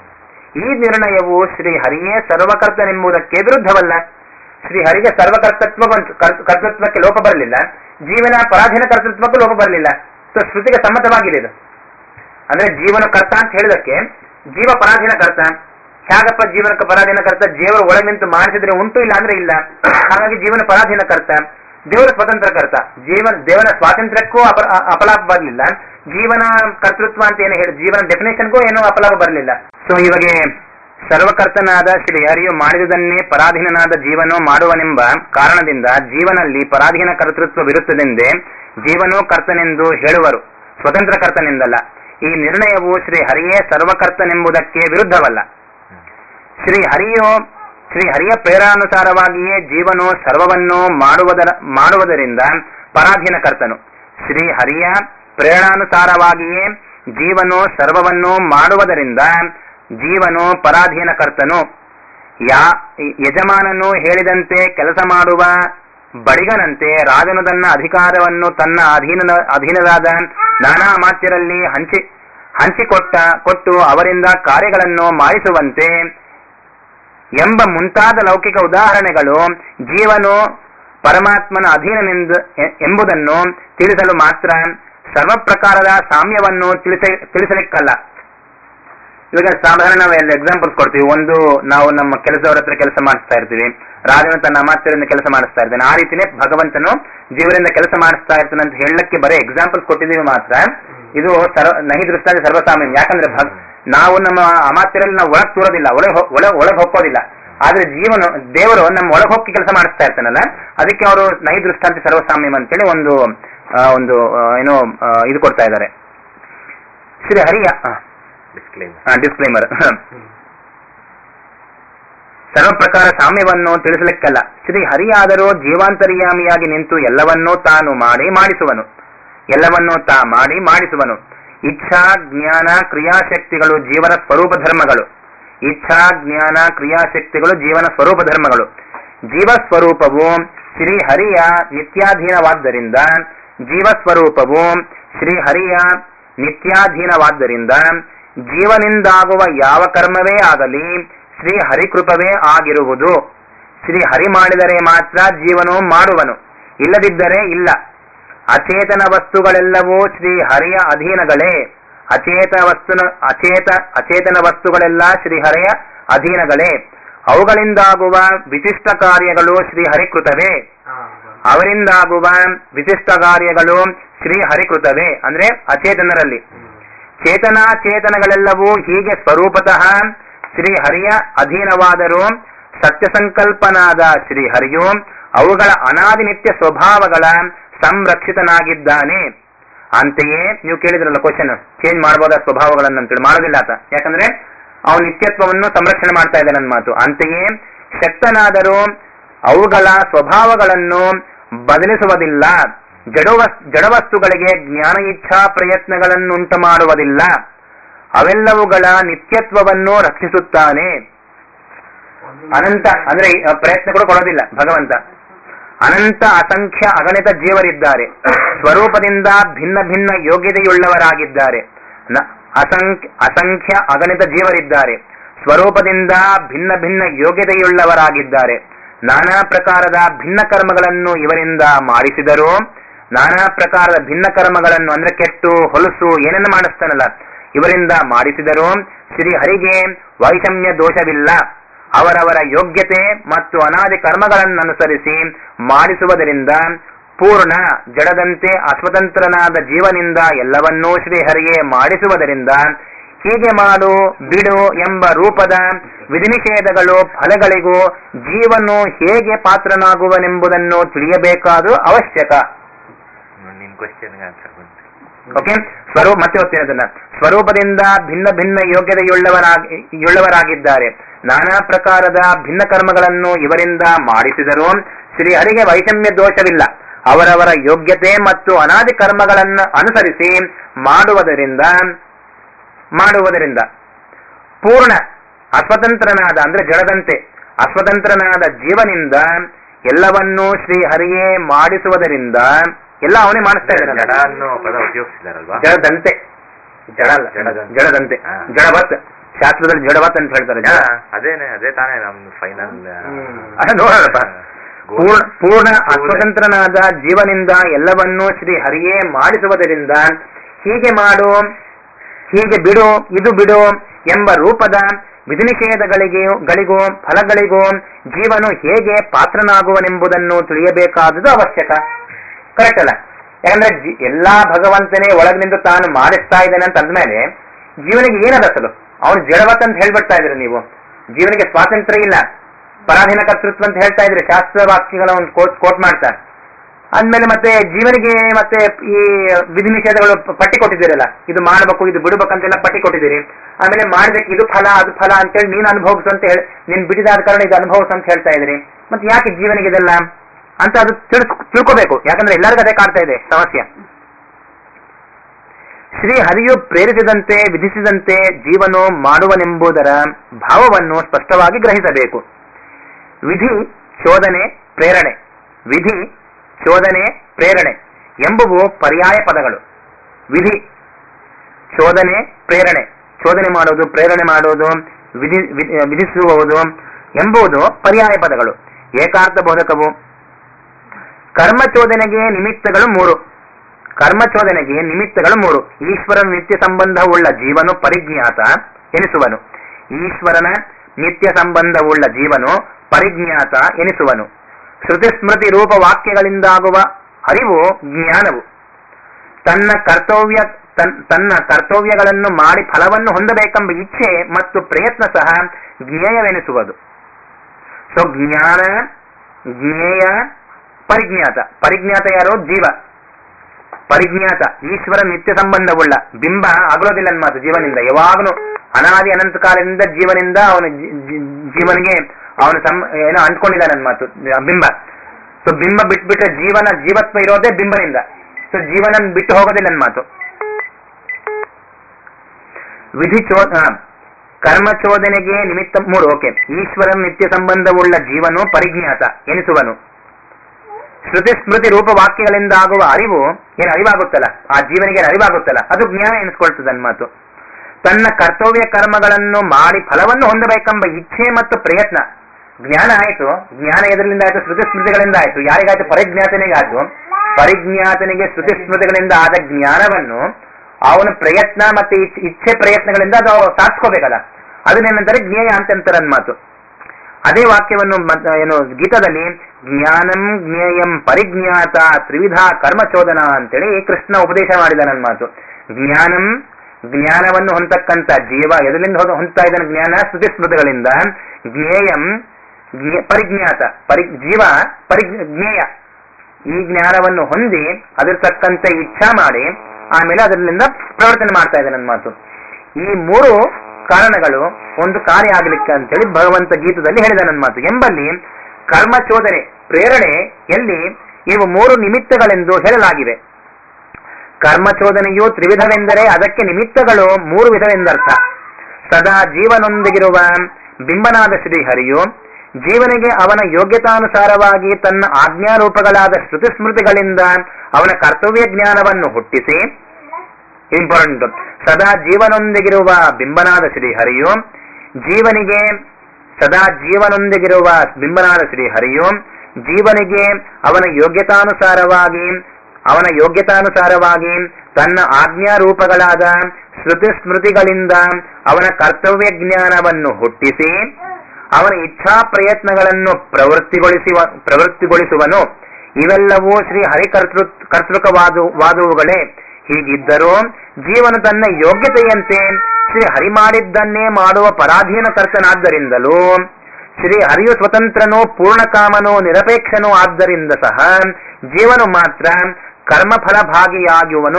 ಈ ನಿರ್ಣಯವು ಶ್ರೀ ಹರಿಯೇ ಸರ್ವಕರ್ತನೆಂಬುದಕ್ಕೆ ವಿರುದ್ಧವಲ್ಲ ಶ್ರೀ ಹರಿಗೆ ಸರ್ವಕರ್ತತ್ವ ಕರ್ತೃತ್ವಕ್ಕೆ ಲೋಪ ಬರಲಿಲ್ಲ ಜೀವನ ಪರಾಧೀನ ಕರ್ತೃತ್ವಕ್ಕೂ ಲೋಪ ಬರಲಿಲ್ಲ ಸೊ ಶ್ರುತಿಗೆ ಸಮ್ಮತವಾಗಿದೆ ಇದು ಅಂದ್ರೆ ಜೀವನ ಕರ್ತ ಅಂತ ಹೇಳಿದಕ್ಕೆ ಜೀವ ಪರಾಧೀನ ಕರ್ತ ಹೇಗಪ್ಪ ಜೀವನಕ್ಕೆ ಪರಾಧೀನ ಕರ್ತ ದೇವರ ಒಳಗೆ ನಿಂತು ಮಾಡಿಸಿದ್ರೆ ಉಂಟು ಇಲ್ಲ ಅಂದ್ರೆ ಇಲ್ಲ ಹಾಗಾಗಿ ಜೀವನ ಪರಾಧೀನ ಕರ್ತ ದೇವರ ಸ್ವತಂತ್ರ ಕರ್ತ ಜೀವನ ದೇವನ ಸ್ವಾತಂತ್ರ್ಯಕ್ಕೂ ಅಪ ಅ- ಅಪಲಾಪ ಬರಲಿಲ್ಲ ಜೀವನ ಕರ್ತೃತ್ವ ಅಂತ ಏನು ಹೇಳಿ ಜೀವನ ಡೆಫಿನೇಷನ್ಗೂ ಏನೂ ಅಪಲಾಪ ಬರಲಿಲ್ಲ ಸೊ ಇವಾಗ ಸರ್ವಕರ್ತನಾದ ಶ್ರೀ ಹರಿಯು ಮಾಡಿದುದನ್ನೇ ಪರಾಧೀನನಾದ ಜೀವನು ಮಾಡುವನೆಂಬ ಕಾರಣದಿಂದ ಜೀವನಲ್ಲಿ ಪರಾಧೀನ ಕರ್ತೃತ್ವವಿರುತ್ತದೆಂದೇ ಜೀವನು ಕರ್ತನೆಂದು ಹೇಳುವರು ಸ್ವತಂತ್ರ ಕರ್ತನೆಂದಲ್ಲ ಈ ನಿರ್ಣಯವು ಶ್ರೀ ಹರಿಯೇ ಸರ್ವಕರ್ತನೆಂಬುದಕ್ಕೆ ವಿರುದ್ಧವಲ್ಲ ಶ್ರೀ ಹರಿಯು ಶ್ರೀ ಹರಿಯ ಪ್ರೇರಾನುಸಾರವಾಗಿಯೇ ಜೀವನು ಸರ್ವವನ್ನು ಮಾಡುವುದರ ಮಾಡುವುದರಿಂದ ಪರಾಧೀನ ಕರ್ತನು ಶ್ರೀ ಹರಿಯ ಪ್ರೇರಣಾನುಸಾರವಾಗಿಯೇ ಜೀವನು ಸರ್ವವನ್ನು ಮಾಡುವುದರಿಂದ ಜೀವನು ಪರಾಧೀನ ಕರ್ತನು ಯಾ ಯಜಮಾನನು ಹೇಳಿದಂತೆ ಕೆಲಸ ಮಾಡುವ ಬಡಿಗನಂತೆ ರಾಜನು ತನ್ನ ಅಧಿಕಾರವನ್ನು ತನ್ನ ಅಧೀನ ಅಧೀನರಾದ ನಾನಾ ಅಮಾತ್ಯರಲ್ಲಿ ಹಂಚಿ ಹಂಚಿಕೊಟ್ಟ ಕೊಟ್ಟು ಅವರಿಂದ ಕಾರ್ಯಗಳನ್ನು ಮಾಡಿಸುವಂತೆ ಎಂಬ ಮುಂತಾದ ಲೌಕಿಕ ಉದಾಹರಣೆಗಳು ಜೀವನು ಪರಮಾತ್ಮನ ಅಧೀನನೆಂದು ಎ- ಎಂಬುದನ್ನು ತಿಳಿಸಲು ಮಾತ್ರ ಸರ್ವ ಪ್ರಕಾರದ ಸಾಮ್ಯವನ್ನು ತಿಳಿಸ ತಿಳಿಸಲಿಕ್ಕಲ್ಲ ಇವಾಗ ಸಾಧಾರಣ ನಾವು ಎಲ್ಲ ಎಕ್ಸಾಂಪಲ್ಸ್ ಕೊಡ್ತೀವಿ ಒಂದು ನಾವು ನಮ್ಮ ಕೆಲಸದವರ ಹತ್ರ ಕೆಲಸ ಮಾಡಿಸ್ತಾ ಇರ್ತೀವಿ ರಾಜನು ತನ್ನ ಅಮಾತ್ಯರಿಂದ ಕೆಲಸ ಮಾಡಿಸ್ತಾ ಇರ್ತಾನೆ ಆ ರೀತಿನೇ ಭಗವಂತನು ಜೀವರಿಂದ ಕೆಲಸ ಮಾಡಿಸ್ತಾ ಇರ್ತಾನೆ ಅಂತ ಹೇಳಕ್ಕೆ ಬರೀ ಎಕ್ಸಾಂಪಲ್ಸ್ ಕೊಟ್ಟಿದ್ದೀವಿ ಮಾತ್ರ ಇದು ಸರ್ವ ನಹಿ ದೃಷ್ಟಾಂತ ಸರ್ವಸಾಮಾನ್ಯ ಯಾಕಂದ್ರೆ ಭಗ್ ನಾವು ನಮ್ಮ ಅಮಾತ್ಯರಲ್ಲಿ ನಾವು ಒಳಗ್ ತೂರೋದಿಲ್ಲ ಒಳಗೆ ಒಳಗ್ ಒಳಗ್ ಹೋಗೋದಿಲ್ಲ ಆದ್ರೆ ಜೀವನ ದೇವರು ನಮ್ಮ ಒಳಗ್ ಹೋಗಿ ಕೆಲಸ ಮಾಡಿಸ್ತಾ ಇರ್ತಾನಲ್ಲ ಅದಕ್ಕೆ ಅವರು ನಹಿ ದೃಷ್ಟಾಂತ ಸರ್ವಸಾಮ್ಯಂ ಅಂತೇಳಿ ಒಂದು ಆ, ಒಂದು ಆ, ಏನೋ ಆ, ಇದು ಕೊಡ್ತಾ ಇದ್ದಾರೆ ಶ್ರೀ ಹರಿಯ ಆ, ಡಿಸ್ಕ್ಲೈಮರ್ ಡಿಸ್ಕ್ಲೈಮರ್ ಸರ್ವ ಪ್ರಕಾರ ಸಾಮ್ಯವನ್ನು ತಿಳಿಸಲಿಕ್ಕಲ್ಲ ಶ್ರೀ ಹರಿಯಾದರೂ ಜೀವಾಂತರ್ಯಾಮಿಯಾಗಿ ನಿಂತು ಎಲ್ಲವನ್ನೂ ತಾನು ಮಾಡಿ ಮಾಡಿಸುವನು ಎಲ್ಲವನ್ನೂ ತಾ ಮಾಡಿ ಮಾಡಿಸುವನು ಇಚ್ಛಾ ಜ್ಞಾನ ಕ್ರಿಯಾಶಕ್ತಿಗಳು ಜೀವನ ಸ್ವರೂಪ ಧರ್ಮಗಳು ಇಚ್ಛಾ ಜ್ಞಾನ ಕ್ರಿಯಾಶಕ್ತಿಗಳು ಜೀವನ ಸ್ವರೂಪ ಧರ್ಮಗಳು ಜೀವ ಸ್ವರೂಪವು ಶ್ರೀ ಹರಿಯ ನಿತ್ಯಾಧೀನವಾದ್ದರಿಂದ ಜೀವ ಸ್ವರೂಪವು ಶ್ರೀ ಹರಿಯ ನಿತ್ಯಾಧೀನವಾದ್ದರಿಂದ ಜೀವನಿಂದಾಗುವ ಯಾವ ಕರ್ಮವೇ ಆಗಲಿ ಶ್ರೀ ಹರಿಕೃಪವೇ ಆಗಿರುವುದು ಶ್ರೀ ಹರಿ ಮಾಡಿದರೆ ಮಾತ್ರ ಜೀವನು ಮಾಡುವನು ಇಲ್ಲದಿದ್ದರೆ ಇಲ್ಲ ಅಚೇತನ ವಸ್ತುಗಳೆಲ್ಲವೂ ಶ್ರೀ ಹರಿಯ ಅಧೀನಗಳೇ ಅಚೇತ ವಸ್ತುನ ಅಚೇತ ಅಚೇತನ ವಸ್ತುಗಳೆಲ್ಲ ಶ್ರೀ ಹರಿಯ ಅಧೀನಗಳೇ ಅವುಗಳಿಂದಾಗುವ ವಿಶಿಷ್ಟ ಕಾರ್ಯಗಳು ಶ್ರೀ ಹರಿಕೃತವೇ ಅವರಿಂದಾಗುವ ವಿಶಿಷ್ಟ ಕಾರ್ಯಗಳು ಶ್ರೀ ಹರಿಕೃತವೇ ಅಂದ್ರೆ ಅಚೇತನರಲ್ಲಿ ಚೇತನ ಚೇತನಗಳೆಲ್ಲವೂ ಹೀಗೆ ಸ್ವರೂಪತಃ ಶ್ರೀ ಹರಿಯ ಅಧೀನವಾದರೂ ಸತ್ಯ ಸಂಕಲ್ಪನಾದ ಶ್ರೀ ಹರಿಯು ಅವುಗಳ ಅನಾದಿ ನಿತ್ಯ ಸ್ವಭಾವಗಳ ಸಂರಕ್ಷಿತನಾಗಿದ್ದಾನೆ ಅಂತೆಯೇ ನೀವು ಕೇಳಿದ್ರಲ್ಲ ಕ್ವಶನ್ ಚೇಂಜ್ ಮಾಡಬಹುದ ಸ್ವಭಾವಗಳನ್ನು ಅಂತೇಳಿ ಮಾಡೋದಿಲ್ಲ ಆತ ಯಾಕಂದ್ರೆ ಅವನ ನಿತ್ಯತ್ವವನ್ನು ಸಂರಕ್ಷಣೆ ಮಾಡ್ತಾ ಇದ್ದಾನೆ ನನ್ನ ಮಾತು ಅಂತೆಯೇ ಶಕ್ತನಾದರೂ ಅವುಗಳ ಸ್ವಭಾವಗಳನ್ನು ಬದಲಿಸುವುದಿಲ್ಲ ಜಡವಸ್ ಜಡವಸ್ತುಗಳಿಗೆ ಜ್ಞಾನ ಇಚ್ಛಾ ಪ್ರಯತ್ನಗಳನ್ನುಂಟು ಮಾಡುವುದಿಲ್ಲ ಅವೆಲ್ಲವುಗಳ ನಿತ್ಯತ್ವವನ್ನು ರಕ್ಷಿಸುತ್ತಾನೆ ಅನಂತ ಅಂದ್ರೆ ಈ, ಅ, ಪ್ರಯತ್ನಗಳು ಕೊಡೋದಿಲ್ಲ ಭಗವಂತ ಅನಂತ ಅಸಂಖ್ಯ ಅಗಣಿತ ಜೀವರಿದ್ದಾರೆ ಸ್ವರೂಪದಿಂದ ಭಿನ್ನ ಭಿನ್ನ ಯೋಗ್ಯತೆಯುಳ್ಳವರಾಗಿದ್ದಾರೆ ನ- ಅಸಂಖ್ಯ ಅಸಂಖ್ಯ ಅಗಣಿತ ಜೀವರಿದ್ದಾರೆ ಸ್ವರೂಪದಿಂದ ಭಿನ್ನ ಭಿನ್ನ ಯೋಗ್ಯತೆಯುಳ್ಳವರಾಗಿದ್ದಾರೆ ನಾನಾ ಪ್ರಕಾರದ ಭಿನ್ನ ಕರ್ಮಗಳನ್ನು ಇವರಿಂದ ಮಾಡಿಸಿದರು ನಾನಾ ಪ್ರಕಾರದ ಭಿನ್ನ ಕರ್ಮಗಳನ್ನು ಅಂದ್ರೆ ಕೆಟ್ಟು ಹೊಲಸು ಏನನ್ನು ಮಾಡಿಸ್ತಾನಲ್ಲ ಇವರಿಂದ ಮಾಡಿಸಿದರು ಶ್ರೀ ಹರಿಗೆ ವೈಷಮ್ಯ ದೋಷವಿಲ್ಲ ಅವರವರ ಯೋಗ್ಯತೆ ಮತ್ತು ಅನಾದಿ ಕರ್ಮಗಳನ್ನು ಅನುಸರಿಸಿ ಮಾಡಿಸುವುದರಿಂದ ಪೂರ್ಣ ಜಡದಂತೆ ಅಸ್ವತಂತ್ರನಾದ ಜೀವನಿಂದ ಎಲ್ಲವನ್ನೂ ಶ್ರೀಹರಿಗೆ ಮಾಡಿಸುವುದರಿಂದ ಹೀಗೆ ಮಾಡು ಬಿಡು ಎಂಬ ರೂಪದ ವಿಧಿನಿಷೇಧಗಳು ಫಲಗಳಿಗೂ ಜೀವನು ಹೇಗೆ ಪಾತ್ರನಾಗುವನೆಂಬುದನ್ನು ತಿಳಿಯಬೇಕಾದು ಅವಶ್ಯಕ ನಿನ್ ಕ್ವಶನ್ಗೆ ಆನ್ಸರ್ ಬಂತು ಓಕೆ ಸ್ವರೂಪ ಮತ್ತೆ ಓದ್ತೀನಿ ಅದನ್ನ ಸ್ವರೂಪದಿಂದ ಭಿನ್ನ ಭಿನ್ನ ಯೋಗ್ಯತೆಯುಳ್ಳವರಾಗಿ ಯುಳ್ಳವರಾಗಿದ್ದಾರೆ ನಾನಾ ಪ್ರಕಾರದ ಭಿನ್ನ ಕರ್ಮಗಳನ್ನು ಇವರಿಂದ ಮಾಡಿಸಿದರು ಶ್ರೀ ಹರಿಗೆ ವೈಷಮ್ಯ ದೋಷವಿಲ್ಲ ಅವರವರ ಯೋಗ್ಯತೆ ಮತ್ತು ಅನಾದಿ ಕರ್ಮಗಳನ್ನು ಅನುಸರಿಸಿ ಮಾಡುವುದರಿಂದ ಮಾಡುವುದರಿಂದ ಪೂರ್ಣ ಅಸ್ವತಂತ್ರನಾದ ಅಂದ್ರೆ ಜಡದಂತೆ ಅಸ್ವತಂತ್ರನಾದ ಜೀವನಿಂದ ಎಲ್ಲವನ್ನೂ ಶ್ರೀ ಹರಿಯೇ ಮಾಡಿಸುವುದರಿಂದ ಎಲ್ಲ ಅವನೇ ಮಾಡಿಸ್ತಾ ಜಡ ಇದ್ದಾನೆ ಅನ್ನೋ ಪದ ಉಪಯೋಗಿಸಿದಾರಲ್ವಾ ಜಡದಂತೆ ಜಡ ಅಲ್ಲ ಜಡದಂತೆ. ಜಡದಂತೆ ಹಾ. ಜಡವತ್ ಶಾಸ್ತ್ರದಲ್ಲಿ ಜಡವತ್ ಅಂತ ಹೇಳ್ತಾರೆ ಜಡ ಅದೇನೆ ಅದೇ ತಾನೇ ನಮ್ದು ಫೈನಲ್ ಅದ ನೋಡೋಣಪ್ಪ ಪೂರ್ಣ ಪೂರ್ಣ ಅಸ್ವತಂತ್ರನಾದ ಜೀವನಿಂದ ಎಲ್ಲವನ್ನೂ ಶ್ರೀ ಹರಿಯೇ ಮಾಡಿಸುವುದರಿಂದ ಹೀಗೆ ಮಾಡು ಹೀಗೆ ಬಿಡು ಇದು ಬಿಡು ಎಂಬ ರೂಪದ ವಿಧಿನಿಷೇಧಗಳಿಗೆ ಗಳಿಗೂ ಫಲಗಳಿಗೂ ಜೀವನು ಹೇಗೆ ಪಾತ್ರನಾಗುವನೆಂಬುದನ್ನು ತಿಳಿಯಬೇಕಾದುದು ಅವಶ್ಯಕ ಕರೆಕ್ಟ್ ಅಲ್ಲ ಯಾಕಂದ್ರೆ ಜಿ- ಎಲ್ಲಾ ಭಗವಂತನೇ ಒಳಗಿನಿಂದ ತಾನು ಮಾಡಿಸ್ತಾ ಇದ್ದಾನೆ ಅಂತ ಅಂದ್ಮೇಲೆ ಜೀವನಿಗೆ ಏನದ ಅಸಲು ಅವನು ಜಡವತ್ ಅಂತ ಹೇಳ್ಬಿಡ್ತಾ ಇದ್ರಿ ನೀವು ಜೀವನಿಗೆ ಸ್ವಾತಂತ್ರ್ಯ ಇಲ್ಲ ಪರಾಧೀನ ಕರ್ತೃತ್ವ ಅಂತ ಹೇಳ್ತಾ ಇದ್ರಿ ಶಾಸ್ತ್ರ ವಾಕ್ಯಗಳ ಒಂದು ಕೋಟ್ ಕೋಟ್ ಮಾಡ್ತಾ ಅಂದ್ಮೇಲೆ ಮತ್ತೆ ಜೀವನಿಗೆ ಮತ್ತೆ ಈ ವಿಧಿ ನಿಷೇಧಗಳು ಪ- ಪಟ್ಟಿ ಕೊಟ್ಟಿದ್ದೀರಲ್ಲ ಇದು ಮಾಡಬೇಕು ಇದು ಬಿಡಬೇಕಂತೆಲ್ಲ ಪಟ್ಟಿ ಕೊಟ್ಟಿದ್ದೀರಿ ಆಮೇಲೆ ಮಾಡ್ಬೇಕು ಇದು ಫಲ ಅದು ಫಲ ಅಂತೇಳಿ ನೀನು ಅನುಭವಿಸು ಅಂತ ಹೇಳಿ ನೀನ್ ಬಿಡಿದಾದ ಕಾರಣ ಇದು ಅನುಭವಿಸು ಅಂತ ಹೇಳ್ತಾ ಇದ್ರಿ ಮತ್ತೆ ಯಾಕೆ ಜೀವನಿಗೆ ಇದೆಲ್ಲ ಅಂತ ಅದು ತಿಳ್ಸ್ ತಿಳ್ಕೋಬೇಕು ಯಾಕಂದ್ರೆ ಎಲ್ಲರಿಗೂ ಅದೇ ಕಾಡ್ತಾ ಇದೆ ಸಮಸ್ಯೆ ಶ್ರೀ ಹರಿಯು ಪ್ರೇರಿಸಿದಂತೆ ವಿಧಿಸಿದಂತೆ ಜೀವನು ಮಾಡುವನೆಂಬುದರ ಭಾವವನ್ನು ಸ್ಪಷ್ಟವಾಗಿ ಗ್ರಹಿಸಬೇಕು ವಿಧಿ ಶೋಧನೆ ಪ್ರೇರಣೆ ವಿಧಿ ಶೋಧನೆ ಪ್ರೇರಣೆ ಎಂಬುವು ಪರ್ಯಾಯ ಪದಗಳು ವಿಧಿ ಶೋಧನೆ ಪ್ರೇರಣೆ ಶೋಧನೆ ಮಾಡುವುದು ಪ್ರೇರಣೆ ಮಾಡುವುದು ವಿಧಿ ವಿ- ವಿಧಿಸುವುದು ಎಂಬುದು ಪರ್ಯಾಯ ಪದಗಳು ಏಕಾರ್ಥ ಬೋಧಕವು ಕರ್ಮಚೋದನೆಗೆ ನಿಮಿತ್ತಗಳು ಮೂರು ಕರ್ಮಚೋದನೆಗೆ ನಿಮಿತ್ತಗಳು ಮೂರು ಈಶ್ವರನ ನಿತ್ಯ ಸಂಬಂಧವುಳ್ಳ ಜೀವನು ಪರಿಜ್ಞಾತ ಎನಿಸುವನು ಈಶ್ವರನ ನಿತ್ಯ ಸಂಬಂಧವುಳ್ಳ ಜೀವನು ಪರಿಜ್ಞಾತ ಎನಿಸುವನು ಶ್ರುತಿ ಸ್ಮೃತಿ ರೂಪ ವಾಕ್ಯಗಳಿಂದಾಗುವ ಅರಿವು ಜ್ಞಾನವು ತನ್ನ ಕರ್ತವ್ಯ ತನ್- ತನ್ನ ಕರ್ತವ್ಯಗಳನ್ನು ಮಾಡಿ ಫಲವನ್ನು ಹೊಂದಬೇಕೆಂಬ ಇಚ್ಛೆ ಮತ್ತು ಪ್ರಯತ್ನ ಸಹ ಜ್ಞೇಯವೆನಿಸುವುದು ಸೊ ಜ್ಞಾನ ಜ್ಞೇಯ ಪರಿಜ್ಞಾತ ಪರಿಜ್ಞಾತ ಯಾರು ಜೀವ ಪರಿಜ್ಞಾತ ಈಶ್ವರ ನಿತ್ಯ ಸಂಬಂಧವುಳ್ಳ ಬಿಂಬ ಆಗಲೋದಿಲ್ಲ ಮಾತು ಜೀವನಿಂದ ಯಾವಾಗಲೂ ಅನಾದಿ ಅನಂತ ಕಾಲದಿಂದ ಜೀವನಿಂದ ಅವನ ಜಿ- ಜಿ- ಜೀವನಿಗೆ ಅವನು ಸಂ ಏನೋ ಅಂಟ್ಕೊಂಡಿದ್ದಾನೆ ಮಾತು ಬಿಂಬ ಸೊ ಬಿಂಬ ಬಿಟ್ಬಿಟ್ರೆ ಜೀವನ ಜೀವತ್ವ ಇರೋದೇ ಬಿಂಬನಿಂದ ಸೊ ಜೀವನ ಬಿಟ್ಟು ಹೋಗೋದಿಲ್ಲ ನನ್ನ ಮಾತು ವಿಧಿ ಚೋ ಆ, ಕರ್ಮ ಚೋದನೆಗೆ ನಿಮಿತ್ತ ಮೂರು ಓಕೆ ಈಶ್ವರನ ನಿತ್ಯ ಸಂಬಂಧವುಳ್ಳ ಜೀವನು ಪರಿಜ್ಞಾತ ಎನಿಸುವನು ಶ್ರುತಿ ಸ್ಮೃತಿ ರೂಪ ವಾಕ್ಯಗಳಿಂದ ಆಗುವ ಅರಿವು ಏನು ಅರಿವಾಗುತ್ತಲ್ಲ ಆ ಜೀವನಿಗೆ ಏನು ಅರಿವಾಗುತ್ತಲ್ಲ ಅದು ಜ್ಞಾನ ಎನಿಸ್ಕೊಳ್ತದೆ ಮಾತು ತನ್ನ ಕರ್ತವ್ಯ ಕರ್ಮಗಳನ್ನು ಮಾಡಿ ಫಲವನ್ನು ಹೊಂದಬೇಕೆಂಬ ಇಚ್ಛೆ ಮತ್ತು ಪ್ರಯತ್ನ ಜ್ಞಾನ ಆಯ್ತು ಜ್ಞಾನ ಎದರಿಂದ ಆಯ್ತು ಶ್ರುತಿ ಸ್ಮೃತಿಗಳಿಂದ ಆಯ್ತು ಯಾರಿಗಾಯ್ತು ಪರಿಜ್ಞಾತನಿಗೆ ಆಯ್ತು ಪರಿಜ್ಞಾತನಿಗೆ ಶ್ರುತಿ ಸ್ಮೃತಿಗಳಿಂದ ಆದ ಜ್ಞಾನವನ್ನು ಅವನ ಪ್ರಯತ್ನ ಮತ್ತೆ ಇಚ್- ಇಚ್ಛೆ ಪ್ರಯತ್ನಗಳಿಂದ ಅದು ಸಾಧಿಸ್ಕೋಬೇಕಲ್ಲ ಅದನ್ನೇನಂತಾರೆ ಜ್ಞೇಯ ಅಂತ ಅಂತಾರೆ ಮಾತು ಅದೇ ವಾಕ್ಯವನ್ನು ಮತ್- ಏನು ಗೀತದಲ್ಲಿ ಜ್ಞಾನಂ ಜ್ಞೇಯಂ ಪರಿಜ್ಞಾತ ತ್ರಿವಿಧ ಕರ್ಮಚೋದನ ಅಂತೇಳಿ ಕೃಷ್ಣ ಉಪದೇಶ ಮಾಡಿದ ನನ್ನ ಮಾತು ಜ್ಞಾನಂ ಜ್ಞಾನವನ್ನು ಹೊಂದಕ್ಕಂತ ಜೀವ ಎದರಿಂದ ಹೊಂದ- ಹೊಂದ್ತಾ ಇದ್ದಾನೆ ಜ್ಞಾನ ಸ್ತುತಿ ಸ್ಮೃತಿಗಳಿಂದ ಜ್ಞೇಯಂ ಜ್ಞೇ- ಪರಿಜ್ಞಾತ ಪರಿ ಜೀವ ಪರಿಜ್ಞ ಜ್ಞೇಯ ಈ ಜ್ಞಾನವನ್ನು ಹೊಂದಿ ಅದ್ರ ತಕ್ಕಂತೆ ಇಚ್ಛಾ ಮಾಡಿ ಆಮೇಲೆ ಅದರಿಂದ ಪ್ರವರ್ತನೆ ಮಾಡ್ತಾ ಇದೆ ನನ್ನ ಮಾತು ಈ ಮೂರು ಕಾರಣಗಳು ಒಂದು ಕಾರ್ಯ ಆಗಲಿಕ್ಕೆ ಅಂತೇಳಿ ಭಗವಂತ ಗೀತದಲ್ಲಿ ಹೇಳಿದ ನನ್ನ ಮಾತು ಎಂಬಲ್ಲಿ ಕರ್ಮಚೋದನೆ ಪ್ರೇರಣೆ ಎಲ್ಲಿ ಇವು ಮೂರು ನಿಮಿತ್ತಗಳೆಂದು ಹೇಳಲಾಗಿವೆ ಕರ್ಮಚೋದನೆಯು ತ್ರಿವಿಧವೆಂದರೆ ಅದಕ್ಕೆ ನಿಮಿತ್ತಗಳು ಮೂರು ವಿಧವೆಂದರ್ಥ ಸದಾ ಜೀವನೊಂದಿಗಿರುವ ಬಿಂಬನಾದ ಶ್ರೀಹರಿಯು ಜೀವನಿಗೆ ಅವನ ಯೋಗ್ಯತಾನುಸಾರವಾಗಿ ತನ್ನ ಆಜ್ಞಾರೂಪಗಳಾದ ಶ್ರುತಿ ಸ್ಮೃತಿಗಳಿಂದ ಅವನ ಕರ್ತವ್ಯ ಜ್ಞಾನವನ್ನು ಹುಟ್ಟಿಸಿ ಇಂಪಾರ್ಟೆಂಟ್ ಸದಾ ಜೀವನೊಂದಿಗಿರುವ ಬಿಂಬನಾದ ಶ್ರೀಹರಿಯು ಜೀವನಿಗೆ ಸದಾ ಜೀವನೊಂದಿಗಿರುವ ಬಿಂಬನಾದ ಶ್ರೀಹರಿಯು ಜೀವನಿಗೆ ಅವನ ಯೋಗ್ಯತಾನುಸಾರವಾಗಿ ಅವನ ಯೋಗ್ಯತಾನುಸಾರವಾಗಿ ತನ್ನ ಆಜ್ಞಾರೂಪಗಳಾದ ಶ್ರುತಿ ಸ್ಮೃತಿಗಳಿಂದ ಅವನ ಕರ್ತವ್ಯ ಜ್ಞಾನವನ್ನು ಹುಟ್ಟಿಸಿ ಅವನ ಇಚ್ಛಾ ಪ್ರಯತ್ನಗಳನ್ನು ಪ್ರವೃತ್ತಿಗೊಳಿಸುವ ಪ್ರವೃತ್ತಿಗೊಳಿಸುವನು ಇವೆಲ್ಲವೂ ಶ್ರೀ ಹರಿಕರ್ತೃ ಕರ್ತೃಕವಾದು ವಾದುವುಗಳೇ ಹೀಗಿದ್ದರೂ ಜೀವನು ತನ್ನ ಯೋಗ್ಯತೆಯಂತೆ ಶ್ರೀ ಹರಿ ಮಾಡಿದ್ದನ್ನೇ ಮಾಡುವ ಪರಾಧೀನ ಕರ್ತನಾದ್ದರಿಂದಲೂ ಶ್ರೀ ಹರಿಯು ಸ್ವತಂತ್ರನೂ ಪೂರ್ಣಕಾಮನೂ ನಿರಪೇಕ್ಷನೂ ಆದ್ದರಿಂದ ಸಹ ಜೀವನು ಮಾತ್ರ ಕರ್ಮಫಲ ಭಾಗಿಯಾಗುವನು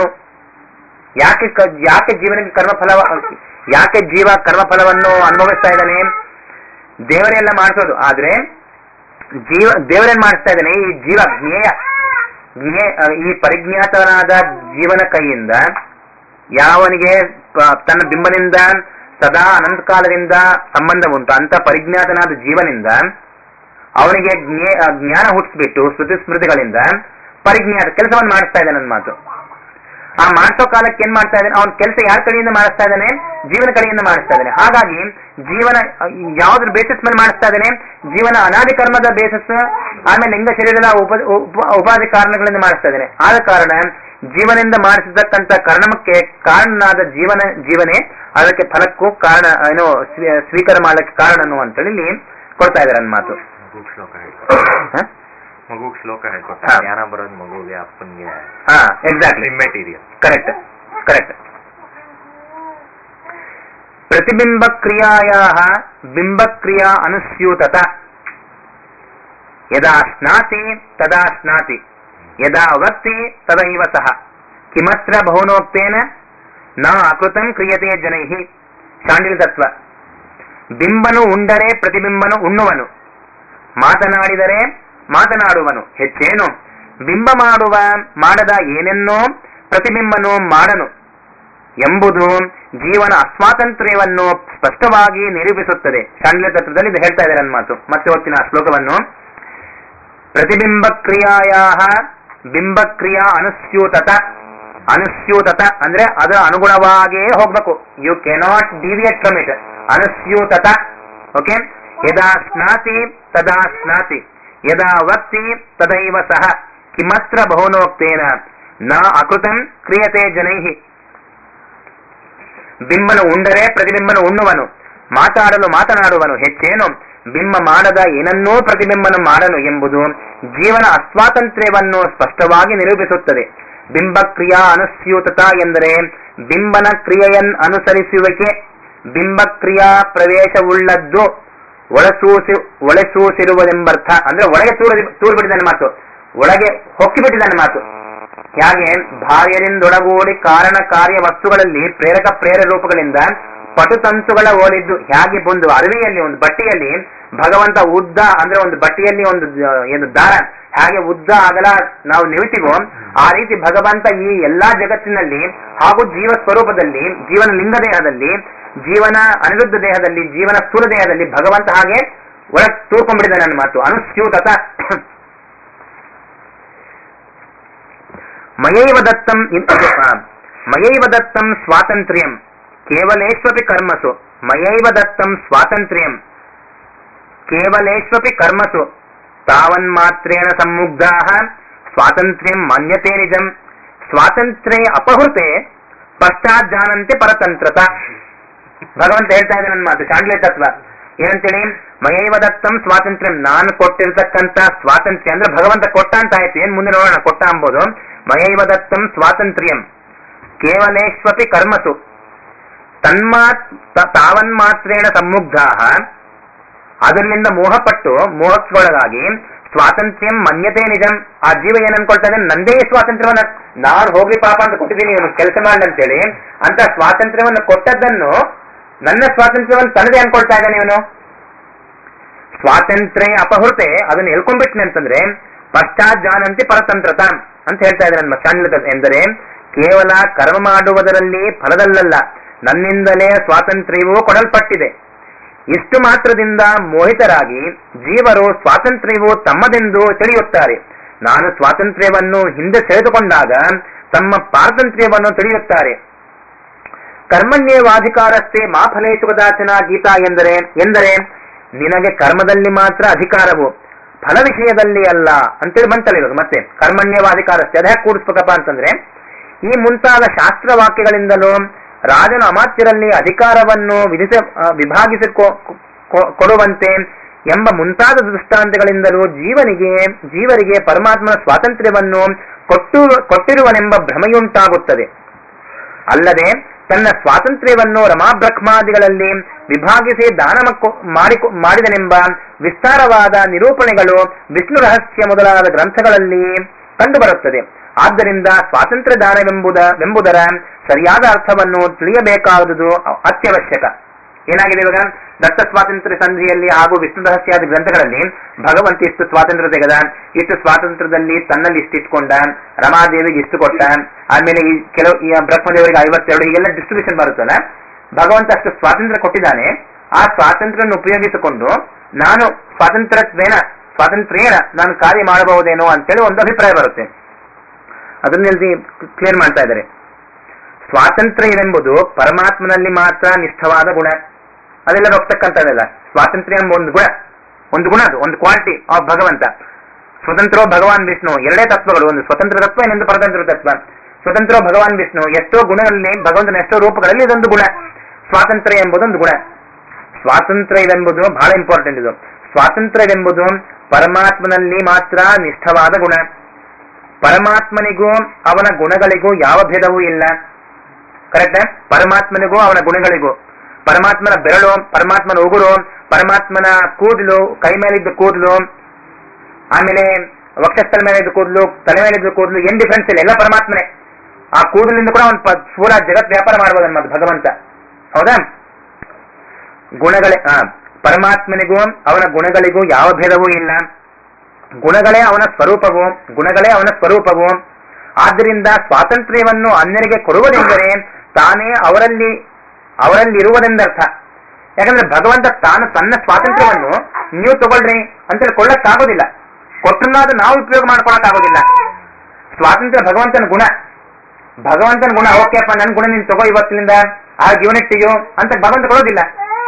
ಯಾಕೆ ಕ- ಯಾಕೆ ಜೀವನಿಗೆ ಕರ್ಮಫಲ ಯಾಕೆ ಜೀವ ಕರ್ಮಫಲವನ್ನು ಅನುಭವಿಸ್ತಾ ಇದ್ದಾನೆ ದೇವರೆಲ್ಲ ಮಾಡಿಸೋದು ಆದ್ರೆ ಜೀವ ದೇವರೇನ್ ಮಾಡಿಸ್ತಾ ಇದ್ದಾನೆ ಈ ಜೀವ ಜ್ಞೇಯ ಜ್ಞೇ ಈ ಪರಿಜ್ಞಾತನಾದ ಜೀವನ ಕೈಯಿಂದ ಯಾವನಿಗೆ ಪ- ತನ್ನ ಬಿಂಬನಿಂದ ಸದಾ ಅನಂತ ಕಾಲದಿಂದ ಸಂಬಂಧ ಉಂಟು ಅಂತ ಪರಿಜ್ಞಾತನಾದ ಜೀವನಿಂದ ಅವನಿಗೆ ಜ್ಞೇ ಆ ಜ್ಞಾನ ಹುಟ್ಟಿಸ್ಬಿಟ್ಟು ಸ್ಮೃತಿ ಸ್ಮೃತಿಗಳಿಂದ ಪರಿಜ್ಞಾತ ಕೆಲಸವನ್ನು ಮಾಡಿಸ್ತಾ ಇದ್ದಾನೆ ನನ್ನ ಮಾತು ಆ ಮಾಡಿಸೋ ಕಾಲಕ್ಕೆ ಏನ್ ಮಾಡ್ತಾ ಇದ್ದಾನೆ ಅವನ ಕೆಲಸ ಯಾರ ಕಡೆಯಿಂದ ಮಾಡಿಸ್ತಾ ಇದ್ದಾನೆ ಜೀವನ ಕಡೆಯಿಂದ ಮಾಡಿಸ್ತಾ ಇದ್ದಾನೆ ಹಾಗಾಗಿ ಜೀವನ ಯಾವ್ದ್ರ ಬೇಸಿಸ್ ಮೇಲೆ ಮಾಡಿಸ್ತಾ ಇದ್ದಾನೆ ಜೀವನ ಅನಾದಿ ಕರ್ಮದ ಬೇಸಿಸ್ ಆಮೇಲೆ ಲಿಂಗ ಶರೀರದ ಉಪ ಉಪ- ಉಪಾಧಿ ಕಾರಣಗಳಿಂದ ಮಾಡಿಸ್ತಾ ಇದ್ದಾನೆ ಆದ ಕಾರಣ ಜೀವನದಿಂದ ಮಾಡಿಸಿರ್ತಕ್ಕಂಥ ಕರ್ಣಮಕ್ಕೆ ಕಾರಣನಾದ ಜೀವನ ಜೀವನೇ ಅದಕ್ಕೆ ಫಲಕ್ಕೂ ಕಾರಣ ಏನೋ ಸ್ವೀ- ಸ್ವೀಕಾರ ಮಾಡಲಿಕ್ಕೆ ಕಾರಣನು ಅಂತೇಳಿ ಇಲ್ಲಿ ಕೊಡ್ತಾ ಇದ್ದಾರೆ ನನ್ನ ಮಾತು ಮಗು ಶ್ಲೋಕ ಹೇಳ್ಕೊಟ್ಟ ಹ? ಮಗು ಶ್ಲೋಕ ಹೇಳ್ಕೊಟ್ಟ ಹಾ. ಜ್ಞಾನ ಬರೋದು ಮಗುಗೆ ಅಪ್ಪನ್ಗೆ ಹಾ ಎಕ್ಸಾಕ್ಟ್ಲಿ ಇಮ್ಮೆಟೀರಿಯಲ್ ಕರೆಕ್ಟ್ ಕರೆಕ್ಟ್ ಪ್ರತಿಬಿಂಬ ಕ್ರಿಯಾಯಾ ಬಿಂಬಕ್ರಿಯಾ ಅನುಸ್ಯೂತತ ಯದಾ ಸ್ನಾತಿ ತದಾ ಸ್ನಾತಿ ಯದಾ ವಕ್ತಿ ತದೈವ ಸಹ ಕಿಮತ್ರ ಬಹುನೋಕ್ತೇನ ನ ಅಕೃತಂ ಕ್ರಿಯತೆ ಜನೈಃ ಶಾಂಡಿಲ್ ತತ್ವ ಬಿಂಬನು ಉಂಡರೆ ಪ್ರತಿಬಿಂಬನು ಉಣ್ಣುವನು ಮಾತನಾಡಿದರೆ ಮಾತನಾಡುವನು ಹೆಚ್ಚೇನು ಬಿಂಬ ಮಾಡುವ ಮಾಡದ ಏನೆನ್ನೋ ಪ್ರತಿಬಿಂಬನು ಮಾಡನು ಎಂಬುದು ಜೀವನ ಅಸ್ವಾತಂತ್ರ್ಯವನ್ನು ಸ್ಪಷ್ಟವಾಗಿ ನಿರೂಪಿಸುತ್ತದೆ ಶಾಂಡಿಲ್ಯ ತತ್ವದಲ್ಲಿ ಇದು ಹೇಳ್ತಾ ಇದ್ದಾರೆ ನನ್ನ ಮಾತು ಮತ್ತೆ ಓದ್ತೀನಿ ಆ ಶ್ಲೋಕವನ್ನು ಪ್ರತಿಬಿಂಬ ಕ್ರಿಯಾಯಾ ಬಿಂಬಕ್ರಿಯಾ ಅನುಸ್ಯೂತತ ಅನುಸ್ಯೂತತ ಅಂದ್ರೆ ಅದರ ಅನುಗುಣವಾಗಿಯೇ ಹೋಗ್ಬೇಕು you cannot deviate from it ಅನುಸ್ಯೂತತ ಓಕೆ ಯದಾ ಸ್ನಾತಿ ತದಾ ಸ್ನಾತಿ ಯದಾ ವಕ್ತಿ ತದೈವ ಸಹ ಕಿಮತ್ರ ಬಹುನೋಕ್ತೇನ ನ ಅಕೃತಂ ಕ್ರಿಯತೆ ಜನೈಹಿ ಬಿಂಬನು ಉಂಡರೆ ಪ್ರತಿಬಿಂಬನು ಉಣ್ಣುವನು ಮಾತಾಡಲು ಮಾತನಾಡುವನು ಹೆಚ್ಚೇನು ಬಿಂಬ ಮಾಡದ ಏನನ್ನೂ ಪ್ರತಿಬಿಂಬನು ಮಾಡನು ಎಂಬುದು ಜೀವನ ಅಸ್ವಾತಂತ್ರ್ಯವನ್ನು ಸ್ಪಷ್ಟವಾಗಿ ನಿರೂಪಿಸುತ್ತದೆ ಬಿಂಬ ಕ್ರಿಯಾ ಅನುಸ್ಯೂತತ ಎಂದರೆ ಬಿಂಬನ ಕ್ರಿಯೆಯನ್ ಅನುಸರಿಸುವಿಕೆ ಬಿಂಬ ಕ್ರಿಯಾ ಪ್ರವೇಶವುಳ್ಳದ್ದು ಒಳಸೂಸಿ ಒಳಸೂಸಿರುವುದೆಂಬರ್ಥ ಅಂದ್ರೆ ಒಳಗೆ ತೂರ ತೂರ್ಬಿಟ್ಟಿದ್ದಾನೆ ಮಾತು ಒಳಗೆ ಹೊಕ್ಕಿಬಿಟ್ಟಿದ್ದಾನೆ ಮಾತು ಹೇಗೆ ಭಾರ್ಯರಿಂದೊಡಗೂಡಿ ಕಾರಣ ಕಾರ್ಯ ವಸ್ತುಗಳಲ್ಲಿ ಪ್ರೇರಕ ಪ್ರೇರ ರೂಪಗಳಿಂದ ಪಟುತಂತುಗಳ ಓಲಿದ್ದು ಹೇಗೆ ಒಂದು ಅರವಿಯಲ್ಲಿ ಒಂದು ಬಟ್ಟೆಯಲ್ಲಿ ಭಗವಂತ ಉದ್ದ ಅಂದ್ರೆ ಒಂದು ಬಟ್ಟೆಯಲ್ಲಿ ಒಂದು ಆ, ಏನು ದಾರ ಹೇಗೆ ಉದ್ದ ಅಗಲ ನಾವು ನಿಲ್ತೀವೋ ಆ ರೀತಿ ಭಗವಂತ ಈ ಎಲ್ಲಾ ಜಗತ್ತಿನಲ್ಲಿ ಹಾಗೂ ಜೀವ ಸ್ವರೂಪದಲ್ಲಿ ಜೀವನ ಲಿಂಗ ದೇಹದಲ್ಲಿ ಜೀವನ ಅನಿರುದ್ಧ ದೇಹದಲ್ಲಿ ಜೀವನ ಸ್ಥೂಲ ದೇಹದಲ್ಲಿ ಭಗವಂತ ಹಾಗೆ ಒಳಗೆ ತೂರ್ಕೊಂಡ್ಬಿಟ್ಟಿದೆ ನನ್ನ ಮಾತು ಅನುಸ್ಯೂತತ ಮಯೈವ ದತ್ತಂ ಇನ್- ಆ, ಮಯೈವ ದತ್ತಂ ಸ್ವಾತಂತ್ರ್ಯಂ ಕೇವಲೇಷ್ವಪಿ ಕರ್ಮಸು ಮಯೈವ ದತ್ತಂ ಸ್ವಾತಂತ್ರ್ಯಂ ಕೇವಲೇಷ್ವಪಿ ಕರ್ಮಸು ತಾವನ್ಮಾತ್ರೇಣ ಸಮ್ಮುಗ್ಧಾ ಸ್ವಾತಂತ್ರ್ಯಂ ಮಾನ್ಯತೆ ನಿಜಂ ಸ್ವಾತಂತ್ರ್ಯ ಅಪಹೃತೆ ಪಶ್ಚಾತ್ ಜಾನಂತೆ ಪರತಂತ್ರತ ಭಗವಂತ ಹೇಳ್ತಾ ಇದ್ದಾನೆ ನನ್ನ ಮಾತು ಶಾಂಡ್ಲೆ ತತ್ವ ಏನಂತೇಳಿ ಮಯೈವ ದತ್ತಂ ಸ್ವಾತಂತ್ರ್ಯ ನಾನು ಕೊಟ್ಟಿರ್ತಕ್ಕಂತ ಸ್ವಾತಂತ್ರ್ಯ ಅಂದ್ರೆ ಭಗವಂತ ಕೊಟ್ಟ ಅಂತ ಆಯ್ತು ಏನ್ ಮುಂದೆ ನೋಡೋಣ ಕೊಟ್ಟ ಅಂಬೋದು ಮಯೈವ ದತ್ತಂ ಸ್ವಾತಂತ್ರ್ಯಂ ಕೇವಲೇಶ್ವಪಿ ಕರ್ಮಸು ತನ್ಮಾತ್ ತ- ತಾವನ್ಮಾತ್ರೇಣ ಸಮ್ಮುಗ್ಧಾ ಅದರಿಂದ ಮೋಹಪಟ್ಟು ಮೋಹಕ್ಕೊಳಗಾಗಿ ಸ್ವಾತಂತ್ರ್ಯ ಮನ್ಯತೆ ನಿಜಂ ಆ ಜೀವ ಏನ್ ಅನ್ಕೊಳ್ತಾ ಇದ್ದಾನೆ ನಂದೇ ಸ್ವಾತಂತ್ರ್ಯವನ್ನ ನಾನು ಹೋಗ್ಲಿ ಪಾಪ ಅಂತ ಕೊಟ್ಟಿದ್ದೀನಿ ಇವನು ಕೆಲಸ ಮಾಡಿ ಅಂತೇಳಿ ಅಂತ ಸ್ವಾತಂತ್ರ್ಯವನ್ನು ಕೊಟ್ಟದ್ದನ್ನು ನನ್ನ ಸ್ವಾತಂತ್ರ್ಯವನ್ನು ತನ್ನದೇ ಅನ್ಕೊಳ್ತಾ ಇದ್ದಾನೆ ಇವನು ಸ್ವಾತಂತ್ರ್ಯ ಅಪಹೃತೆ ಅದನ್ನು ಹೇಳ್ಕೊಂಡ್ಬಿಟ್ನೆ ಅಂತಂದ್ರೆ ಪಶ್ಚಾತ್ ಜಾನಂತಿ ಪರತಂತ್ರತ ಅಂತ ಹೇಳ್ತಾ ಇದ್ದಾರೆ ನಮ್ಮ ಚಾಂಡ್ಲದ ಎಂದರೆ ಕೇವಲ ಕರ್ಮ ಮಾಡುವುದರಲ್ಲಿ ಫಲದಲ್ಲಲ್ಲ ನನ್ನಿಂದಲೇ ಸ್ವಾತಂತ್ರ್ಯವೂ ಕೊಡಲ್ಪಟ್ಟಿದೆ ಇಷ್ಟು ಮಾತ್ರದಿಂದ ಮೋಹಿತರಾಗಿ ಜೀವರು ಸ್ವಾತಂತ್ರ್ಯವು ತಮ್ಮದೆಂದು ತಿಳಿಯುತ್ತಾರೆ ನಾನು ಸ್ವಾತಂತ್ರ್ಯವನ್ನು ಹಿಂದೆ ಸೆಳೆದುಕೊಂಡಾಗ ತಮ್ಮ ಪಾರತಂತ್ರ್ಯವನ್ನು ತಿಳಿಯುತ್ತಾರೆ ಕರ್ಮಣ್ಯವಾಧಿಕಾರಸ್ಥೆ ಮಾ ಫಲೇಶು ಕದಾಚನ ಗೀತಾ ಎಂದರೆ ಎಂದರೆ ನಿನಗೆ ಕರ್ಮದಲ್ಲಿ ಮಾತ್ರ ಅಧಿಕಾರವು ಫಲ ವಿಷಯದಲ್ಲಿ ಅಲ್ಲ ಅಂತೇಳಿ ಬಂತಲ್ಲ ಇವಾಗ ಮತ್ತೆ ಕರ್ಮಣ್ಯವಾಧಿಕಾರಸ್ಥೆ ಅದೇ ಕೂಡಿಸ್ಬೇಕಪ್ಪ ಅಂತಂದ್ರೆ ಈ ಮುಂತಾದ ಶಾಸ್ತ್ರ ವಾಕ್ಯಗಳಿಂದಲೂ ರಾಜನು ಅಮಾತ್ಯರಲ್ಲಿ ಅಧಿಕಾರವನ್ನು ವಿಧಿಸ ಆ, ವಿಭಾಗಿಸಿ ಕೊ- ಕೊ- ಕೊಡುವಂತೆ ಎಂಬ ಮುಂತಾದ ದೃಷ್ಟಾಂತಗಳಿಂದಲೂ ಜೀವನಿಗೆ ಜೀವರಿಗೆ ಪರಮಾತ್ಮನ ಸ್ವಾತಂತ್ರ್ಯವನ್ನು ಕೊಟ್ಟು ಕೊಟ್ಟಿರುವನೆಂಬ ಭ್ರಮೆಯುಂಟಾಗುತ್ತದೆ ಅಲ್ಲದೆ ತನ್ನ ಸ್ವಾತಂತ್ರ್ಯವನ್ನು ರಮಾಬ್ರಹ್ಮಾದಿಗಳಲ್ಲಿ ವಿಭಾಗಿಸಿ ದಾನ ಮಕ್ಕು- ಮಾಡಿಕೊ- ಮಾಡಿದನೆಂಬ ವಿಸ್ತಾರವಾದ ನಿರೂಪಣೆಗಳು ವಿಷ್ಣು ರಹಸ್ಯ ಮೊದಲಾದ ಗ್ರಂಥಗಳಲ್ಲಿ ಕಂಡುಬರುತ್ತದೆ ಆದ್ದರಿಂದ ಸ್ವಾತಂತ್ರ್ಯ ದಾನವೆಂಬುದ ವೆಂಬುದರ ಸರಿಯಾದ ಅರ್ಥವನ್ನು ತಿಳಿಯಬೇಕಾದುದು ಅ- ಅತ್ಯವಶ್ಯಕ ಏನಾಗಿದೆ ಇವಾಗ ದತ್ತ ಸ್ವಾತಂತ್ರ್ಯ ಸಂಧಿಯಲ್ಲಿ ಹಾಗೂ ವಿಷ್ಣು ರಹಸ್ಯಾದಿ ಗ್ರಂಥಗಳಲ್ಲಿ ಭಗವಂತ ಇಷ್ಟು ಸ್ವಾತಂತ್ರ್ಯ ತೆಗೆದ ಇಷ್ಟು ಸ್ವಾತಂತ್ರ್ಯದಲ್ಲಿ ತನ್ನಲ್ಲಿ ಇಷ್ಟಿಟ್ಕೊಂಡ ರಮಾದೇವಿಗೆ ಇಷ್ಟು ಕೊಟ್ಟ ಆಮೇಲೆ ಈ ಕೆಲವು ಈ ಬ್ರಹ್ಮದೇವರಿಗೆ ಐವತ್ತೆರಡು ಹೀಗೆಲ್ಲ ಡಿಸ್ಟ್ರಿಬ್ಯೂಷನ್ ಬರುತ್ತಲ್ಲ ಭಗವಂತ ಅಷ್ಟು ಸ್ವಾತಂತ್ರ್ಯ ಕೊಟ್ಟಿದ್ದಾನೆ ಆ ಸ್ವಾತಂತ್ರ್ಯವನ್ನು ಉಪಯೋಗಿಸಿಕೊಂಡು ನಾನು ಸ್ವಾತಂತ್ರ್ಯತ್ವೇನ ಸ್ವಾತಂತ್ರ್ಯೇನ ನಾನು ಕಾರ್ಯ ಮಾಡಬಹುದೇನೋ ಅಂತೇಳಿ ಒಂದು ಅಭಿಪ್ರಾಯ ಬರುತ್ತೆ ಅದನ್ನೆಲ್ಲಿ ಕ್ಲಿಯರ್ ಮಾಡ್ತಾ ಇದ್ದಾರೆ ಸ್ವಾತಂತ್ರ್ಯವೆಂಬುದು ಪರಮಾತ್ಮನಲ್ಲಿ ಮಾತ್ರ ನಿಷ್ಠವಾದ ಗುಣ ಅದೆಲ್ಲ ಹೋಗ್ತಕ್ಕಂಥದ್ದಲ್ಲ ಸ್ವಾತಂತ್ರ್ಯ ಎಂಬ ಒಂದು ಗುಣ ಒಂದು ಗುಣ ಅದು ಒಂದು ಕ್ವಾಲಿಟಿ ಆಫ್ ಭಗವಂತ ಸ್ವತಂತ್ರೋ ಭಗವಾನ್ ವಿಷ್ಣು ಎರಡೇ ತತ್ವಗಳು ಒಂದು ಸ್ವತಂತ್ರ ತತ್ವ ಇನ್ನೊಂದು ಪರತಂತ್ರ ತತ್ವ ಸ್ವತಂತ್ರೋ ಭಗವಾನ್ ವಿಷ್ಣು ಎಷ್ಟೋ ಗುಣಗಳಲ್ಲಿ ಭಗವಂತನ ಎಷ್ಟೋ ರೂಪಗಳಲ್ಲಿ ಇದೊಂದು ಗುಣ ಸ್ವಾತಂತ್ರ್ಯ ಎಂಬುದೊಂದು ಗುಣ ಸ್ವಾತಂತ್ರ್ಯವೆಂಬುದು ಬಹಳ ಇಂಪಾರ್ಟೆಂಟ್ ಇದು ಸ್ವಾತಂತ್ರ್ಯವೆಂಬುದು ಪರಮಾತ್ಮನಲ್ಲಿ ಮಾತ್ರ ನಿಷ್ಠವಾದ ಗುಣ ಪರಮಾತ್ಮನಿಗೂ ಅವನ ಗುಣಗಳಿಗೂ ಯಾವ ಭೇದವೂ ಇಲ್ಲ ಕರೆಕ್ಟ್ ಪರಮಾತ್ಮನಿಗೂ ಅವನ ಗುಣಗಳಿಗೂ ಪರಮಾತ್ಮನ ಬೆರಳು ಪರಮಾತ್ಮನ ಉಗುರು ಪರಮಾತ್ಮನ ಕೂದಲು ಕೈ ಮೇಲಿದ್ದ ಕೂದಲು ಆಮೇಲೆ ವಕ್ಷಸ್ಥಲ ಮೇಲೆ ಇದ್ದ ಕೂದಲು ತಲೆ ಮೇಲಿದ್ದ ಕೂದಲು ಏನ್ ಡಿಫ್ರೆನ್ಸ್ ಇಲ್ಲ ಎಲ್ಲ ಪರಮಾತ್ಮನೇ ಆ ಕೂದಲಿಂದ ಕೂಡ ಅವನು ಪ- ಪೂರ ಜಗತ್ ವ್ಯಾಪಾರ ಮಾಡ್ಬೋದು ಮತ್ತೆ ಭಗವಂತ ಹೌದಾ ಗುಣಗಳೇ ಆ ಪರಮಾತ್ಮನಿಗೂ ಅವನ ಗುಣಗಳಿಗೂ ಯಾವ ಭೇದವೂ ಇಲ್ಲ ಗುಣಗಳೇ ಅವನ ಸ್ವರೂಪವು ಗುಣಗಳೇ ಅವನ ಸ್ವರೂಪವು ಆದ್ದರಿಂದ ಸ್ವಾತಂತ್ರ್ಯವನ್ನು ಅನ್ಯರಿಗೆ ಕೊಡುವುದೆಂದರೆ ತಾನೇ ಅವರಲ್ಲಿ ಅವರಲ್ಲಿರುವುದೆಂದರ್ಥ ಯಾಕಂದ್ರೆ ಭಗವಂತ ತಾನು ತನ್ನ ಸ್ವಾತಂತ್ರ್ಯವನ್ನು ನೀವು ತಗೊಳ್ರಿ ಅಂತೇಳಿ ಕೊಳ್ಳಕ್ಕಾಗೋದಿಲ್ಲ ಕೊಟ್ಟನ್ನಾದ್ರೂ ನಾವು ಉಪಯೋಗ ಮಾಡ್ಕೊಳಕ್ಕಾಗೋದಿಲ್ಲ ಸ್ವಾತಂತ್ರ್ಯ ಭಗವಂತನ ಗುಣ ಭಗವಂತನ ಗುಣ ಓಕೆಪ್ಪ ನನ್ನ ಗುಣ ನೀನು ತಗೋ ಇವತ್ತಿನಿಂದ ಆ ಯೂನಿಟ್ ಯು ಅಂತ ಭಗವಂತ ಕೊಡೋದಿಲ್ಲ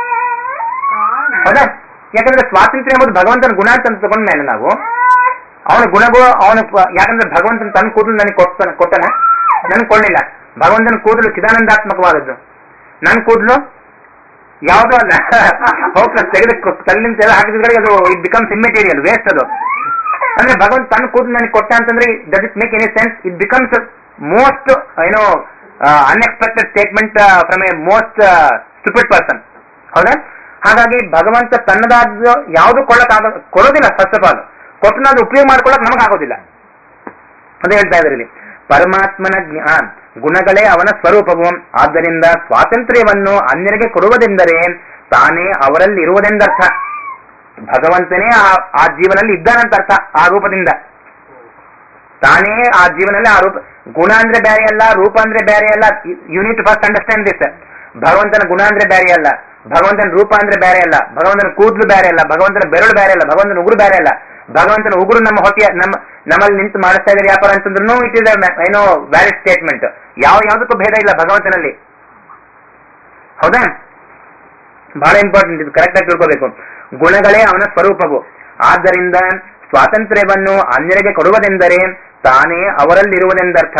ಹೌದಾ ಯಾಕಂದ್ರೆ ಸ್ವಾತಂತ್ರ್ಯ ಎಂಬುದು ಭಗವಂತನ ಗುಣ ಅಂತ ತಗೊಂಡ್ಮೇಲೆ ನಾವು ಅವನ ಗುಣಗೂ ಅವನ ಪ- ಯಾಕಂದ್ರೆ ಭಗವಂತನ ತನ್ನ ಕೂದಲು ನನಗೆ ಕೊಡ್ತಾನೆ ಕೊಟ್ಟನ ನನ್ ಕೊಳ್ಳಿಲ್ಲ ಭಗವಂತನ ಕೂದಲು ಚಿದಾನಂದಾತ್ಮಕವಾದದ್ದು ನನ್ನ ಕೂದಲು ಯಾವುದೋ ಅಲ್ಲ ಹೋಗ್ತಾ ತೆಗೆದು ತಲ್ಲಿನ ತೆಗೆದು ಹಾಕಿದ್ರೆ ಅದು ಇಟ್ ಬಿಕಮ್ಸ್ ಇಮ್ಮೆಟೀರಿಯಲ್ ವೇಸ್ಟ್ ಅದು ಅಂದ್ರೆ ಭಗವಂತ ತನ್ನ ಕೂದಲು ನನಗೆ ಕೊಟ್ಟ ಅಂತಂದ್ರೆ does it make any sense it becomes most ಏನೋ unexpected statement from a most stupid person ಹೌದಾ ಹಾಗಾಗಿ ಭಗವಂತ ತನ್ನದಾದ ಯಾವುದು ಕೊಳ್ಳಕ್ಕಾಗ ಕೊಡೋದಿಲ್ಲ ಫಸ್ಟ್ ಆಫ್ ಆಲ್ ಕೊಟ್ಟನ ಅದು ಉಪಯೋಗ ಮಾಡ್ಕೊಳ್ಳಕ್ ನಮಗಾಗೋದಿಲ್ಲ ಅದೇ ಹೇಳ್ತಾ ಇದ್ದಾರೆ ಇಲ್ಲಿ ಪರಮಾತ್ಮನ ಜ್ಞಾ ಗುಣಗಳೇ ಅವನ ಸ್ವರೂಪವು ಆದ್ದರಿಂದ ಸ್ವಾತಂತ್ರ್ಯವನ್ನು ಅನ್ಯರಿಗೆ ಕೊಡುವುದೆಂದರೆ ತಾನೇ ಅವರಲ್ಲಿ ಇರುವುದೆಂದರ್ಥ ಭಗವಂತನೇ ಆ ಆ ಜೀವನಲ್ಲಿ ಇದ್ದಾನಂತ ಅರ್ಥ ಆ ರೂಪದಿಂದ ತಾನೇ ಆ ಜೀವನಲ್ಲಿ ಆ ರೂಪ ಗುಣ ಅಂದ್ರೆ ಬೇರೆ ಅಲ್ಲ ರೂಪ ಅಂದ್ರೆ ಬೇರೆ ಅಲ್ಲ ಯೂನಿಟ್ ಫಸ್ಟ್ ಅಂಡರ್ಸ್ಟ್ಯಾಂಡ್ ದಿಸ್ ಭಗವಂತನ ಗುಣ ಅಂದ್ರೆ ಬೇರೆ ಅಲ್ಲ ಭಗವಂತನ ರೂಪ ಅಂದ್ರೆ ಬೇರೆ ಅಲ್ಲ ಭಗವಂತನ ಕೂದಲು ಬೇರೆ ಅಲ್ಲ ಭಗವಂತನ ಬೆರಳು ಬೇರೆ ಅಲ್ಲ ಭಗವಂತನ ಉಗುರು ಬೇರೆ ಅಲ್ಲ ಭಗವಂತನ ಉಗುರು ನಮ್ಮ ಹೊಟ್ಟೆಯ ನಮ್ಮ ನಮ್ಮಲ್ಲಿ ನಿಂತು ಮಾಡಿಸ್ತಾ ಇದೆ ವ್ಯಾಪಾರ ಅಂತಂದ್ರೂ ಇಟ್ ಇಸ್ ಏನೋ ವ್ಯಾಲಿಡ್ ಸ್ಟೇಟ್ಮೆಂಟ್ ಯಾವ ಯಾವುದಕ್ಕೂ ಭೇದ ಇಲ್ಲ ಭಗವಂತನಲ್ಲಿ ಹೌದಾ ಬಹಳ ಇಂಪಾರ್ಟೆಂಟ್ ಇದು ಕರೆಕ್ಟ್ ಆಗಿ ತಿಳ್ಕೋಬೇಕು ಗುಣಗಳೇ ಅವನ ಸ್ವರೂಪವು ಆದ್ದರಿಂದ ಸ್ವಾತಂತ್ರ್ಯವನ್ನು ಅನ್ಯರಿಗೆ ಕೊಡುವುದೆಂದರೆ ತಾನೇ ಅವರಲ್ಲಿರುವುದೆಂದರ್ಥ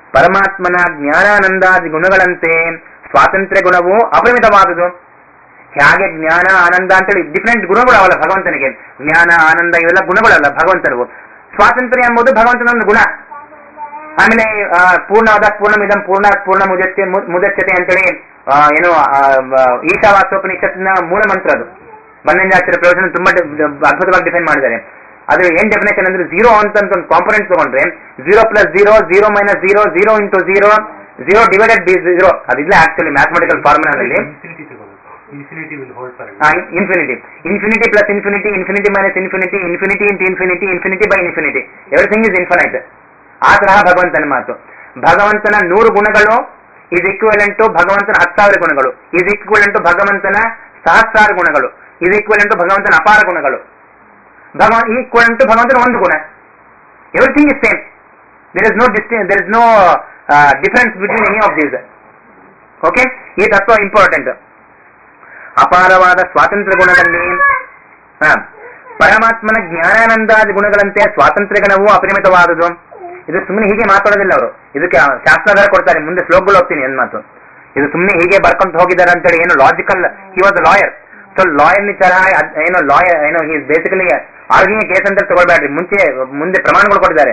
ಪರಮಾತ್ಮನ ಜ್ಞಾನಾನಂದಾದಿ ಗುಣಗಳಂತೆ ಸ್ವಾತಂತ್ರ್ಯ ಗುಣವು ಅಪರಿಮಿತವಾದುದು ಹೇಗೆ ಜ್ಞಾನ ಆನಂದ ಅಂತೇಳಿ ಡಿಫ್ರೆಂಟ್ ಗುಣಗಳು ಅವಲ್ಲ ಭಗವಂತನಿಗೆ ಜ್ಞಾನ ಆನಂದ ಇವೆಲ್ಲ ಗುಣಗಳಲ್ಲ ಭಗವಂತನವು ಸ್ವಾತಂತ್ರ್ಯ ಎಂಬುದು ಭಗವಂತನ ಒಂದು ಗುಣ ಆಮೇಲೆ ಆ, ಪೂರ್ಣವಾದ ಪೂರ್ಣಮಿದಂ ಪೂರ್ಣ ಪೂರ್ಣ ಮುದಚ್ಚೆ ಮು- ಮುದಚ್ಚತೆ ಅಂತೇಳಿ ಆ, ಏನು ಆ, ವ- ಈಶಾವಾಸ್ಯೋಪನಿಷತ್ತಿನ ಮೂಲ ಮಂತ್ರ ಅದು ಬನ್ನಂಜಾಚಾರ್ಯ ಪ್ರಯೋಜನ ತುಂಬಾ ಡಿ- ಡಿ- ಅದ್ಭುತವಾಗಿ ಡಿಫೈನ್ ಮಾಡಿದ್ದಾರೆ ಅದು ಏನ್ ಡೆಫಿನೇಷನ್ ಅಂದ್ರೆ ಜೀರೋ ಅಂತ ಒಂದು ಕಾಂಪೊನೆಂಟ್ ತಗೊಂಡ್ರೆ zero plus zero zero minus zero zero into zero zero divided by zero ಅದಿಲ್ಲ ಆಕ್ಚುಲಿ ಮ್ಯಾಥಮೆಟಿಕಲ್ ಫಾರ್ಮುಲಾದಲ್ಲಿ infinity will hold for infinity infinity plus infinity infinity minus infinity infinity into infinity infinity by infinity everything is infinite ಆ ತರಹ ಭಗವಂತನ ಮಾತು ಭಗವಂತನ ನೂರು ಗುಣಗಳು is equivalent to ಭಗವಂತನ ಹತ್ತಾರು ಗುಣಗಳು ಇಸ್ ಈಕ್ವಲೆಂಟ್ ಟು ಭಗವಂತನ ಸಹಸ್ರಾರು ಗುಣಗಳು ಇಸ್ ಈಕ್ವಲೆಂಟ್ ಟು ಭಗವಂತನ ಅಪಾರ ಗುಣಗಳು ಭಗವಾನ್ ಈಕ್ವಲೆಂಟ್ ಟು ಭಗವಂತನ ಒಂದು ಗುಣ everything is same there is no ಡಿಸ್ಟಿ there is no difference between any of these okay ಈ ತತ್ವ ಇಂಪಾರ್ಟೆಂಟ್ ಅಪಾರವಾದ ಸ್ವಾತಂತ್ರ್ಯ ಗುಣದಲ್ಲಿ ಹ, ಪರಮಾತ್ಮನ ಜ್ಞಾನಾನಂದಾದಿ ಗುಣಗಳಂತೆ ಸ್ವಾತಂತ್ರ್ಯ ಗುಣವೂ ಅಪರಿಮಿತವಾದುದು ಇದು ಸುಮ್ಮನೆ ಹೀಗೆ ಮಾತಾಡೋದಿಲ್ಲ ಅವರು ಇದಕ್ಕೆ ಶಾಸ್ತ್ರಾಧಾರ ಕೊಡ್ತಾರೆ ಮುಂದೆ ಶ್ಲೋಕಗಳು ಹೋಗ್ತೀನಿ ಏನ್ ಮಾತು ಇದು ಸುಮ್ಮನೆ ಹೀಗೆ ಬರ್ಕೊಂತ ಹೋಗಿದ್ದಾರೆ ಅಂತೇಳಿ ಏನು logical he was lawyer so lawyer ತರ ಅದ್- ಏನೋ ಲಾಯರ್ ಏನೋ ಹಿ ಬೇಸಿಕಲಿ ಆರ್ಗಿಂಗ್ ಕೇಸ್ ಅಂತ ತಗೊಳ್ಬೇಡ್ರಿ ಮುಂಚೆ ಮುಂದೆ ಪ್ರಮಾಣಗಳು ಕೊಟ್ಟಿದ್ದಾರೆ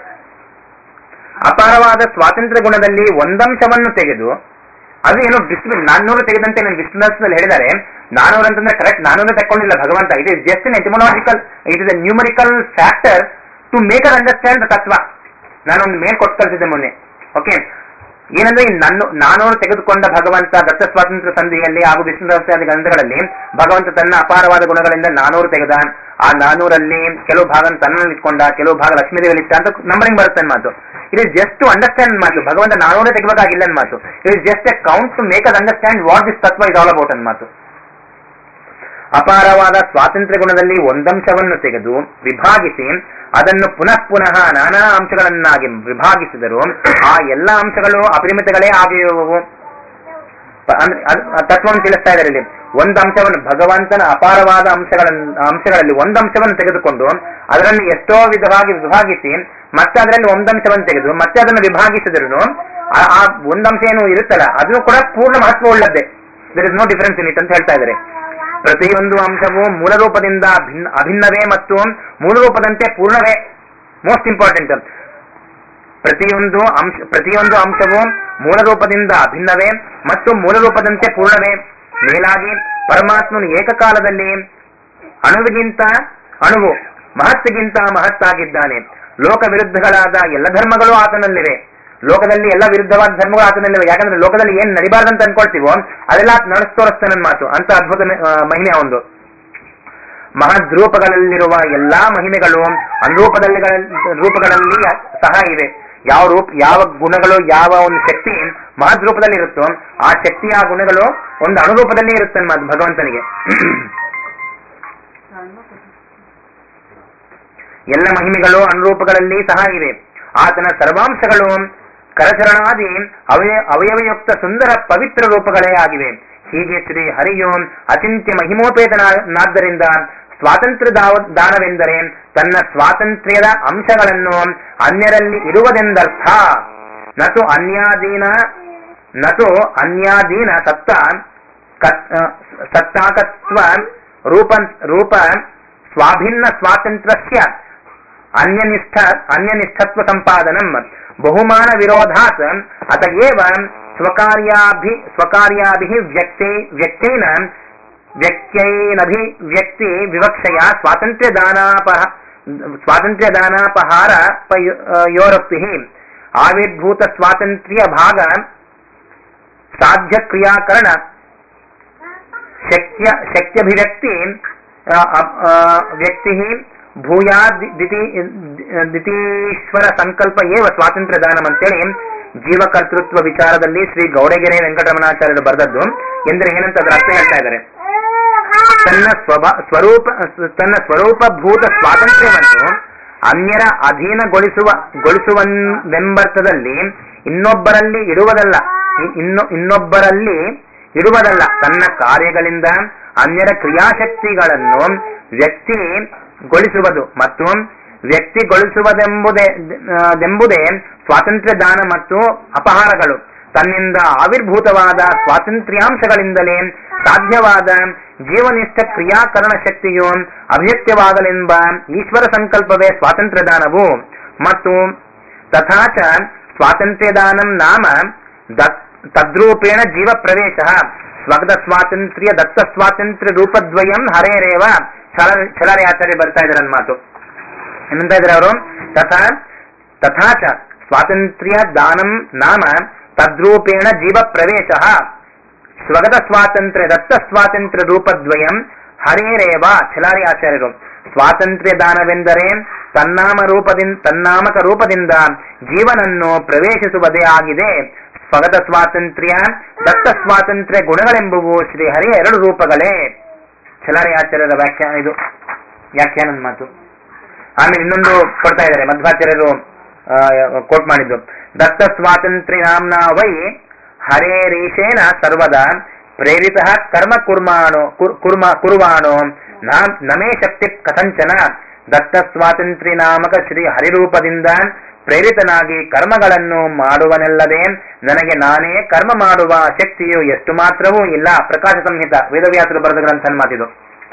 ಅಪಾರವಾದ ಸ್ವಾತಂತ್ರ್ಯ ಗುಣದಲ್ಲಿ ಒಂದಂಶವನ್ನು ತೆಗೆದು ಅದು ಏನು ವಿಷ್ಣು ನಾನ್ನೂರು ತೆಗೆದಂತೆ ನಾನು ವಿಷ್ಣುದಾಸದಲ್ಲಿ ಹೇಳಿದ್ದಾರೆ ನಾನೂರು ಅಂತಂದ್ರೆ ಕರೆಕ್ಟ್ ನಾನೂರು ತಕ್ಕೊಂಡಿಲ್ಲ ಭಗವಂತ it is just an etymological it is a numerical factor to make uh understand the ತತ್ವ ನಾನೊಂದು ಮೇಲ್ ಕೊಟ್ಟು ಕಳಿಸಿದ್ದೆ ಮೊನ್ನೆ ಓಕೆ ಏನಂದ್ರೆ ಈ ನನ್ನ ನಾನೂರು ತೆಗೆದುಕೊಂಡ ಭಗವಂತ ದತ್ತ ಸ್ವಾತಂತ್ರ್ಯ ಸಂಧಿಯಲ್ಲಿ ಹಾಗೂ ವಿಷ್ಣುದಾಸಾದಿ ಗ್ರಂಥಗಳಲ್ಲಿ ಭಗವಂತ ತನ್ನ ಅಪಾರವಾದ ಗುಣಗಳಿಂದ ನಾನೂರು ತೆಗೆದ ಆ ನಾನೂರಲ್ಲಿ ಕೆಲವು ಭಾಗ ತನ್ನಲ್ಲಿ ಇಟ್ಕೊಂಡ ಕೆಲವು ಭಾಗ ಲಕ್ಷ್ಮೀದೇವಿಯಲ್ಲಿ ಇಟ್ಟ ಅಂತ ನಂಬರಿಂಗ್ ಬರುತ್ತೆ ಅನ್ ಮಾತು it is just to understand ಮಾತು ಭಗವಂತ ನಾನೂರೇ ತೆಗಬೇಕಾಗಿಲ್ಲ ಅನ್ ಮಾತು it is just a count to make uh understand what this ತತ್ವ ಇಸ್ ಆಲ್ ಅಬೌಟ್ ಅನ್ ಮಾತು ಅಪಾರವಾದ ಸ್ವಾತಂತ್ರ್ಯ ಗುಣದಲ್ಲಿ ಒಂದಂಶವನ್ನು ತೆಗೆದು ವಿಭಾಗಿಸಿ ಅದನ್ನು ಪುನಃ ಪುನಃ ನಾನಾ ಅಂಶಗಳನ್ನಾಗಿ ವಿಭಾಗಿಸಿದರು ಆ ಎಲ್ಲ ಅಂಶಗಳು ಅಪರಿಮಿತಗಳೇ ಆಗಿರುವವು ಪ- ಅಂದ್ರೆ ಅದು- ಆ ತತ್ವವನ್ನು ತಿಳಿಸ್ತಾ ಇದ್ದಾರೆ ಇಲ್ಲಿ ಒಂದು ಅಂಶವನ್ನು ಭಗವಂತನ ಅಪಾರವಾದ ಅಂಶಗಳನ್ನು ಅಂಶಗಳಲ್ಲಿ ಒಂದು ಅಂಶವನ್ನು ತೆಗೆದುಕೊಂಡು ಅದರಲ್ಲಿ ಎಷ್ಟೋ ವಿಧವಾಗಿ ವಿಭಾಗಿಸಿ ಮತ್ತೆ ಅದರಲ್ಲಿ ಒಂದು ಅಂಶವನ್ನು ತೆಗೆದು ಮತ್ತೆ ಅದನ್ನು ವಿಭಾಗಿಸಿದ್ರು ಆ- ಆ ಒಂದು ಅಂಶ ಏನು ಇರುತ್ತಲ್ಲ ಅದು ಕೂಡ ಪೂರ್ಣ ಮಹತ್ವ ಉಳ್ಳದ್ದೇ there is no difference in it ಅಂತ ಹೇಳ್ತಾ ಇದ್ದಾರೆ ಪ್ರತಿಯೊಂದು ಅಂಶವು ಮೂಲ ರೂಪದಿಂದ ಭಿನ್ನ ಅಭಿನ್ನವೇ ಮತ್ತು ಮೂಲ ರೂಪದಂತೆ ಪೂರ್ಣವೇ ಮೋಸ್ಟ್ ಇಂಪಾರ್ಟೆಂಟ್ ಪ್ರತಿಯೊಂದು ಅಂಶ ಪ್ರತಿಯೊಂದು ಅಂಶವು ಮೂಲ ರೂಪದಿಂದ ಅಭಿನ್ನವೇ ಮತ್ತು ಮೂಲ ರೂಪದಂತೆ ಪೂರ್ಣವೇ ಮೇಲಾಗಿ ಪರಮಾತ್ಮನು ಏಕಕಾಲದಲ್ಲಿ ಅಣುವಿಗಿಂತ ಅಣುವು ಮಹತ್ತಿಗಿಂತ ಮಹತ್ತಾಗಿದ್ದಾನೆ ಲೋಕ ವಿರುದ್ಧಗಳಾದ ಎಲ್ಲ ಧರ್ಮಗಳು ಆತನಲ್ಲಿವೆ ಲೋಕದಲ್ಲಿ ಎಲ್ಲ ವಿರುದ್ಧವಾದ ಧರ್ಮಗಳು ಆತನಲ್ಲಿವೆ ಯಾಕಂದ್ರೆ ಲೋಕದಲ್ಲಿ ಏನ್ ನಡಿಬಾರ್ದಂತ ಅನ್ಕೊಳ್ತೀವೋ ಅದೆಲ್ಲ ನಡೆಸ್ ತೋರಿಸ್ತಾನೆ ಮಾತು ಅಂತ ಅದ್ಭುತ ಮೆ- ಆ, ಮಹಿಮೆ ಒಂದು ಮಹದ್ರೂಪಗಳಲ್ಲಿರುವ ಎಲ್ಲಾ ಮಹಿಮೆಗಳು ಅನುರೂಪದಲ್ಲಿ ರೂಪಗಳಲ್ಲಿ ಸಹ ಇವೆ ಯಾವ ರೂಪ ಯಾವ ಗುಣಗಳು ಯಾವ ಒಂದು ಶಕ್ತಿ ಮಹದ್ರೂಪದಲ್ಲಿ ಇರುತ್ತೋ ಆ ಶಕ್ತಿಯ ಗುಣಗಳು ಒಂದು ಅನುರೂಪದಲ್ಲಿ ಇರುತ್ತೆ ಮಾತು ಭಗವಂತನಿಗೆ ಎಲ್ಲ ಮಹಿಮೆಗಳು ಅನುರೂಪಗಳಲ್ಲಿ ಸಹ ಇವೆ ಆತನ ಸರ್ವಾಂಶಗಳು ಕರಚರಣಾದಿ ಅವಯ ಅವಯವಯುಕ್ತ ಸುಂದರ ಪವಿತ್ರ ರೂಪಗಳೇ ಆಗಿವೆ ಹೀಗೆ ಶ್ರೀ ಹರಿಯು ಅಚಿಂತ್ಯ ಮಹಿಮೋಪೇತನಾದ್ದರಿಂದ ಸ್ವಾತಂತ್ರ್ಯ ದಾವ- ದಾನವೆಂದರೆ ತನ್ನ ಸ್ವಾತಂತ್ರ್ಯದ ಅಂಶಗಳನ್ನು ಅನ್ಯರಲ್ಲಿ ಇರುವುದೆಂದರ್ಥ ನತು ಅನ್ಯಾದೀನ ನತು ಅನ್ಯಾದೀನ ಸತ್ತ ಕತ್- ಆ, ಸತ್ತಾಕತ್ವ ರೂಪ ರೂಪ ಸ್ವಾಭಿನ್ನ ಸ್ವಾತಂತ್ರ್ಯಸ್ಯ ಅನ್ಯನಿಷ್ಠ ಅನ್ಯನಿಷ್ಠತ್ವ ಸಂಪಾದನಂ ಬಹುಮಾನ ವಿರೋಧಾತ್ ಅತಯೇವ ಸ್ವಕಾರ್ಯಾಭಿ ಸ್ವಕಾರ್ಯಾಭಿ ವ್ಯಕ್ತಿ ವ್ಯಕ್ತೇನ ವ್ಯಕ್ತೈನಭಿ ವ್ಯಕ್ತಿ ವಿವಕ್ಷಯ ಸ್ವಾತಂತ್ರ್ಯ ದಾನಾಪಹ ಸ್ವಾತಂತ್ರ್ಯ ದಾನಾಪಹಾರ ಯೋರಕ್ತಿ ಆವಿರ್ಭೂತ ಸ್ವಾತಂತ್ರ್ಯ ಭಾಗ ಸಾಧ್ಯ ಕ್ರಿಯಾಕರಣ ಶಕ್ಯ ಶಕ್ತ್ಯಭಿವ್ಯಕ್ತಿ ಆ, ಆ, ವ್ಯಕ್ತಿ ಭೂಯಾದ್ ದಿತೀಶ್ವರ ಸಂಕಲ್ಪ ಏವ ಸ್ವಾತಂತ್ರ್ಯ ದಾನಂ ಅಂತೇಳಿ ಜೀವಕರ್ತೃತ್ವ ವಿಚಾರದಲ್ಲಿ ಶ್ರೀ ಗೌಡಗೆರೆ ವೆಂಕಟರಮಣಾಚಾರ್ಯರು ಬರೆದದ್ದು ಎಂದ್ರೆ ಏನಂತ ಅದರ ಅರ್ಥ ಹೇಳ್ತಾ ಇದ್ದಾರೆ ತನ್ನ ಸ್ವಭಾ ಸ್ವರೂಪ ತನ್ನ ಸ್ವರೂಪಭೂತ ಸ್ವಾತಂತ್ರ್ಯವನ್ನು ಅನ್ಯರ ಅಧೀನಗೊಳಿಸುವ ಗೊಳಿಸುವನೆಂಬರ್ಥದಲ್ಲಿ ಇನ್ನೊಬ್ಬರಲ್ಲಿ ಇಡುವುದಲ್ಲ ಇ- ಇನ್ನು ಇನ್ನೊಬ್ಬರಲ್ಲಿ ಇಡುವುದಲ್ಲ ತನ್ನ ಕಾರ್ಯಗಳಿಂದ ಅನ್ಯರ ಕ್ರಿಯಾಶಕ್ತಿಗಳನ್ನು ವ್ಯಕ್ತಿಗೊಳಿಸುವುದು ಮತ್ತು ವ್ಯಕ್ತಿಗೊಳಿಸುವುದೆಂಬುದೇ ಆ, ದೆಂಬುದೇ ಸ್ವಾತಂತ್ರ್ಯ ದಾನ ಮತ್ತು ಅಪಹಾರಗಳು ತನ್ನಿಂದ ಆವಿರ್ಭೂತವಾದ ಸ್ವಾತಂತ್ರ್ಯಾಂಶಗಳಿಂದಲೇ ಸಾಧ್ಯವಾದ ಜೀವನಿಷ್ಠ ಕ್ರಿಯಾಕರಣ ಶಕ್ತಿಯು ಅಭಿವ್ಯಕ್ತವಾಗಲೆಂಬ ಈಶ್ವರ ಸಂಕಲ್ಪವೇ ಸ್ವಾತಂತ್ರ್ಯದಾನವು ಮತ್ತು ತಥಾಚ ಸ್ವಾತಂತ್ರ್ಯದಾನಂ ನಾಮ ದತ್- ತದ್ರೂಪೇಣ ಜೀವ ಪ್ರವೇಶ ಸ್ವಗತ ಸ್ವಾತಂತ್ರ್ಯ ದತ್ತ ಸ್ವಾತಂತ್ರ್ಯ ರೂಪದ್ವಯಂ ಹರೇರೇವ ಚಲರೆ ಆಚಾರ್ಯ ಬರ್ತಾ ಇದ್ದಾರೆ ನನ್ನ ಮಾತು ಏನಂತ ಇದ್ದಾರೆ ಅವರು ತಥಾ ತಥಾಚ ಸ್ವಾತಂತ್ರ್ಯ ದಾನಂ ನಾಮ ತದ್ರೂಪೇಣ ಜೀವ ಪ್ರವೇಶ ಸ್ವಗತ ಸ್ವಾತಂತ್ರ್ಯ ದತ್ತ ಸ್ವಾತಂತ್ರ್ಯ ರೂಪದ್ವಯಂ ಹರೇರೇವ ಛಲಾರಿ ಆಚಾರ್ಯರು ಸ್ವಾತಂತ್ರ್ಯ ದಾನವೆಂದರೆ ತನ್ನಾಮ ರೂಪದಿಂದ ತನ್ನಾಮಕ ರೂಪದಿಂದ ಜೀವನನ್ನು ಪ್ರವೇಶಿಸುವುದೇ ಆಗಿದೆ ಸ್ವಗತ ಸ್ವಾತಂತ್ರ್ಯ ದತ್ತ ಸ್ವಾತಂತ್ರ್ಯ ಗುಣಗಳೆಂಬುವು ಶ್ರೀ ಹರಿಯ ಎರಡು ರೂಪಗಳೇ ಛಲಾರಿ ಆಚಾರ್ಯರ ವ್ಯಾಖ್ಯಾನ ಇದು ವ್ಯಾಖ್ಯಾನದ ಮಾತು ಆಮೇಲೆ ಇನ್ನೊಂದು ಕೊಡ್ತಾ ಇದ್ದಾರೆ ಮಧ್ವಾಚಾರ್ಯರು ಕೋಟ್ ಮಾಡಿದ್ದು ದತ್ತ ಸ್ವಾತಂತ್ರ್ಯ ನಾಮ್ನ ವೈ ಹರೇರೀಶೇನ ಸರ್ವದಾ ಪ್ರೇರಿತ ಕರ್ಮ ಕುರ್ಮಾಣೋ ಕುರ್- ಕುರ್ಮ ಕುರ್ವಾಣೋ ನಾಮ್ ನಮೇ ಶಕ್ತಿ ಕಥಂಚನ ದತ್ತ ಸ್ವಾತಂತ್ರ್ಯ ನಾಮಕ ಶ್ರೀ ಹರಿರೂಪದಿಂದ ಪ್ರೇರಿತನಾಗಿ ಕರ್ಮಗಳನ್ನು ಮಾಡುವನೆಲ್ಲದೆ ನನಗೆ ನಾನೇ ಕರ್ಮ ಮಾಡುವ ಶಕ್ತಿಯು ಎಷ್ಟು ಮಾತ್ರವೂ ಇಲ್ಲ ಪ್ರಕಾಶ ಸಂಹಿತ ವೇದವ್ಯಾಸರು ಬರೆದ ಗ್ರಂಥ ಮಾತಿದು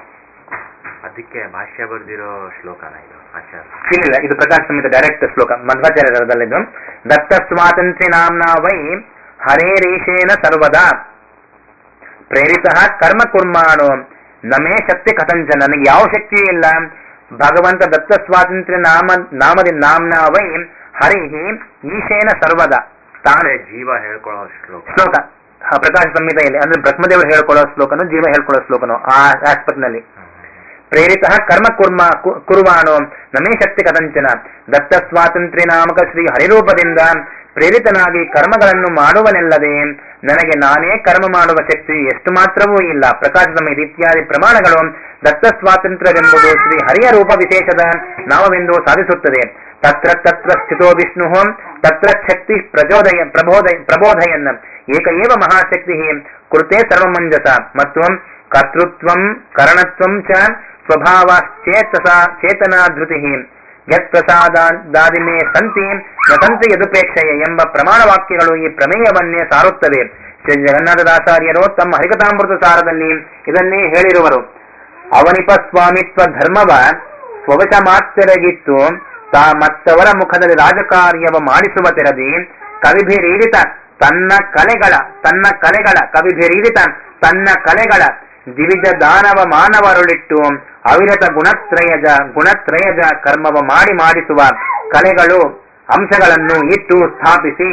ಅದಕ್ಕೆ ಭಾಷ್ಯ ಬರ್ದಿರೋ ಶ್ಲೋಕನ ಇದು ಆಚಾರ್ಯ ಇಲ್ಲ ಇದು ಪ್ರಕಾಶ ಸಂಹಿತ ಡೈರೆಕ್ಟ್ ಶ್ಲೋಕ ಮಧ್ವಾಚಾರ್ಯರದಲ್ಲಿದ್ದು ದತ್ತ ಸ್ವಾತಂತ್ರ್ಯ ನಾಮ್ನ ವೈ ಹರೇರೀಶೇನ ಸರ್ವದಾ ಪ್ರೇರಿತ ಕರ್ಮ ಕುರ್ಮಾಣು ನಮೇ ಶಕ್ತಿ ಕಥಂಚ ನನಗೆ ಯಾವ ಶಕ್ತಿಯೂ ಇಲ್ಲ ಭಗವಂತ ದತ್ತ ಸ್ವಾತಂತ್ರ್ಯ ನಾಮ ನಾಮದಿ ನಾಮ್ನ ವೈ ಹರಿ ಈಶೇನ ಸರ್ವದಾ ತಾನು ಅಂದ್ರೆ ಜೀವ ಹೇಳ್ಕೊಳ್ಳೋ ಶ್ಲೋಕ ಶ್ಲೋಕ ಆ, ಪ್ರಕಾಶ ಸಂಹಿತೆಯಲ್ಲಿ ಅಂದ್ರೆ ಬ್ರಹ್ಮದೇವರು ಹೇಳ್ಕೊಳ್ಳೋ ಶ್ಲೋಕನು ಜೀವ ಹೇಳ್ಕೊಳ್ಳೋ ಶ್ಲೋಕನು ಆ ಆಸ್ಪೆಕ್ಟ್ ನಲ್ಲಿ ಪ್ರೇರಿತ ಕರ್ಮ ಕುರ್ಮ ಕು- ಕುರ್ವಾಣೋ ನಮೇ ಶಕ್ತಿ ಕದಂಚನ ದತ್ತ ಸ್ವಾತಂತ್ರ್ಯ ನಾಮಕ ಶ್ರೀ ಹರಿರೂಪದಿಂದ ಪ್ರೇರಿತನಾಗಿ ಕರ್ಮಗಳನ್ನು ಮಾಡುವನೆಲ್ಲದೆ ನನಗೆ ನಾನೇ ಕರ್ಮ ಮಾಡುವ ಶಕ್ತಿ ಎಷ್ಟು ಮಾತ್ರವೂ ಇಲ್ಲ ಪ್ರಕಾಶ ಸಂಹಿತೆ ಇತ್ಯಾದಿ ಪ್ರಮಾಣಗಳು ದತ್ತ ಸ್ವಾತಂತ್ರ್ಯವೆಂಬುದು ಶ್ರೀ ಹರಿಯ ರೂಪ ವಿಶೇಷದ ನಾಮವೆಂದು ಸಾಧಿಸುತ್ತದೆ ತತ್ರ ತತ್ರ ಸ್ಥಿತೋ ವಿಷ್ಣು ತತ್ರ ಶಕ್ತಿ ಪ್ರಚೋದಯ ಪ್ರಬೋಧಯ ಪ್ರಬೋಧಯನ್ ಏಕ ಏವ ಮಹಾಶಕ್ತಿ ಕೃತೆ ಸರ್ವಮಂಜಸ ಮತ್ತು ಕರ್ತೃತ್ವಂ ಕರಣತ್ವಂ ಚ ಸ್ವಭಾವಶ್ಚೇತಸ ಚೇತನಾಧೃತಿ ಯತ್ಪ್ರಸಾದಾದಿಮೇ ಸಂತಿ ನ ಸಂತಿ ಯದುಪೇಕ್ಷೆಯ ಎಂಬ ಪ್ರಮಾಣ ವಾಕ್ಯಗಳು ಈ ಪ್ರಮೇಯವನ್ನೇ ಸಾರುತ್ತವೆ ಶ್ರೀ ಜಗನ್ನಾಥದಾಚಾರ್ಯರು ತಮ್ಮ ಹರಿಕಥಾಮೃತ ಸಾರದಲ್ಲಿ ಇದನ್ನೇ ಹೇಳಿರುವರು ಅವನಿಪ ಸ್ವಾಮಿತ್ವ ಧರ್ಮವ ಸ್ವವಶ ಮಾತ್ಯರಗಿತ್ತು ತಾ ಮತ್ತವರ ಮುಖದಲ್ಲಿ ರಾಜಕಾರ್ಯವ ಮಾಡಿಸುವ ತೆರದಿ ಕವಿಭಿರೀಡಿತ ತನ್ನ ಕಲೆಗಳ ತನ್ನ ಕಲೆಗಳ ಕವಿಭಿರೀಡಿತ ತನ್ನ ಕಲೆಗಳ ದಿವಿಜ ದಾನವ ಮಾನವರುಳಿಟ್ಟು ಅವಿರತ ಗುಣತ್ರಯಜ ಗುಣತ್ರಯಜ ಕರ್ಮವ ಮಾಡಿ ಮಾಡಿಸುವ ಕಲೆಗಳು ಅಂಶಗಳನ್ನು ಇಟ್ಟು ಸ್ಥಾಪಿಸಿ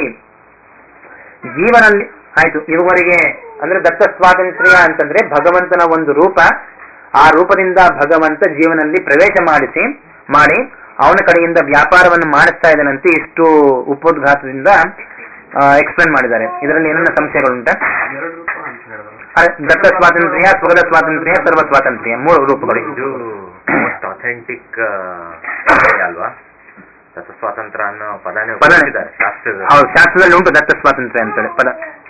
ಜೀವನಲ್ಲಿ ಆಯ್ತು ಇದುವರೆಗೆ ಅಂದ್ರೆ ದತ್ತ ಸ್ವಾತಂತ್ರ್ಯ ಅಂತಂದ್ರೆ ಭಗವಂತನ ಒಂದು ರೂಪ ಆ ರೂಪದಿಂದ ಭಗವಂತ ಜೀವನಲ್ಲಿ ಪ್ರವೇಶ ಮಾಡಿಸಿ ಮಾಡಿ ಅವನ ಕಡೆಯಿಂದ ವ್ಯಾಪಾರವನ್ನು ಮಾಡಿಸ್ತಾ ಇದ್ದಾನಂತೆ ಇಷ್ಟು ಉಪೋದ್ಘಾತದಿಂದ ಎಕ್ಸ್ಪ್ಲೇನ್ ಮಾಡಿದ್ದಾರೆ ಇದರಲ್ಲಿ ಏನನ್ನ ಸಂಶಯಗಳುಂಟಾ ಎರಡು ರೂಪ ಅಂತ ಹೇಳಿದ್ರು ಅದೇ, ದತ್ತ ಸ್ವಾತಂತ್ರ್ಯ ಸ್ವಗತ ಸ್ವಾತಂತ್ರ್ಯ ಸರ್ವ ಸ್ವಾತಂತ್ರ್ಯ ಮೂರು ರೂಪಗಳು ಇದು ಮೋಸ್ಟ್ ಅಥೆಂಟಿಕ್ ಅಲ್ವಾ ದತ್ತ ಸ್ವಾತಂತ್ರ್ಯ ಅನ್ನೋ ಪದನೇ ಪದ ಉಪಯೋಗಿಸಿದ್ದಾರೆ ಶಾಸ್ತ್ರದ ಹೌದು ಶಾಸ್ತ್ರದಲ್ಲಿ ಉಂಟು ದತ್ತ ಸ್ವಾತಂತ್ರ್ಯ ಅಂತೇಳಿ ಪದ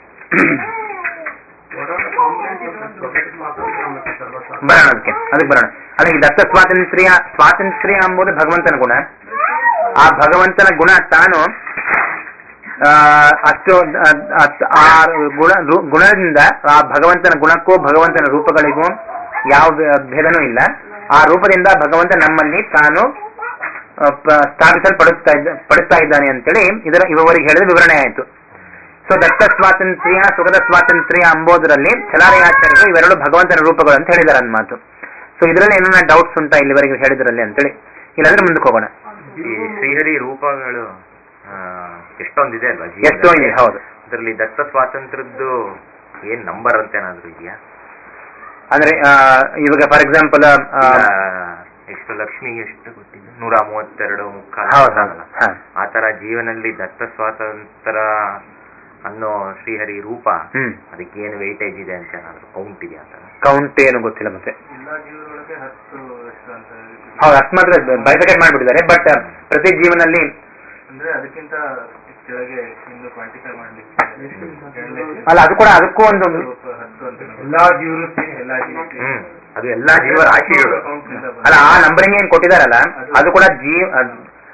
ಬರೋಣ ಅದಕ್ಕೆ ಅದಕ್ಕೆ ಬರೋಣ ಅದೇ ಈ ದತ್ತ ಸ್ವಾತಂತ್ರ್ಯ ಸ್ವಾತಂತ್ರ್ಯ ಎಂಬುದು ಭಗವಂತನ ಗುಣ ಆ ಭಗವಂತನ ಗುಣ ತಾನು ಆ, ಅಷ್ಟು ಅ- ಅ- ಆ ಗುಣ ರು- ಗುಣದಿಂದ ಆ ಭಗವಂತನ ಗುಣಕ್ಕೂ ಭಗವಂತನ ರೂಪಗಳಿಗೂ ಯಾವ ಭೇ- ಭೇದನೂ ಇಲ್ಲ ಆ ರೂಪದಿಂದ ಭಗವಂತ ನಮ್ಮಲ್ಲಿ ತಾನು ಆ, ಪ- ಸ್ಥಾಪಿಸಲ್ಪಡುತ್ತಾ ಇದ್ದ ಪಡುತ್ತಾ ಇದ್ದಾನೆ ಅಂತೇಳಿ ಇದರ ಇವರಿಗೆ ಹೇಳಿದ ವಿವರಣೆ ಆಯಿತು ಸೊ ದತ್ತ ಸ್ವಾತಂತ್ರ್ಯ ಸುಗದ ಸ್ವಾತಂತ್ರ್ಯ ಅಂಬೋದರಲ್ಲಿ ಚಲಾಲಯಾಚಾರ್ಯರು ಇವೆರಡು ಭಗವಂತನ ರೂಪಗಳು ಅಂತ ಹೇಳಿದಾರೆ ನನ್ನ ಮಾತು ಸೊ ಇದರಲ್ಲಿ ಏನನ್ನ ಡೌಟ್ಸ್ ಉಂಟಾ ಇಲ್ಲಿವರೆಗೆ ಹೇಳಿದ್ರಲ್ಲಿ ಅಂತೇಳಿ ಇಲ್ಲಾಂದ್ರೆ ಮುಂದಕ್ಕೆ ಹೋಗೋಣ ಈ ಶ್ರೀಹರಿ ರೂಪಗಳು ಆ, ಎಷ್ಟೊಂದಿದೆ ಅಲ್ವಾ ಎಷ್ಟೋ ಇದೆ ಹೌದು ಅದರಲ್ಲಿ ದತ್ತ ಸ್ವಾತಂತ್ರ್ಯದ್ದು ಏನ್ ನಂಬರ್ ಅಂತ ಏನಾದ್ರು ಇದೆಯಾ ಅಂದ್ರೆ ಆ, ಇವಾಗ ಫಾರ್ ಎಕ್ಸಾಂಪಲ್ ಈಗ ಎಷ್ಟು ಲಕ್ಷ್ಮಿಗೆ ಎಷ್ಟು ಕೊಟ್ಟಿದ್ದು ನೂರ ಮೂವತ್ತೆರಡು ಮುಕ್ಕಾಲು ಹೌದು ಅಲ್ಲ? ಹಾ ಆ ತರ ಜೀವನಲ್ಲಿ ದತ್ತ ಸ್ವಾತಂತ್ರ್ಯ ಅನ್ನೋ ಶ್ರೀಹರಿ ರೂಪ ಹ್ಮ್ ಅದಕ್ಕೆ ಏನು ವೆಯ್ಟೇಜ್ ಇದೆ ಅಂತ ಏನಾದ್ರು ಕೌಂಟ್ ಇದೆಯಾ ಅಂತ ಕೌಂಟ್ ಏನು ಗೊತ್ತಿಲ್ಲ ಮತ್ತೆ ಎಲ್ಲ ಜೀವನೊಳಗೆ ಹತ್ತು ಎಷ್ಟು ಅಂತ ಹೌದು ಅಷ್ಟು ಮಾತ್ರ ಬೈಫಿಕೇಟ್ ಮಾಡ್ಬಿಟ್ಟಿದ್ದಾರೆ ಬಟ್ ಪ್ರತಿ ಜೀವನಲ್ಲಿ ಅಂದ್ರೆ ಅದಕ್ಕಿಂತ ಕೆಳಗೆ ಇನ್ನು ಕ್ವಾಂಟಿಫೈ ಮಾಡ್ಲಿಕ್ಕೆ ಅಲ್ಲ ಅದು ಕೂಡ ಅದಕ್ಕೂ ಒಂದು ಹತ್ತು ಅಂತ ಎಲ್ಲಾ ಜೀವರು ಎಲ್ಲಾ ಜೀವಕ್ಕೆ ಹ್ಮ್ ಅದು ಎಲ್ಲಾ ಜೀವರಾಶಿಗಳು count ನಿಂದ ಬಂದ- ಅಲ್ಲ ಆ ನಂಬರಿಂಗ್ ಏನ್ ಕೊಟ್ಟಿದಾರಲ್ಲ ಅದು ಕೂಡ ಜೀವ ಅದ್-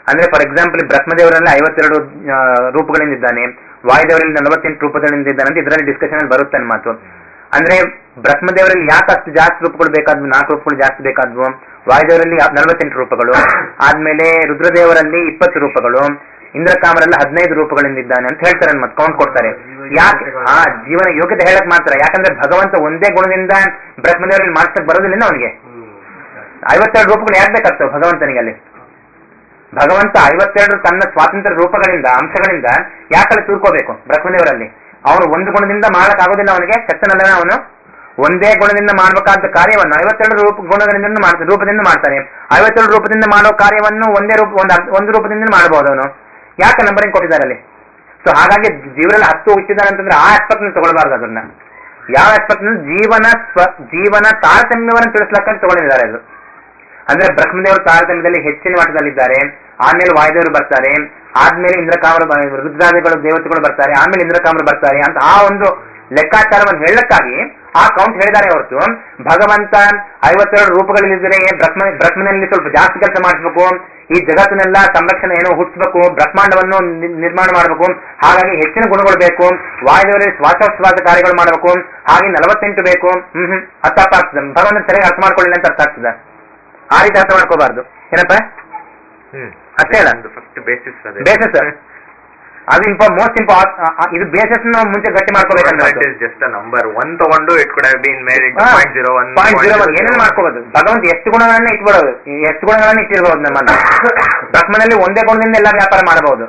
ಅಂದ್ರೆ ಫಾರ್ ಎಕ್ಸಾಂಪಲ್ ಬ್ರಹ್ಮದೇವರಲ್ಲಿ ಐವತ್ತೆರಡು ಆ, ರೂಪಗಳಿಂದ ಇದ್ದಾನೆ ವಾಯುದೇವರಲ್ಲಿ ನಲವತ್ತೆಂಟು ರೂಪಗಳಿಂದ ಇದ್ದಾನೆ ಅಂತ ಇದರಲ್ಲಿ ಡಿಸ್ಕಷನ್ ಅಲ್ಲಿ ಬರುತ್ತೆ ನನ್ನ ಮಾತು ಅಂದ್ರೆ ಬ್ರಹ್ಮದೇವರಲ್ಲಿ ಯಾಕೆ ಅಷ್ಟು ಜಾಸ್ತಿ ರೂಪಗಳು ಬೇಕಾದ್ವು ನಾಲ್ಕು ರೂಪಗಳು ಜಾಸ್ತಿ ಬೇಕಾದ್ವು ವಾಯುದೇವರಲ್ಲಿ ನಲವತ್ತೆಂಟು ರೂಪಗಳು ಆದ್ಮೇಲೆ ರುದ್ರದೇವರಲ್ಲಿ ಇಪ್ಪತ್ತು ರೂಪಗಳು ಇಂದ್ರಕಾಮರಲ್ಲಿ ಹದಿನೈದು ರೂಪಗಳಿಂದ ಇದ್ದಾನೆ ಅಂತ ಹೇಳ್ತಾರೆ ಮತ್ತೆ ಕೌಂಟ್ ಕೊಡ್ತಾರೆ ಯಾಕೆ ಆ ಜೀವನ ಯೋಗ್ಯತೆ ಹೇಳಕ್ ಮಾತ್ರ ಯಾಕಂದ್ರೆ ಭಗವಂತ ಒಂದೇ ಗುಣದಿಂದ ಬ್ರಹ್ಮದೇವರಲ್ಲಿ ಮಾಡ್ಸಕ್ ಬರೋದಿಲ್ಲ ಅವನಿಗೆ ಐವತ್ತೆರಡು ರೂಪಗಳು ಯಾಕೆ ಬೇಕಾಗ್ತವೆ ಭಗವಂತನಿಗೆ ಅಲ್ಲಿ ಭಗವಂತ ಐವತ್ತೆರಡು ತನ್ನ ಸ್ವಾತಂತ್ರ್ಯ ರೂಪಗಳಿಂದ ಅಂಶಗಳಿಂದ ಯಾಕಲ್ಲಿ ತಿಳ್ಕೋಬೇಕು ಬ್ರಹ್ಮದೇವರಲ್ಲಿ ಅವನು ಒಂದು ಗುಣದಿಂದ ಮಾಡಕ್ ಆಗೋದಿಲ್ಲ ಅವನಿಗೆ ಶಕ್ತನಲ್ಲ ಅವನು ಒಂದೇ ಗುಣದಿಂದ ಮಾಡಬೇಕಾದ ಕಾರ್ಯವನ್ನು ಐವತ್ತೆರಡು ರೂಪ ಗುಣಗಳಿಂದ ಮಾಡ್ತಾನೆ ರೂಪದಿಂದ ಮಾಡ್ತಾನೆ ಐವತ್ತೆರಡು ರೂಪದಿಂದ ಮಾಡೋ ಕಾರ್ಯವನ್ನು ಒಂದೇ ರೂಪ ಒಂದು ಅರ್ಧ- ಒಂದು ರೂಪದಿಂದ ಮಾಡಬಹುದು ಅವನು ಯಾಕೆ ನಂಬರಿಂಗ್ ಕೊಟ್ಟಿದ್ದಾರೆ ಅಲ್ಲಿ ಸೊ ಹಾಗಾಗಿ ಜೀವನಲ್ಲಿ ಹತ್ತು ಹುಟ್ಟಿದ್ದಾನೆ ಅಂತಂದ್ರೆ ಆ ಆಸ್ಪೆಕ್ಟ್ ತಗೊಳ್ಬಾರ್ದು ಅದನ್ನ ಯಾವ ಆಸ್ಪೆಕ್ಟ್ ಜೀವನ ಸ್ವ ಜೀವನ ತಾರತಮ್ಯವನ್ನು ತಿಳಿಸ್ಲಕ್ಕ ತಗೊಂಡಿದ್ದಾರೆ ಅದು ಅಂದ್ರೆ ಬ್ರಹ್ಮದೇವರು ತಾರತಮ್ಯದಲ್ಲಿ ಹೆಚ್ಚಿನ ಮಟ್ಟದಲ್ಲಿದ್ದಾರೆ ಆಮೇಲೆ ವಾಯುದೇವರು ಬರ್ತಾರೆ ಆದ್ಮೇಲೆ ಇಂದ್ರಕಾಮರು ಬ- ರುದ್ರಾದಿಗಳು ದೇವತೆಗಳು ಬರ್ತಾರೆ ಆಮೇಲೆ ಇಂದ್ರಕಾಮರು ಬರ್ತಾರೆ ಅಂತ ಆ ಒಂದು ಲೆಕ್ಕಾಚಾರವನ್ನು ಹೇಳಕ್ಕಾಗಿ ಆ ಕೌಂಟ್ ಹೇಳಿದ್ದಾರೆ ಹೊರತು ಭಗವಂತ ಐವತ್ತೆರಡು ರೂಪಗಳಲ್ಲಿದ್ದರೆ ಬ್ರಹ್ಮ ಬ್ರಹ್ಮನಲ್ಲಿ ಸ್ವಲ್ಪ ಜಾಸ್ತಿ ಕೆಲಸ ಮಾಡಿಸ್ಬೇಕು ಈ ಜಗತ್ತಿನೆಲ್ಲ ಸಂರಕ್ಷಣೆ ಏನೋ ಹುಟ್ಟಿಸ್ಬೇಕು ಬ್ರಹ್ಮಾಂಡವನ್ನು ನಿ- ನಿರ್ಮಾಣ ಮಾಡಬೇಕು ಹಾಗಾಗಿ ಹೆಚ್ಚಿನ ಗುಣಗಳು ಬೇಕು ವಾಯುದೇವರಲ್ಲಿ ಶ್ವಾಸೋಚ್ಛ್ವಾಸ ಕಾರ್ಯಗಳು ಮಾಡಬೇಕು ಹಾಗೆ ನಲವತ್ತೆಂಟು ಬೇಕು ಹ್ಮ್ ಹ್ಮ್ ಅರ್ಥ ಅರ್ಥ ಆಗ್ತದೆ ಭಗವಂತ ಸರಿಯಾಗಿ ಅರ್ಥ ಮಾಡ್ಕೊಳ್ಳಿಲ್ಲ ಅಂತ ಅರ್ಥ ಆಗ್ತದೆ ಆ ರೀತಿ ಅರ್ಥ ಮಾಡ್ಕೋಬಾರ್ದು ಏನಪ್ಪ ಹ್ಮ್ ಅಷ್ಟೇ ಅಲ್ಲ ಒಂದು ಫಸ್ಟ್ ಬೇಸಿಸ್ ಅದೇ ಬೇಸಸ್ ಅದು ಇಂಪ ಮೋಸ್ಟ್ ಇಂಪ ಇದು ಬೇಸಸ್ ಮುಂಚೆ ಗಟ್ಟಿ ಮಾಡ್ಕೋಬೇಕಂದ್ರೆ ಜಸ್ಟ್ ನಂಬರ್ ಒನ್ ತಗೊಂಡು it could have been made it point zero one point zero one ಏನೇನು ಮಾಡ್ಕೋಬಹುದು ಭಗವಂತ ಎಷ್ಟು ಗುಣಗಳನ್ನ ಇಟ್ಬಿಡೋದು ಈ ಎಷ್ಟು ಗುಣಗಳನ್ನ ಇಟ್ಟಿರ್ಬೋದು ನಮ್ಮನ್ನ ಬ್ರಹ್ಮನಲ್ಲಿ ಒಂದೇ ಗುಣದಿಂದ ಎಲ್ಲ ವ್ಯಾಪಾರ ಮಾಡಬಹುದು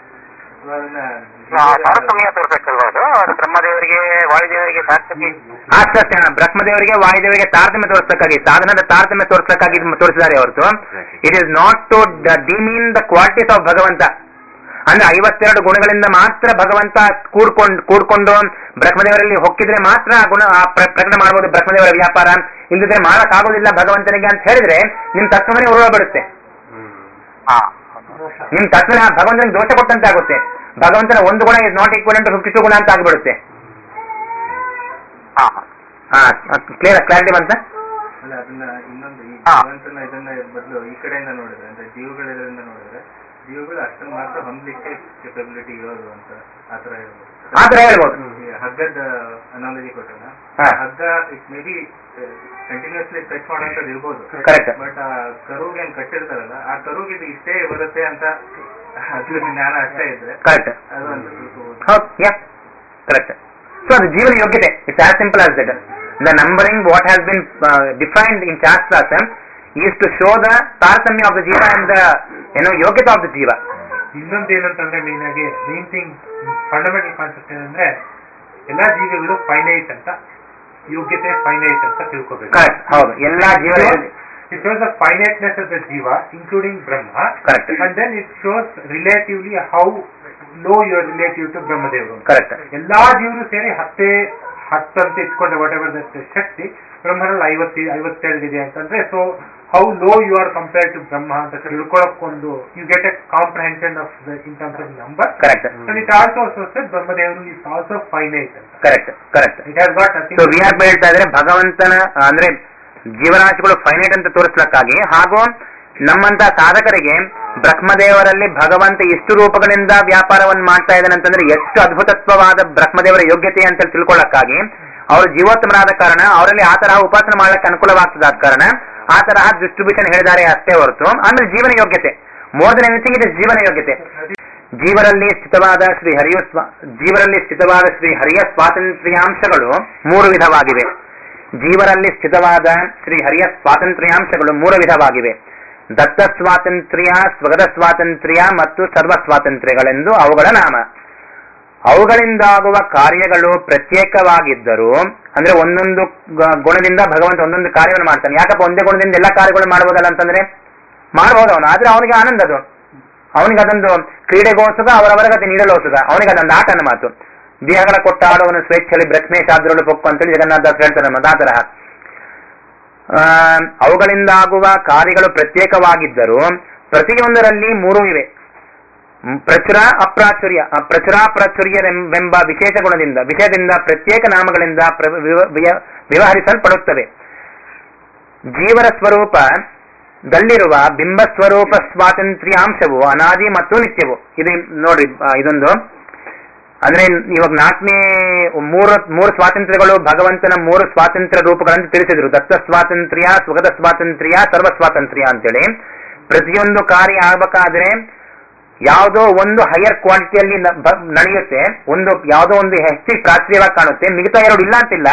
ತಾರತಮ್ಯ ತೋರ್ಬೇಕಲ್ವಾ ಅದು ಅದು ಬ್ರಹ್ಮದೇವರಿಗೆ ವಾಯುದೇವರಿಗೆ ಸಾರ್ಥಕಿ ಅಷ್ಟೇ ಬ್ರಹ್ಮದೇವರಿಗೆ ವಾಯುದೇವರಿಗೆ ತಾರತಮ್ಯ ತೋರಿಸಕ್ಕಾಗಿ ಸಾಧನದ ತಾರತಮ್ಯ ತೋರಿಸಕ್ಕಾಗಿ ಇದನ್ನ ತೋರಿಸಿದ್ದಾರೆ ಹೊರತು it is not to demean the qualities of ಭಗವಂತ ಅಂದ್ರೆ ಐವತ್ತೆರಡು ಗುಣಗಳಿಂದ ಮಾತ್ರ ಭಗವಂತ ಕೂಡ್ಕೊಂಡು ಕೂಡ್ಕೊಂಡು ಬ್ರಹ್ಮದೇವರಲ್ಲಿ ಹೊಕ್ಕಿದ್ರೆ ಮಾತ್ರ ಆ ಗುಣ ಆ ಪ್ರ- ಪ್ರಕಟ ಮಾಡಬಹುದು ಬ್ರಹ್ಮದೇವರ ವ್ಯಾಪಾರ ಇಲ್ಲದಿದ್ರೆ ಮಾಡಕ್ ಆಗೋದಿಲ್ಲ ಭಗವಂತನಿಗೆ ಅಂತ ಹೇಳಿದ್ರೆ ನಿಮ್ ತತ್ವನೇ ಉರುಳ ಬಿಡುತ್ತೆ ಹಾ ನಿಮ್ ತತ್ವನೇ ಆ ಭಗವಂತನಿಗೆ ದೋಷ ಕೊಟ್ಟಂತೆ ಆಗುತ್ತೆ ಭಗವಂತನ ಒಂದು ಗುಣ is not equal to fifty two ಗುಣ ಅಂತ ಆಗ್ಬಿಡುತ್ತೆ ಹಾ ಹಾ ಕ್ಲಿಯರ್ ಕ್ಲಾರಿಟಿ ಬಂತ ಅಲ್ಲ ಅದನ್ನ ಇನ್ನೊಂದು ಈ ಹಾ. ಭಗವಂತನ ಇದನ್ನ ಬದಲು ಈ ಕಡೆಯಿಂದ ನೋಡಿದ್ರೆ ಅಂದ್ರೆ ಜೀವಗಳೆಲ್ಲ ನೋಡಿದ್ರೆ ಜೀವಗಳು ಅಷ್ಟನ್ನ ಮಾತ್ರ ಹೊಂದಲಿಕ್ಕೆ ಕೆಪಬಿಲಿಟಿ ಇರೋದು ಅಂತ ಆತರ ಹೇಳ್ಬೋದು ಆತರ ಹೇಳ್ಬೋದು ಈ ಹಗ್ಗದ ಅನಾಲಜಿ ಕೊಟ್ಟಲ್ಲ ಹಾ. ಹಗ್ಗ it may be continuously touch ಮಾಡೋಂಥದ್ದು ಇರ್ಬೋದು Correct. ಬಟ್ ಆ ಕರುಗೆ ಏನ್ ಕಟ್ಟಿರ್ತಾರಲ್ಲ ಆ ಕರುಗೆ ಇದು ಇಷ್ಟೇ ಬರುತ್ತೆ ಅಂತ ಅದ್ರ ಜ್ಞಾನ ಅಷ್ಟೇ ಇದ್ರೆ ಕರೆಕ್ಟ್ ಅದು ಒಂದು ತಿಳ್ಕೊಬೋದು. ಹೌದು ಯಾ ಕರೆಕ್ಟ್ ಸೊ ಅದು ಜೀವನ ಯೋಗ್ಯತೆ it's as simple as that the numbering what has been defined in ಶಾಸ್ತ್ರಾಸ್ ಈಸ್ ಟು ಶೋ ದ ತಾರತಮ್ಯ ಆಫ್ ದ ಜೀವ ಅಂಡ್ ದ ಏನೋ ಯೋಗ್ಯತೆ ಆಫ್ ದ ಜೀವ ಇನ್ನೊಂದು ಏನಂತಂದ್ರೆ ಮೇನ್ ಆಗಿ ಮೇನ್ ಥಿಂಗ್ ಫಂಡಮೆಂಟಲ್ ಕಾನ್ಸೆಪ್ಟ್ ಏನಂದ್ರೆ ಎಲ್ಲಾ ಜೀವಿಗಳು ಫೈನೈಟ್ ಅಂತ ಯೋಗ್ಯತೆ ಫೈನೈಟ್ ಅಂತ ತಿಳ್ಕೋಬೇಕು ಕರೆಕ್ಟ್ ಹೌದು ಎಲ್ಲಾ ಜೀವ it shows the finiteness of the ಜೀವ ಇನ್ಕ್ಲೂಡಿಂಗ್ ಬ್ರಹ್ಮ Correct. And then it shows relatively how low you're relative to ಬ್ರಹ್ಮದೇವರು ಕರೆಕ್ಟ್ ಎಲ್ಲಾ ಜೀವರು ಸೇರಿ ಹತ್ತೇ ಹತ್ತು ಅಂತ ಇಟ್ಕೊಂಡ್ರೆ ವಾಟ್ ಎವರ್ ದಟ್ ಶಕ್ತಿ ಬ್ರಹ್ಮನಲ್ಲಿ ಐವತ್ತಿ ಐವತ್ತೆರಡು ಇದೆ ಅಂತಂದ್ರೆ so how low you are compare to ಬ್ರಹ್ಮ ಅಂತ ತಿಳ್ಕೊಳಕ್ಕೊಂದು you get a comprehension of in terms of number correct and it also associate ಬ್ರಹ್ಮದೇವರು ಇಸ್ ಆಲ್ಸೋ ಫೈನೈಟ್ ಅಂತ correct correct it has got so we are ಹೇಳ್ತಾ ಇದ್ರೆ ಭಗವಂತನ ಅಂದ್ರೆ ಜೀವರಾಶಿಗಳು ಫೈನೈಟ್ ಅಂತ ತೋರಿಸ್ಲಕ್ಕಾಗಿ ಹಾಗೂ ನಮ್ಮಂತ ಸಾಧಕರಿಗೆ ಬ್ರಹ್ಮದೇವರಲ್ಲಿ ಭಗವಂತ ಎಷ್ಟು ರೂಪಗಳಿಂದ ವ್ಯಾಪಾರವನ್ನು ಮಾಡ್ತಾ ಇದ್ದಾನೆ ಅಂತಂದ್ರೆ ಎಷ್ಟು ಅದ್ಭುತತ್ವವಾದ ಬ್ರಹ್ಮದೇವರ ಯೋಗ್ಯತೆ ಅಂತ ತಿಳ್ಕೊಳ್ಳಕ್ಕಾಗಿ ಅವರು ಜೀವೋತ್ತಮರಾದ ಕಾರಣ ಅವರಲ್ಲಿ ಆ ತರಹ ಉಪಾಸನೆ ಮಾಡ್ಲಿಕ್ಕೆ ಅನುಕೂಲವಾಗ್ತದಾದ ಕಾರಣ ಆ ತರಹ ಡಿಸ್ಟ್ರಿಬ್ಯೂಷನ್ ಹೇಳಿದ್ದಾರೆ ಅಷ್ಟೇ ಹೊರತು ಆಮೇಲೆ ಜೀವನ ಯೋಗ್ಯತೆ more than anything it is ಜೀವನ ಯೋಗ್ಯತೆ ಜೀವರಲ್ಲಿ ಸ್ಥಿತವಾದ ಶ್ರೀ ಹರಿಯ ಸ್ವ- ಜೀವರಲ್ಲಿ ಸ್ಥಿತವಾದ ಶ್ರೀ ಹರಿಯ ಸ್ವಾತಂತ್ರ್ಯಾಂಶಗಳು ಮೂರು ವಿಧವಾಗಿವೆ ಜೀವರಲ್ಲಿ ಸ್ಥಿತವಾದ ಶ್ರೀ ಹರಿಯ ಸ್ವಾತಂತ್ರ್ಯಾಂಶಗಳು ಮೂರು ವಿಧವಾಗಿವೆ ದತ್ತ ಸ್ವಾತಂತ್ರ್ಯ ಸ್ವಗತ ಸ್ವಾತಂತ್ರ್ಯ ಮತ್ತು ಸರ್ವ ಸ್ವಾತಂತ್ರ್ಯಗಳೆಂದು ಅವುಗಳ ನಾಮ ಅವುಗಳಿಂದಾಗುವ ಕಾರ್ಯಗಳು ಪ್ರತ್ಯೇಕವಾಗಿದ್ದರೂ ಅಂದ್ರೆ ಒಂದೊಂದು ಗ- ಗುಣದಿಂದ ಭಗವಂತ ಒಂದೊಂದು ಕಾರ್ಯವನ್ನು ಮಾಡ್ತಾನೆ ಯಾಕಪ್ಪ ಒಂದೇ ಗುಣದಿಂದ ಎಲ್ಲ ಕಾರ್ಯಗಳು ಮಾಡಬಹುದಲ್ಲ ಅಂತಂದ್ರೆ ಮಾಡಬಹುದು ಅವನು ಆದ್ರೆ ಅವನಿಗೆ ಆನಂದ ಅದು ಅವನಿಗೆ ಅದೊಂದು ಕ್ರೀಡೆಗೋಸ್ಕರ ಅವರವರಿಗೆ ನೀಡಲೋಸುದ ಅವನಿಗೆ ಅದೊಂದು ಆಟನ ಮಾತು ದೇಹಗಳ ಕೊಟ್ಟಾಡುವನು ಸ್ವೇಚ್ಛಲಿ ಬ್ರಹ್ಮೇಶಾದ್ರಳು ಪೊಕ್ಕು ಅಂತೇಳಿ ಜಗನ್ನಾಥ ಹೇಳ್ತಾರೆ ಮತ್ತೆ ಆ ತರಹ ಆ, ಅವುಗಳಿಂದಾಗುವ ಕಾರ್ಯಗಳು ಪ್ರತ್ಯೇಕವಾಗಿದ್ದರೂ ಪ್ರತಿಯೊಂದರಲ್ಲಿ ಮೂರು ಇವೆ ಮ್, ಪ್ರಚುರ ಅಪ್ರಾಚುರ್ಯ ಆ, ಪ್ರಚುರ ಪ್ರಾಚುರ್ಯವೆಂಬ ವಿಶೇಷ ಗುಣದಿಂದ ವಿಷಯದಿಂದ ಪ್ರತ್ಯೇಕ ನಾಮಗಳಿಂದ ಪ್ರ- ವಿವ- ವಿಯ- ವ್ಯವಹರಿಸಲ್ಪಡುತ್ತವೆ ಜೀವರ ಸ್ವರೂಪ ದಲ್ಲಿರುವ ಬಿಂಬ ಸ್ವರೂಪ ಸ್ವಾತಂತ್ರ್ಯಾಂಶವು ಅನಾದಿ ಮತ್ತು ನಿತ್ಯವು ಇದು ನೋಡ್ರಿ ಆ, ಇದೊಂದು ಅಂದ್ರೆ ಇವಾಗ ನಾಲ್ಕನೇ ಮೂರು ಮೂರು ಸ್ವಾತಂತ್ರ್ಯಗಳು ಭಗವಂತನ ಮೂರು ಸ್ವಾತಂತ್ರ್ಯ ರೂಪಗಳನ್ನು ತಿಳಿಸಿದ್ರು ದತ್ತ ಸ್ವಾತಂತ್ರ್ಯ ಸ್ವಗತ ಸ್ವಾತಂತ್ರ್ಯ ಸರ್ವ ಸ್ವಾತಂತ್ರ್ಯ ಅಂತೇಳಿ ಪ್ರತಿಯೊಂದು ಕಾರ್ಯ ಆಗ್ಬೇಕಾದ್ರೆ ಯಾವುದೋ ಒಂದು ಹೈಯರ್ ಕ್ವಾಂಟಿಟಿಯಲ್ಲಿ ನ- ಬ- ನಡೆಯುತ್ತೆ ಒಂದು ಯಾವುದೋ ಒಂದು ಹೆಚ್ಚಿಗೆ ಪ್ರಾಚೀಯವಾಗಿ ಕಾಣುತ್ತೆ ಮಿಗತಾ ಎರಡು ಇಲ್ಲ ಅಂತಿಲ್ಲ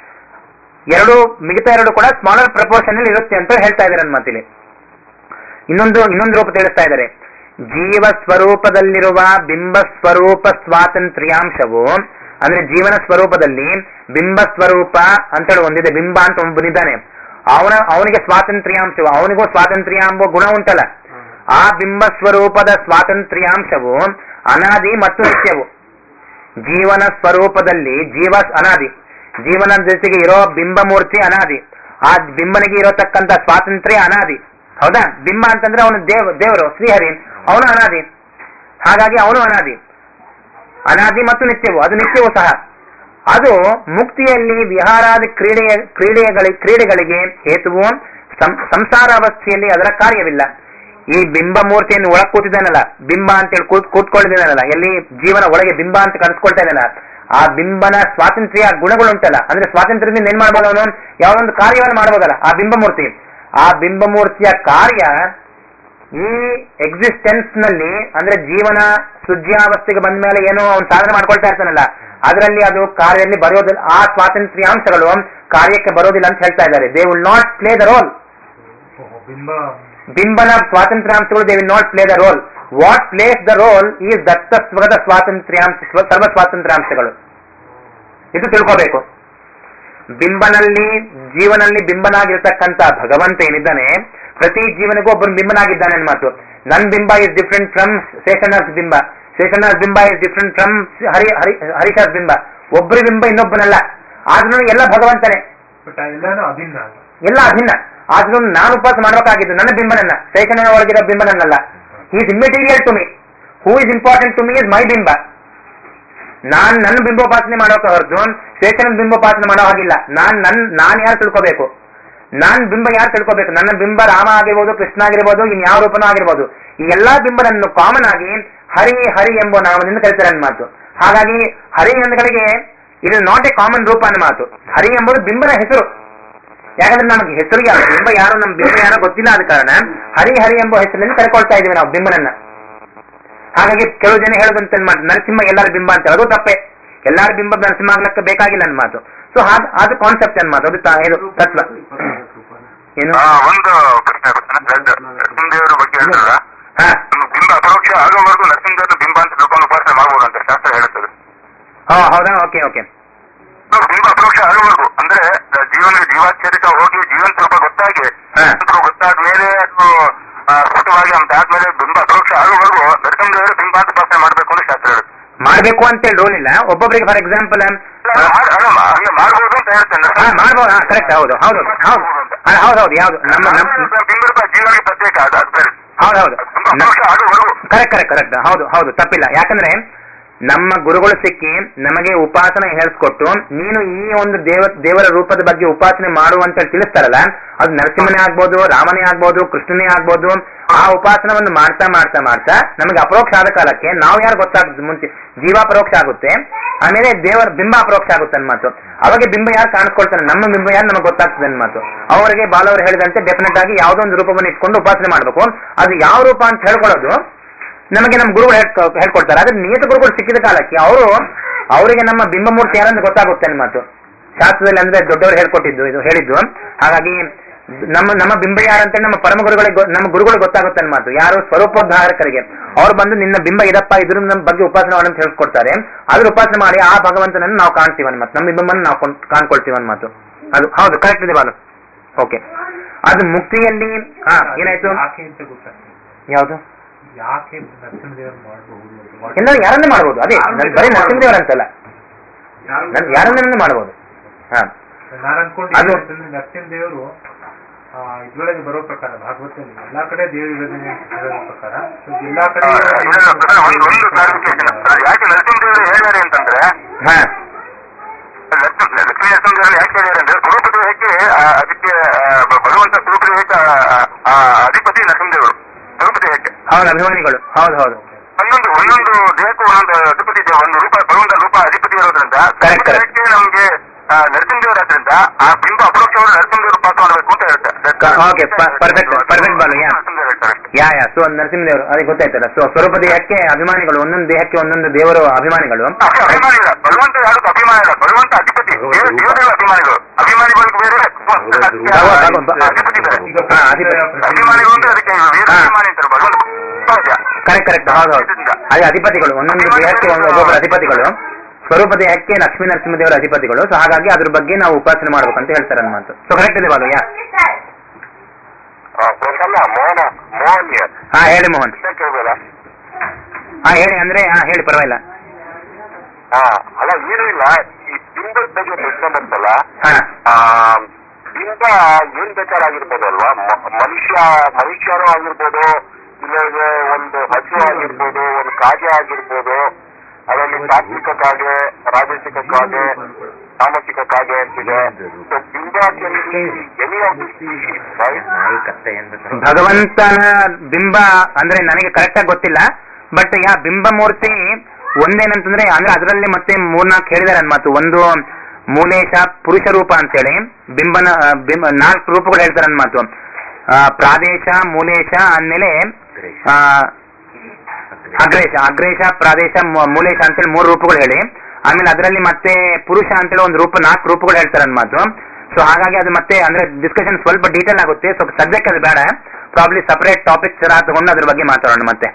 ಎರಡು ಮಿಗತಾ ಎರಡು ಕೂಡ ಸ್ಮಾಲರ್ ಪ್ರಪೋರ್ಷನ್ ಅಲ್ಲಿ ಇರುತ್ತೆ ಅಂತ ಹೇಳ್ತಾ ಇದ್ದಾರೆ ನನ್ನ ಮಾತಿಲಿ ಇನ್ನೊಂದು ಇನ್ನೊಂದು ರೂಪ ತಿಳಿಸ್ತಾ ಇದ್ದಾರೆ ಜೀವ ಸ್ವರೂಪದಲ್ಲಿರುವ ಬಿಂಬ ಸ್ವರೂಪ ಸ್ವಾತಂತ್ರ್ಯಾಂಶವು ಅಂದ್ರೆ ಜೀವನ ಸ್ವರೂಪದಲ್ಲಿ ಬಿಂಬ ಸ್ವರೂಪ ಅಂತೇಳಿ ಒಂದಿದೆ ಬಿಂಬ ಅಂತ ಒಬ್ಬನಿದ್ದಾನೆ ಅವನ ಅವನಿಗೆ ಸ್ವಾತಂತ್ರ್ಯಾಂಶವು ಅವನಿಗೂ ಸ್ವಾತಂತ್ರ್ಯ ಎಂಬ ಗುಣ ಉಂಟಲ್ಲ ಆ ಬಿಂಬ ಸ್ವರೂಪದ ಸ್ವಾತಂತ್ರ್ಯಾಂಶವು ಅನಾದಿ ಮತ್ತು ನಿತ್ಯವು ಜೀವನ ಸ್ವರೂಪದಲ್ಲಿ ಜೀವ ಅನಾದಿ ಜೀವನ ಜೊತೆಗೆ ಇರೋ ಬಿಂಬ ಮೂರ್ತಿ ಅನಾದಿ ಆ ಬಿಂಬನಿಗೆ ಇರತಕ್ಕಂತ ಸ್ವಾತಂತ್ರ್ಯ ಅನಾದಿ ಹೌದಾ ಬಿಂಬ ಅಂತಂದ್ರೆ ಅವನು ದೇವ್ ದೇವರು ಶ್ರೀಹರಿ ಅವನು ಅನಾದಿ ಹಾಗಾಗಿ ಅವನು ಅನಾದಿ ಅನಾದಿ ಮತ್ತು ನಿತ್ಯವು ಅದು ನಿತ್ಯವೂ ಸಹ ಅದು ಮುಕ್ತಿಯಲ್ಲಿ ವಿಹಾರಾದಿ ಕ್ರೀಡೆಯ ಕ್ರೀಡೆಗಳ ಕ್ರೀಡೆಗಳಿಗೆ ಹೇತುವು ಸಂ- ಸಂಸಾರ ಅವಸ್ಥೆಯಲ್ಲಿ ಅದರ ಕಾರ್ಯವಿಲ್ಲ ಈ ಬಿಂಬ ಮೂರ್ತಿಯನ್ನು ಒಳಗ್ ಕೂತಿದ್ದಾನಲ್ಲ ಬಿಂಬ ಅಂತೇಳಿ ಕೂತ್ ಕೂತ್ಕೊಂಡಿದ್ದಾನಲ್ಲ ಎಲ್ಲಿ ಜೀವನ ಒಳಗೆ ಬಿಂಬ ಅಂತ ಕನ್ಸ್ಕೊಳ್ತಾ ಇದ್ದಾನ ಆ ಬಿಂಬನ ಸ್ವಾತಂತ್ರ್ಯ ಗುಣಗಳುಂಟಲ್ಲ ಅಂದ್ರೆ ಸ್ವಾತಂತ್ರ್ಯದಿಂದ ಏನ್ ಮಾಡ್ಬೋದು ಅವನು ಯಾವೊಂದು ಕಾರ್ಯವನ್ನು ಮಾಡ್ಬೋದಲ್ಲ ಆ ಬಿಂಬ ಮೂರ್ತಿ ಆ ಬಿಂಬ ಮೂರ್ತಿಯ ಕಾರ್ಯ ಈ ಎಕ್ಸಿಸ್ಟೆನ್ಸ್ ನಲ್ಲಿ ಅಂದ್ರೆ ಜೀವನ ಸುಜ್ಯಾವಸ್ಥೆಗೆ ಬಂದ ಮೇಲೆ ಏನೋ ಅವನು ಸಾಧನೆ ಮಾಡ್ಕೊಳ್ತಾ ಇರ್ತಾನಲ್ಲ ಅದರಲ್ಲಿ ಅದು ಕಾರ್ಯದಲ್ಲಿ ಬರೋದಿಲ್ಲ ಆ ಸ್ವಾತಂತ್ರ್ಯಾಂಶಗಳು ಕಾರ್ಯಕ್ಕೆ ಬರೋದಿಲ್ಲ ಅಂತ ಹೇಳ್ತಾ ಇದ್ದಾರೆ they will not play the role ಓಹೋ, ಬಿಂಬ ಬಿಂಬನ ಸ್ವಾತಂತ್ರ್ಯಾಂಶಗಳು they will not play the role what plays the role is ದತ್ತ ಸ್ವಗತ ಸ್ವಾತಂತ್ರ್ಯಾಂಶ ಸ್ವ- ಸರ್ವ ಸ್ವಾತಂತ್ರ್ಯಾಂಶಗಳು ಇದು ತಿಳ್ಕೋಬೇಕು ಬಿಂಬನಲ್ಲಿ ಜೀವನಲ್ಲಿ ಬಿಂಬನಾಗಿರ್ತಕ್ಕಂತ ಭಗವಂತ ಏನಿದ್ದಾನೆ ಪ್ರತಿ ಜೀವನಿಗೂ ಒಬ್ಬನು ಬಿಂಬನಾಗಿದ್ದಾನೆ ಅನ್ನೋ ಮಾತು ನನ್ ಬಿಂಬ ಇಸ್ ಡಿಫ್ರೆಂಟ್ ಫ್ರಮ್ ಶೇಷನಾಥ್ ಬಿಂಬ ಶೇಷನಾಥ್ ಬಿಂಬ is different from Hari Hari ಹರಿಶಾಸ್ ಬಿಂಬ ಒಬ್ಬರ ಬಿಂಬ ಇನ್ನೊಬ್ಬನಲ್ಲ ಆದ್ರೂ ಎಲ್ಲ ಭಗವಂತನೇ ಬಟ್ ಎಲ್ಲಾನು ಅಭಿನ್ನ ಅಲ್ಲ ಎಲ್ಲ ಅಭಿನ್ನ ಆದ್ರೂ ನಾನು ಉಪವಾಸ ಮಾಡಬೇಕಾಗಿದ್ದು ನನ್ನ ಬಿಂಬನನ್ನ ಶೇಷನ ಒಳಗಿರೋ ಬಿಂಬನನ್ನಲ್ಲ is immaterial to me who is important to me is my ಬಿಂಬ ನಾನ್ ನನ್ನ ಬಿಂಬೋಪಾಸನೆ ಮಾಡೋಕೆ ಹೊರತು ಶೇಷನ ಬಿಂಬೋಪಾಸನೆ ಮಾಡೋ ಹಾಗಿಲ್ಲ ನಾನ್ ನನ್ ನಾನ್ ಯಾರು ತಿಳ್ಕೋಬೇಕು ನಾನ್ ಬಿಂಬ ಯಾರು ತಿಳ್ಕೋಬೇಕು ನನ್ನ ಬಿಂಬ ರಾಮ ಆಗಿರ್ಬೋದು ಕೃಷ್ಣ ಆಗಿರ್ಬೋದು ಇನ್ ಯಾವ ರೂಪನೂ ಆಗಿರ್ಬೋದು ಈ ಎಲ್ಲಾ ಬಿಂಬನನ್ನು ಕಾಮನ್ ಆಗಿ ಹರಿ ಹರಿ ಎಂಬ ನಾಮದಿಂದ ಕರೀತಾರೆ ನನ್ನ ಮಾತು ಹಾಗಾಗಿ ಹರಿ ಎಂದಗಳಿಗೆ ಇದು ನಾಟ್ ಎ ಕಾಮನ್ ರೂಪ ಅನ್ನೋ ಮಾತು ಹರಿ ಎಂಬುದು ಬಿಂಬನ ಹೆಸರು ಯಾಕಂದ್ರೆ ನಮಗೆ ಹೆಸರು ಯಾರು ಬಿಂಬ ಯಾರು ನಮ್ಮ ಬಿಂಬ ಯಾರೋ ಗೊತ್ತಿಲ್ಲ ಆದ ಕಾರಣ ಹರಿ ಹರಿ ಎಂಬ ಹೆಸರಿನಲ್ಲಿ ಕರ್ಕೊಳ್ತಾ ಇದೀವಿ ನಾವು ಬಿಂಬನನ್ನ ಹಾಗಾಗಿ ಕೆಲವು ಜನ ಹೇಳೋದಂತ ಮಾತು ನರಸಿಂಹ ಎಲ್ಲರ ಬಿಂಬ ಅಂತ ಹೇಳೋದು ತಪ್ಪೆ ಎಲ್ಲರ ಬಿಂಬ ನರಸಿಂಹ ಆಗ್ಲಕ್ಕೆ ಬೇಕಾಗಿಲ್ಲ ನನ್ನ ಮಾತು ಸೊ ಅದು ಕಾನ್ಸೆಪ್ಟ್ ಅನ್ ಮಾತು ಅದು ತ- ಇದು ತತ್ವ ಏನು ಆ, ಒಂದು ಪ್ರಶ್ನೆ ಬರ್ತಾನೆ ನರಸಿಂಹದೇವರ ಬಗ್ಗೆ ಹೇಳಿದ್ರಲ್ಲ ಹಾ ಬಿಂಬ ಅಪರೋಕ್ಷ ಆಗೋವರೆಗೂ ನರಸಿಂಹದೇವರ ಬಿಂಬ ಅಂತ ತಿಳ್ಕೊಂಡು ಉಪಾಸನೆ ಮಾಡ್ಬೋದು ಅಂತ ಶಾಸ್ತ್ರ ಹೇಳುತ್ತದೆ ಹಾ ಹೌದಾ ಓಕೆ ಓಕೆ ಸೊ, ಬಿಂಬ ಅಪರೋಕ್ಷ ಆಗೋವರೆಗೂ ಅಂದ್ರೆ ಆ, ಜೀವನಿಗೆ ಜೀವಾಚರಿತ ಹೋಗಿ ಜೀವಂತ ರೂಪ ಗೊತ್ತಾಗಿ ಹಾ. ಜೀವಂತ ರೂಪ ಗೊತ್ತಾದ ಮೇಲೆ ಅದು ಆ, ಸ್ಫುಟವಾಗಿ ಅಂತ ಆದ್ಮೇಲೆ ಬಿಂಬ ಅಪರೋಕ್ಷ ಆಗೋವರೆಗೂ ನರಸಿಂಹದೇವರ ಬಿಂಬ ಅಂತ ಉಪಾಸನೆ ಮಾಡ್ಬೇಕು ಅಂತ ಶಾಸ್ತ್ರ ಹೇಳುತ್ತೆ ಮಾಡ್ಬೇಕು ಅಂತೇಳಿ ರೂಲ್ ಇಲ್ಲ ಒಬ್ಬೊಬ್ರಿಗೆ ಫಾರ್ ಎಕ್ಸಾಂಪಲ್ ಅಲ್ಲ, ಮಾಡ್- ಅಲ್ಲ, ಮಾ- ಹಂಗೆ ಮಾಡ್ಬೋದು ಅಂತ ಹೇಳ್ತೇನೆ ಹಾ ಮಾಡ್ಬೋದು ಹಾ ಕರೆಕ್ಟ್ ಹೌದು ಹೌದು ಹೌದು ಹಾ, ಹೌದು ಹೌದು ಯಾವ್ದು ನಮ್ಮ ನಮ್ಮ ಬಿಂಬ ಜೀವನಿಗೆ ಪ್ರತ್ಯೇಕ ಅದು ಅದು ಬೇರೆ ಹೌದು ಹೌದು ಬಿಂಬ ಅಪರೋಕ್ಷ ಆಗೋವರೆಗೂ ಕರೆಕ್ಟ್ ಕರೆಕ್ಟ್ ಕರೆಕ್ಟ್ ಹೌದು ಹೌದು ತಪ್ಪಿಲ್ಲ ಯಾಕಂದ್ರೆ ನಮ್ಮ ಗುರುಗಳು ಸಿಕ್ಕಿ ನಮಗೆ ಉಪಾಸನೆ ಹೇಳಿಸ್ಕೊಟ್ಟು ನೀನು ಈ ಒಂದು ದೇವ ದೇವರ ರೂಪದ ಬಗ್ಗೆ ಉಪಾಸನೆ ಮಾಡು ಅಂತ ತಿಳಿಸ್ತಾರಲ್ಲ ಅದು ನರಸಿಂಹನೇ ಆಗ್ಬೋದು ರಾಮನೇ ಆಗ್ಬೋದು ಕೃಷ್ಣನೇ ಆಗ್ಬೋದು ಆ ಉಪಾಸನವನ್ನು ಮಾಡ್ತಾ ಮಾಡ್ತಾ ಮಾಡ್ತಾ ನಮಗೆ ಅಪರೋಕ್ಷ ಆದ ಕಾಲಕ್ಕೆ ನಾವು ಯಾರು ಗೊತ್ತಾಗುತ್ತೆ ಮುಂಚೆ ಜೀವ ಪರೋಕ್ಷ ಆಗುತ್ತೆ ಆಮೇಲೆ ದೇವರ ಬಿಂಬ ಅಪರೋಕ್ಷ ಆಗುತ್ತೆ ಅನ್ಮಾತು ಅವಾಗ ಬಿಂಬ ಯಾರು ಕಾಣಿಸ್ಕೊಳ್ತಾನೆ ನಮ್ಮ ಬಿಂಬ ಯಾರು ನಮಗೆ ಗೊತ್ತಾಗ್ತದೆ ಅನ್ಮಾತು ಅವರಿಗೆ ಬಾಲವರು ಹೇಳಿದಂತೆ ಡೆಫಿನೆಟ್ ಆಗಿ ಯಾವುದೋ ಒಂದು ರೂಪವನ್ನು ಇಟ್ಕೊಂಡು ಉಪಾಸನೆ ಮಾಡಬೇಕು ಅದು ಯಾವ ರೂಪ ಅಂತ ಹೇಳ್ಕೊಳ್ಳೋದು ನಮಗೆ ನಮ್ಮ ಗುರುಗಳು ಹೇಳ್ಕೊ- ಹೇಳ್ಕೊಡ್ತಾರೆ ಆದ್ರೆ ನಿಯತ ಗುರುಗಳು ಸಿಕ್ಕಿದ ಕಾಲಕ್ಕೆ ಅವರು ಅವರಿಗೆ ನಮ್ಮ ಬಿಂಬಮೂರ್ತಿ ಯಾರಂತ ಗೊತ್ತಾಗುತ್ತೆ ನನ್ನ ಮಾತು ಶಾಸ್ತ್ರದಲ್ಲಿ ಅಂದ್ರೆ ದೊಡ್ಡವರು ಹೇಳ್ಕೊಟ್ಟಿದ್ದು ಇದು ಹೇಳಿದ್ದು ಹಾಗಾಗಿ ನಮ್ಮ ನಮ್ಮ ಬಿಂಬ ಯಾರಂತ ನಮ್ಮ ಪರಮ ಗುರುಗಳಿಗೆ ಗೊ- ನಮ್ಮ ಗುರುಗಳು ಗೊತ್ತಾಗುತ್ತೆ ನನ್ನ ಮಾತು ಯಾರು ಸ್ವರೂಪೋದ್ಧಾರಕರಿಗೆ ಅವ್ರು ಬಂದು ನಿನ್ನ ಬಿಂಬ ಇದಪ್ಪ ಇದ್ರ ನಮ್ಮ ಬಗ್ಗೆ ಉಪಾಸನೆ ಮಾಡಿ ಅಂತ ಹೇಳ್ಕೊಡ್ತಾರೆ ಅದ್ರ ಉಪಾಸನೆ ಮಾಡಿ ಆ ಭಗವಂತನನ್ನು ನಾವು ಕಾಣ್ತೀವಿ ಅನ್ನ ಮಾತು ನಮ್ಮ ಬಿಂಬವನ್ನು ನಾವು ಕೊಂಡ್- ಕಾಣ್ಕೊಳ್ತೀವಿ ಅನ್ನ ಮಾತು ಅದು ಹೌದು ಕರೆಕ್ಟ್ ಇದೆ ಬಾಲು ಓಕೆ ಅದು ಮುಕ್ತಿಯಲ್ಲಿ ಹಾ ಏನಾಯ್ತು ಯಾಕೆ ಅಂತ ಗೊತ್ತಾಗ್ತದೆ ಯಾವುದು ಯಾಕೆ ನರಸಿಂಹದೇವರು ಮಾಡಬಹುದು ಅಂತ ಎಲ್ಲ ಯಾರನ್ನೇ ಮಾಡ್ಬೋದು ಅದೇ ನನ್ ಬರೀ ನರಸಿಂಹದೇವರ ಅಂತಲ್ಲ ನನ್ ಯಾರನ್ನ ಮಾಡ್ಬೋದು ಹಾ ನಾನು ಅನ್ಕೊಂಡಿದ್ದೆ ಅದು- ಅಂತಂದ್ರೆ ನರಸಿಂಹದೇವರು ಆ, ಇದ್ರೊಳಗೆ ಬರೋ ಪ್ರಕಾರ ಭಾಗವತದಲ್ಲಿ ಎಲ್ಲಾ ಕಡೆ ದೇವರು ಇರೋದನ್ನೇ ಅಂತ ಹೇಳೋ ಪ್ರಕಾರ so ಎಲ್ಲಾ ಕಡೆ ಇಲ್ಲ, ಇಲ್ಲ, ಪ್ರಧಾನ, ಒಂದು ಒಂದು ಕ್ಲಾರಿಫಿಕೇಶನ್ ಯಾಕೆ ನರಸಿಂಹದೇವರು ಹೇಳ್ಯಾರೆ ಅಂತಂದ್ರೆ ಹಾ ಲಕ್ಷ್ಮೀ ಲಕ್ಷ್ಮೀ ನರಸಿಂಹದೇವರು ಯಾಕೆ ಹೇಳ್ಯಾರೆ ಅಂದ್ರೆ ಸ್ವರೂಪದ ಹೇಗೆ ಆ, ಅದಕ್ಕೆ ಆ, ಭ- ಭಗವಂತ ಸ್ವರೂಪದ ಹೇಗೆ ಆ, ಆ ಆ ಅಧಿಪತಿ ನರಸಿಂಹದೇವರು ದ್ರೌಪದಿ ದೇಹಕ್ಕೆ ಹೌದು ಅಭಿಮಾನಿಗಳು ಹೌದು ಹೌದು ಒಂದೊಂದು ಒಂದೊಂದು ದೇಹಕ್ಕೂ ಒಂದೊಂದು ಅಧಿಪತಿ ಇದೆ ಒಂದು ರೂಪ ಭಗವಂತ ರೂಪ ಅಧಿಪತಿ ಇರೋದ್ರಿಂದ Correct, correct. ದೇಹಕ್ಕೆ ನಮ್ಗೆ ಆ, ನರಸಿಂಹದೇವರಾದ್ರಿಂದ ಆ ಬಿಂಬ ಅಪರೋಕ್ಷವನ್ನು ನರಸಿಂಹದೇವರು ಪಾತ್ರ ಮಾಡಬೇಕು ಅಂತ ಹೇಳ್ತಾರೆ ಕ- okay, per- perfect, perfect Balu, yeah. ನರಸಿಂಹದೇವರು ಹೇಳ್ತಾರೆ ಅಷ್ಟೇ. ಯಾ ಯಾ ಸೊ ನರಸಿಂಹದೇವರು ಅದಕ್ಕೆ ಗೊತ್ತಾಯ್ತಲ್ಲ ಸೊ ಸ್ವರೂಪ ದೇಹಕ್ಕೆ ಅಭಿಮಾನಿಗಳು ಒಂದೊಂದು ದೇಹಕ್ಕೆ ಒಂದೊಂದು ದೇವರು ಅಭಿಮಾನಿಗಳು ಅಷ್ಟೇ ಅಭಿಮಾನಿ ಇಲ್ಲ ಭಗವಂತ ಯಾರಿಗೂ ಅಭಿಮಾನ ಇಲ್ಲ ಭಗವಂತ ಅಧಿಪತಿ ದೇವ ದೇವತೆಗಳ ಅಭಿಮಾನಿಗಳು ಅಭಿಮಾನಿಗಳಿಗೆ ಬೇರೆ ಅಧಿಪತಿ ಬೇರೆ ಹಾ ಅಧಿಪತಿ ಅಭಿಮಾನಿಗಳು ಅಂದ್ರೆ ಅದಕ್ಕೆ ವೇದ ಹಾ. ಅಭಿಮಾನಿ ಅಂತಾರೆ ಭಗವಂತ ಕರೆಕ್ಟ್ ಕರೆಕ್ಟ್ ಹೌದು ಹೌದು ಅದೇ ಅಧಿಪತಿಗಳು ಒಂದೊಂದು ದೇಹಕ್ಕೆ ಒಂದು ಒಬ್ಬೊಬ್ಬರು ಅಧಿಪತಿಗಳು ಸ್ವರೂಪ ದೇಹಕ್ಕೆ ಲಕ್ಷ್ಮೀ ನರಸಿಂಹದೇವರ ಅಧಿಪತಿಗಳು ಸೊ ಹಾಗಾಗಿ ಅದ್ರ ಬಗ್ಗೆ ನಾವು ಉಪಾಸನೆ ಮಾಡ್ಬೇಕು ಅಂತ ಹೇಳ್ತಾರೆ ನನ್ನ ಮಾತು ಸೊ ಕರೆಕ್ಟ್ ಇದೆ ಬಾಲು ಯಾ ಪ್ರಸನ್ನ ಮೋಹನ ಮೋಹನ್ ಹಾ ಹೇಳಿ ಮೋಹನ್ ಕೇಳ್ಬೋದಾ ಹಾ ಹೇಳಿ ಅಂದ್ರೆ ಹಾ ಹೇಳಿ ಪರವಾಗಿಲ್ಲ ಹಾ ಅಲ್ಲ ಏನೂ ಇಲ್ಲ ಈ ಬಿಂಬದ ಬಗ್ಗೆ ಪ್ರಶ್ನೆ ಬಂತಲ್ಲ ಹಾ ಆ, ಬಿಂಬ ಏನ್ ಬೇಕಾರಾಗಿರ್ಬೋದು ಅಲ್ವಾ ಮ- ಮನುಷ್ಯ ಮನುಷ್ಯನೂ ಆಗಿರ್ಬೋದು ಇಲ್ಲದೆ ಒಂದು ಹಸು ಆಗಿರ್ಬೋದು ಒಂದು ಕಾಗೆ ಆಗಿರ್ಬೋದು ಅದರಲ್ಲಿ ಸಾತ್ವಿಕ ಕಾಗೆ ರಾಜಸಿಕ ಕಾಗೆ ತಾಮಸಿಕ ಕಾಗೆ ಅಂತಿದೆ So, ಬಿಂಬ ಎನಿ ಆಫ್ ರೈಟ್ ನಾಯಿ ಕತ್ತೆ ಎಂದು ಭಗವಂತನ ಬಿಂಬ ಅಂದ್ರೆ ನನಗೆ ಕರೆಕ್ಟ್ ಆಗಿ ಗೊತ್ತಿಲ್ಲ ಬಟ್ ಯಾ ಬಿಂಬ ಮೂರ್ತಿ ಒಂದೇನಂತಂದ್ರೆ ಅಂದ್ರೆ ಅದರಲ್ಲಿ ಮತ್ತೆ ಮೂರ್ನಾಲ್ಕು ಹೇಳಿದಾರೆ ನನ್ನ ಮಾತು ಒಂದು ಮೂಲೇಶ ಪುರುಷ ರೂಪ ಅಂತೇಳಿ ಬಿಂಬನ ಆ, ಬಿಂಬ ನಾಲ್ಕು ರೂಪಗಳು ಹೇಳ್ತಾರೆ ನನ್ನ ಮಾತು ಆ, ಪ್ರಾದೇಶ ಮೂಲೇಶ ಅಂದ್ಮೇಲೆ ಆ, ಅಗ್ರೇಶ ಅಗ್ರೇಶ ಪ್ರಾದೇಶ ಮೂ- ಮೂಲೇಶ ಅಂತೇಳಿ ಮೂರು ರೂಪಗಳು ಹೇಳಿ ಆಮೇಲೆ ಅದರಲ್ಲಿ ಮತ್ತೆ ಪುರುಷ ಅಂತೇಳಿ ಒಂದು ರೂಪ ನಾಲ್ಕು ರೂಪಗಳು ಹೇಳ್ತಾರೆ ನನ್ನ ಮಾತು ಸೊ ಹಾಗಾಗಿ ಅದು ಮತ್ತೆ ಅಂದ್ರೆ ಡಿಸ್ಕಷನ್ ಸ್ವಲ್ಪ ಡೀಟೇಲ್ ಆಗುತ್ತೆ ಸೊ ಸದ್ಯಕ್ಕೆ ಅದು ಬೇಡ ಪ್ರಾಬ್ಲಿ ಸಪರೇಟ್ ಟಾಪಿಕ್ ತರ ತಗೊಂಡು ಅದ್ರ ಬಗ್ಗೆ ಮಾತಾಡೋಣ ಮತ್ತೆ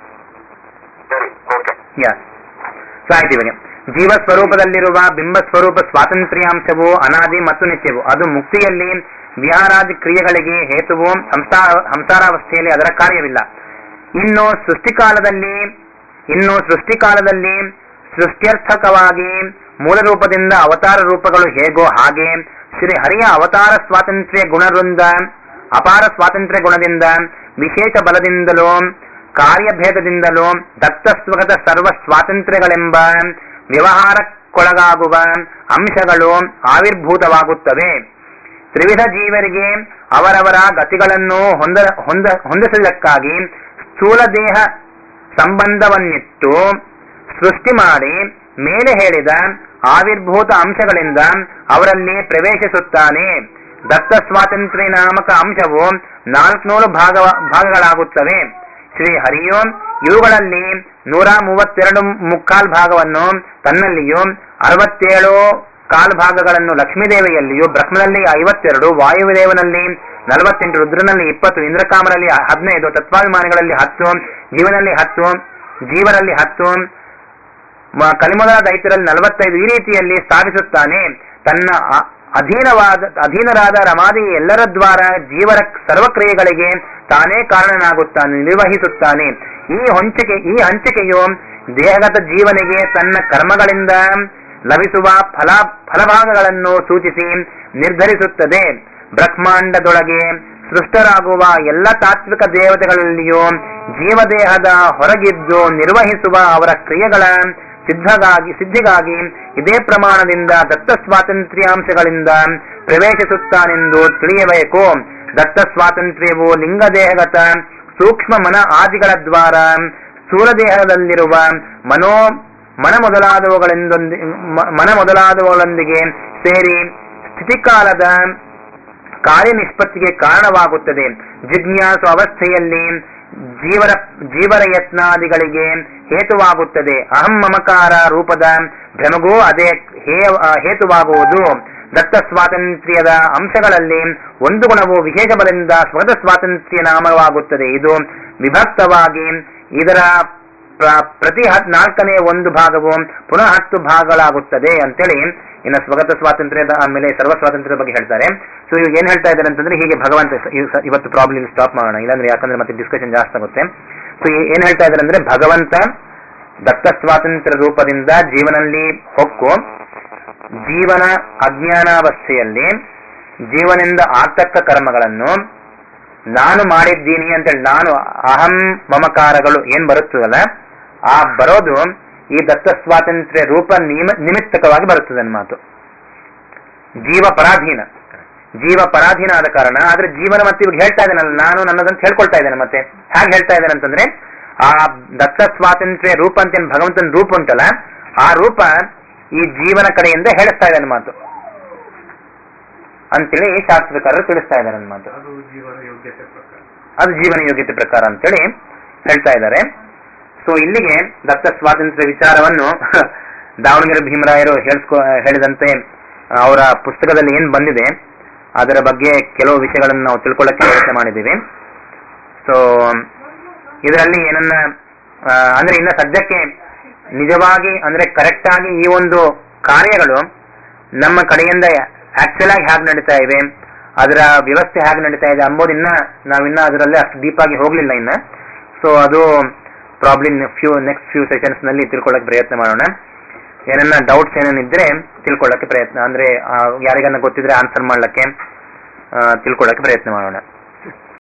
ಸರಿ ಓಕೆ ಯಾ ಸೊ ಆಯ್ತು ಇವಾಗ ಜೀವ ಸ್ವರೂಪದಲ್ಲಿರುವ ಬಿಂಬ ಸ್ವರೂಪ ಸ್ವಾತಂತ್ರ್ಯಾಂಶವು ಅನಾದಿ ಮತ್ತು ನಿತ್ಯವು ಅದು ಮುಕ್ತಿಯಲ್ಲಿ ವಿಹಾರಾದಿ ಕ್ರಿಯೆಗಳಿಗೆ ಹೇತುವು ಸಂಸಾರ ಸಂಸಾರಾವಸ್ಥೆಯಲ್ಲಿ ಅದರ ಕಾರ್ಯವಿಲ್ಲ ಇನ್ನು ಸೃಷ್ಟಿಕಾಲದಲ್ಲಿ ಇನ್ನು ಸೃಷ್ಟಿಕಾಲದಲ್ಲಿ ಸೃಷ್ಟ್ಯರ್ಥಕವಾಗಿ ಮೂಲ ರೂಪದಿಂದ ಅವತಾರ ರೂಪಗಳು ಹೇಗೋ ಹಾಗೆ ಶ್ರೀ ಹರಿಯ ಅವತಾರ ಸ್ವಾತಂತ್ರ್ಯ ಗುಣದಿಂದ ಅಪಾರ ಸ್ವಾತಂತ್ರ್ಯ ಗುಣದಿಂದ ವಿಶೇಷ ಬಲದಿಂದಲೂ ಕಾರ್ಯಭೇದದಿಂದಲೂ ದತ್ತಸ್ವಗತ ಸರ್ವ ಸ್ವಾತಂತ್ರ್ಯಗಳೆಂಬ ವ್ಯವಹಾರಕ್ಕೊಳಗಾಗುವ ಅಂಶಗಳು ಆವಿರ್ಭೂತವಾಗುತ್ತವೆ ತ್ರಿವಿಧ ಜೀವರಿಗೆ ಅವರವರ ಗತಿಗಳನ್ನು ಹೊಂದ ಹೊಂದ ಹೊಂದಿಸಲಿಕ್ಕಾಗಿ ಸ್ಥೂಲ ದೇಹ ಸಂಬಂಧವನ್ನಿಟ್ಟು ಸೃಷ್ಟಿ ಮಾಡಿ ಮೇಲೆ ಹೇಳಿದ ಆವಿರ್ಭೂತ ಅಂಶಗಳಿಂದ ಅವರಲ್ಲಿ ಪ್ರವೇಶಿಸುತ್ತಾನೆ ದತ್ತ ಸ್ವಾತಂತ್ರ್ಯ ನಾಮಕ ಅಂಶವು ನಾಲ್ಕುನೂರು ಭಾಗ ಭಾಗಗಳಾಗುತ್ತವೆ ಶ್ರೀ ಹರಿಯು ಇವುಗಳಲ್ಲಿ ನೂರ ಮೂವತ್ತೆರಡು ಮುಕ್ಕಾಲ್ ಭಾಗವನ್ನು ತನ್ನಲ್ಲಿಯೂ ಅರವತ್ತೇಳು ಕಾಲ್ ಭಾಗಗಳನ್ನು ಲಕ್ಷ್ಮೀದೇವಿಯಲ್ಲಿಯೂ ಬ್ರಹ್ಮನಲ್ಲಿ ಐವತ್ತೆರಡು ವಾಯುದೇವನಲ್ಲಿ ನಲವತ್ತೆಂಟು ರುದ್ರನಲ್ಲಿ ಇಪ್ಪತ್ತು ಇಂದ್ರಕಾಮರಲ್ಲಿ ಹದಿನೈದು ತತ್ವಾಭಿಮಾನಿಗಳಲ್ಲಿ ಹತ್ತು ಜೀವನಲ್ಲಿ ಹತ್ತು ಜೀವರಲ್ಲಿ ಹತ್ತು ಮ- ಕಲಿಮೊದಲ ದೈತ್ಯರಲ್ಲಿ ನಲವತ್ತೈದು ಈ ರೀತಿಯಲ್ಲಿ ಸ್ಥಾಪಿಸುತ್ತಾನೆ ತನ್ನ ಅ- ಅಧೀನವಾದ ಅಧೀನರಾದ ರಮಾದಿ ಎಲ್ಲರ ದ್ವಾರ ಜೀವರ ಸರ್ವಕ್ರಿಯೆಗಳಿಗೆ ತಾನೇ ಕಾರಣನಾಗುತ್ತಾನೆ ನಿರ್ವಹಿಸುತ್ತಾನೆ ಈ ಹೊಂಚಿಕೆ ಈ ಹಂಚಿಕೆಯು ದೇಹಗತ ಜೀವನಿಗೆ ತನ್ನ ಕರ್ಮಗಳಿಂದ ಲಭಿಸುವ ಫಲ ಫಲಭಾಗಗಳನ್ನು ಸೂಚಿಸಿ ನಿರ್ಧರಿಸುತ್ತದೆ ಬ್ರಹ್ಮಾಂಡದೊಳಗೆ ಸೃಷ್ಟರಾಗುವ ಎಲ್ಲ ತಾತ್ವಿಕ ದೇವತೆಗಳಲ್ಲಿಯೂ ಜೀವದೇಹದ ಹೊರಗಿದ್ದು ನಿರ್ವಹಿಸುವ ಅವರ ಕ್ರಿಯೆಗಳ ಸಿದ್ಧಗಾಗಿ ಸಿದ್ಧಿಗಾಗಿ ಇದೇ ಪ್ರಮಾಣದಿಂದ ದತ್ತ ಸ್ವಾತಂತ್ರ್ಯಾಂಶಗಳಿಂದ ಪ್ರವೇಶಿಸುತ್ತಾನೆಂದು ತಿಳಿಯಬೇಕು ದತ್ತ ಸ್ವಾತಂತ್ರ್ಯವು ಲಿಂಗದೇಹಗತ ಸೂಕ್ಷ್ಮ ಮನ ಆದಿಗಳ ದ್ವಾರ ಸ್ಥೂಲದೇಹದಲ್ಲಿರುವ ಮನೋ ಮನ ಮೊದಲಾದವುಗಳಿಂದೊಂದಿ ಮ- ಮನ ಮೊದಲಾದವುಗಳೊಂದಿಗೆ ಸೇರಿ ಸ್ಥಿತಿಕಾಲದ ಕಾರ್ಯನಿಷ್ಪತ್ತಿಗೆ ಕಾರಣವಾಗುತ್ತದೆ ಜಿಜ್ಞಾಸು ಅವಸ್ಥೆಯಲ್ಲಿ ಜೀವರ ಜೀವರ ಯತ್ನಾದಿಗಳಿಗೆ ಹೇತುವಾಗುತ್ತದೆ ಅಹಂ ಮಮಕಾರ ರೂಪದ ಭ್ರಮಗೂ ಅದೇ ಹೇ- ಆ, ಹೇತುವಾಗುವುದು ದತ್ತ ಸ್ವಾತಂತ್ರ್ಯದ ಅಂಶಗಳಲ್ಲಿ ಒಂದು ಗುಣವು ವಿಶೇಷ ಬಲದಿಂದ ಸ್ವಗತ ಸ್ವಾತಂತ್ರ್ಯ ನಾಮವಾಗುತ್ತದೆ ಇದು ವಿಭಕ್ತವಾಗಿ ಇದರ ಪ್ರ- ಪ್ರತಿ ಹತ್ ನಾಲ್ಕನೇ ಒಂದು ಭಾಗವು ಪುನಃ ಹತ್ತು ಭಾಗಗಳಾಗುತ್ತದೆ ಅಂತೇಳಿ ಇನ್ನು ಸ್ವಗತ ಸ್ವಾತಂತ್ರ್ಯದ ಆಮೇಲೆ ಸರ್ವ ಸ್ವಾತಂತ್ರ್ಯದ ಬಗ್ಗೆ ಹೇಳ್ತಾರೆ ಸೊ ಇವಾಗ ಏನ್ ಹೇಳ್ತಾ ಇದ್ದಾರೆ ಅಂತಂದ್ರೆ ಹೀಗೆ ಭಗವಂತ ಇವ್- ಇವತ್ತು ಪ್ರಾಬ್ಲಮ್ ಸ್ಟಾಪ್ ಮಾಡೋಣ ಇಲ್ಲಾಂದ್ರೆ ಯಾಕಂದ್ರೆ ಮತ್ತೆ ಡಿಸ್ಕಷನ್ ಜಾಸ್ತಿ ಆಗುತ್ತೆ ಸೊ ಏನ್ ಹೇಳ್ತಾ ಇದ್ದಾರೆ ಅಂದ್ರೆ ಭಗವಂತ ದತ್ತ ಸ್ವಾತಂತ್ರ್ಯ ರೂಪದಿಂದ ಜೀವನಲ್ಲಿ ಹೊಕ್ಕು ಜೀವನ ಅಜ್ಞಾನಾವಸ್ಥೆಯಲ್ಲಿ ಜೀವನಿಂದ ಆಗ್ತಕ್ಕ ಕರ್ಮಗಳನ್ನು ನಾನು ಮಾಡಿದ್ದೀನಿ ಅಂತೇಳಿ ನಾನು ಅಹಂ ಮಮಕಾರಗಳು ಏನ್ ಬರುತ್ತದಲ್ಲ ಆ ಬರೋದು ಈ ದತ್ತ ಸ್ವಾತಂತ್ರ್ಯ ರೂಪ ನಿಮ ನಿಮಿತ್ತಕವಾಗಿ ಬರುತ್ತದೆ ನನ್ನ ಮಾತು ಜೀವ ಪರಾಧೀನ ಜೀವ ಪರಾಧೀನ ಆದ ಕಾರಣ ಆದ್ರೆ ಜೀವನ ಮತ್ತೆ ಇವಾಗ ಹೇಳ್ತಾ ಇದ್ದಾನಲ್ಲ ನಾನು ನನ್ನದಂತ ಹೇಳ್ಕೊಳ್ತಾ ಇದ್ದೇನೆ ಮತ್ತೆ ಹೇಗೆ ಹೇಳ್ತಾ ಇದ್ದಾನೆ ಅಂತಂದ್ರೆ ಆ ದತ್ತ ಸ್ವಾತಂತ್ರ್ಯ ರೂಪ ಅಂತ ಏನ್ ಭಗವಂತನ ರೂಪ ಉಂಟಲ್ಲ ಆ ರೂಪ ಈ ಜೀವನ ಕಡೆಯಿಂದ ಹೇಳಿಸ್ತಾ ಇದ್ದಾನೆ ಮಾತು ಅಂತೇಳಿ ಶಾಸ್ತ್ರಕಾರರು ತಿಳಿಸ್ತಾ ಇದ್ದಾರೆ ನನ್ನ ಮಾತು ಅದು ಜೀವನ ಯೋಗ್ಯತೆ ಪ್ರಕಾರ ಅದು ಜೀವನ ಯೋಗ್ಯತೆ ಪ್ರಕಾರ ಅಂತೇಳಿ ಹೇಳ್ತಾ ಇದ್ದಾರೆ ಸೊ ಇಲ್ಲಿಗೆ ದತ್ತ ಸ್ವಾತಂತ್ರ್ಯ ವಿಚಾರವನ್ನು ದಾವಣಗೆರೆ ಭೀಮರಾಯರು ಹೇಳ್ಸ್ಕೊ ಹೇಳಿದಂತೆ ಅವರ ಪುಸ್ತಕದಲ್ಲಿ ಏನ್ ಬಂದಿದೆ ಅದರ ಬಗ್ಗೆ ಕೆಲವು ವಿಷಯಗಳನ್ನು ನಾವು ತಿಳ್ಕೊಳ್ಳಕ್ಕೆ ಪ್ರಯತ್ನ ಮಾಡಿದ್ದೀವಿ ಸೊ ಇದರಲ್ಲಿ ಏನನ್ನ ಆ, ಅಂದ್ರೆ ಇನ್ನ ಸದ್ಯಕ್ಕೆ ನಿಜವಾಗಿ ಅಂದ್ರೆ ಕರೆಕ್ಟ್ ಆಗಿ ಈ ಒಂದು ಕಾರ್ಯಗಳು ನಮ್ಮ ಕಡೆಯಿಂದ ಆಕ್ಚುಲ್ ಆಗಿ ಹೇಗೆ ನಡೀತಾ ಇವೆ ಅದರ ವ್ಯವಸ್ಥೆ ಹೇಗೆ ನಡೀತಾ ಇದೆ ಅಂಬೋದಿನ್ನ ನಾವಿನ್ನ ಅದರಲ್ಲಿ ಅಷ್ಟು ಡೀಪ್ ಆಗಿ ಹೋಗ್ಲಿಲ್ಲ ಇನ್ನ ಸೊ ಅದು problem few next few sessions ನಲ್ಲಿ ತಿಳ್ಕೊಳ್ಳಕ್ಕೆ ಪ್ರಯತ್ನ ಮಾಡೋಣ ಏನನ್ನ ಡೌಟ್ಸ್ ಏನೇನಿದ್ರೆ ತಿಳ್ಕೊಳ್ಳಕ್ಕೆ ಪ್ರಯತ್ನ ಅಂದ್ರೆ ಆ, ಯಾರಿಗನ್ನ ಗೊತ್ತಿದ್ರೆ ಆನ್ಸರ್ ಮಾಡ್ಲಿಕ್ಕೆ ಆ, ತಿಳ್ಕೊಳ್ಳಕ್ಕೆ ಪ್ರಯತ್ನ ಮಾಡೋಣ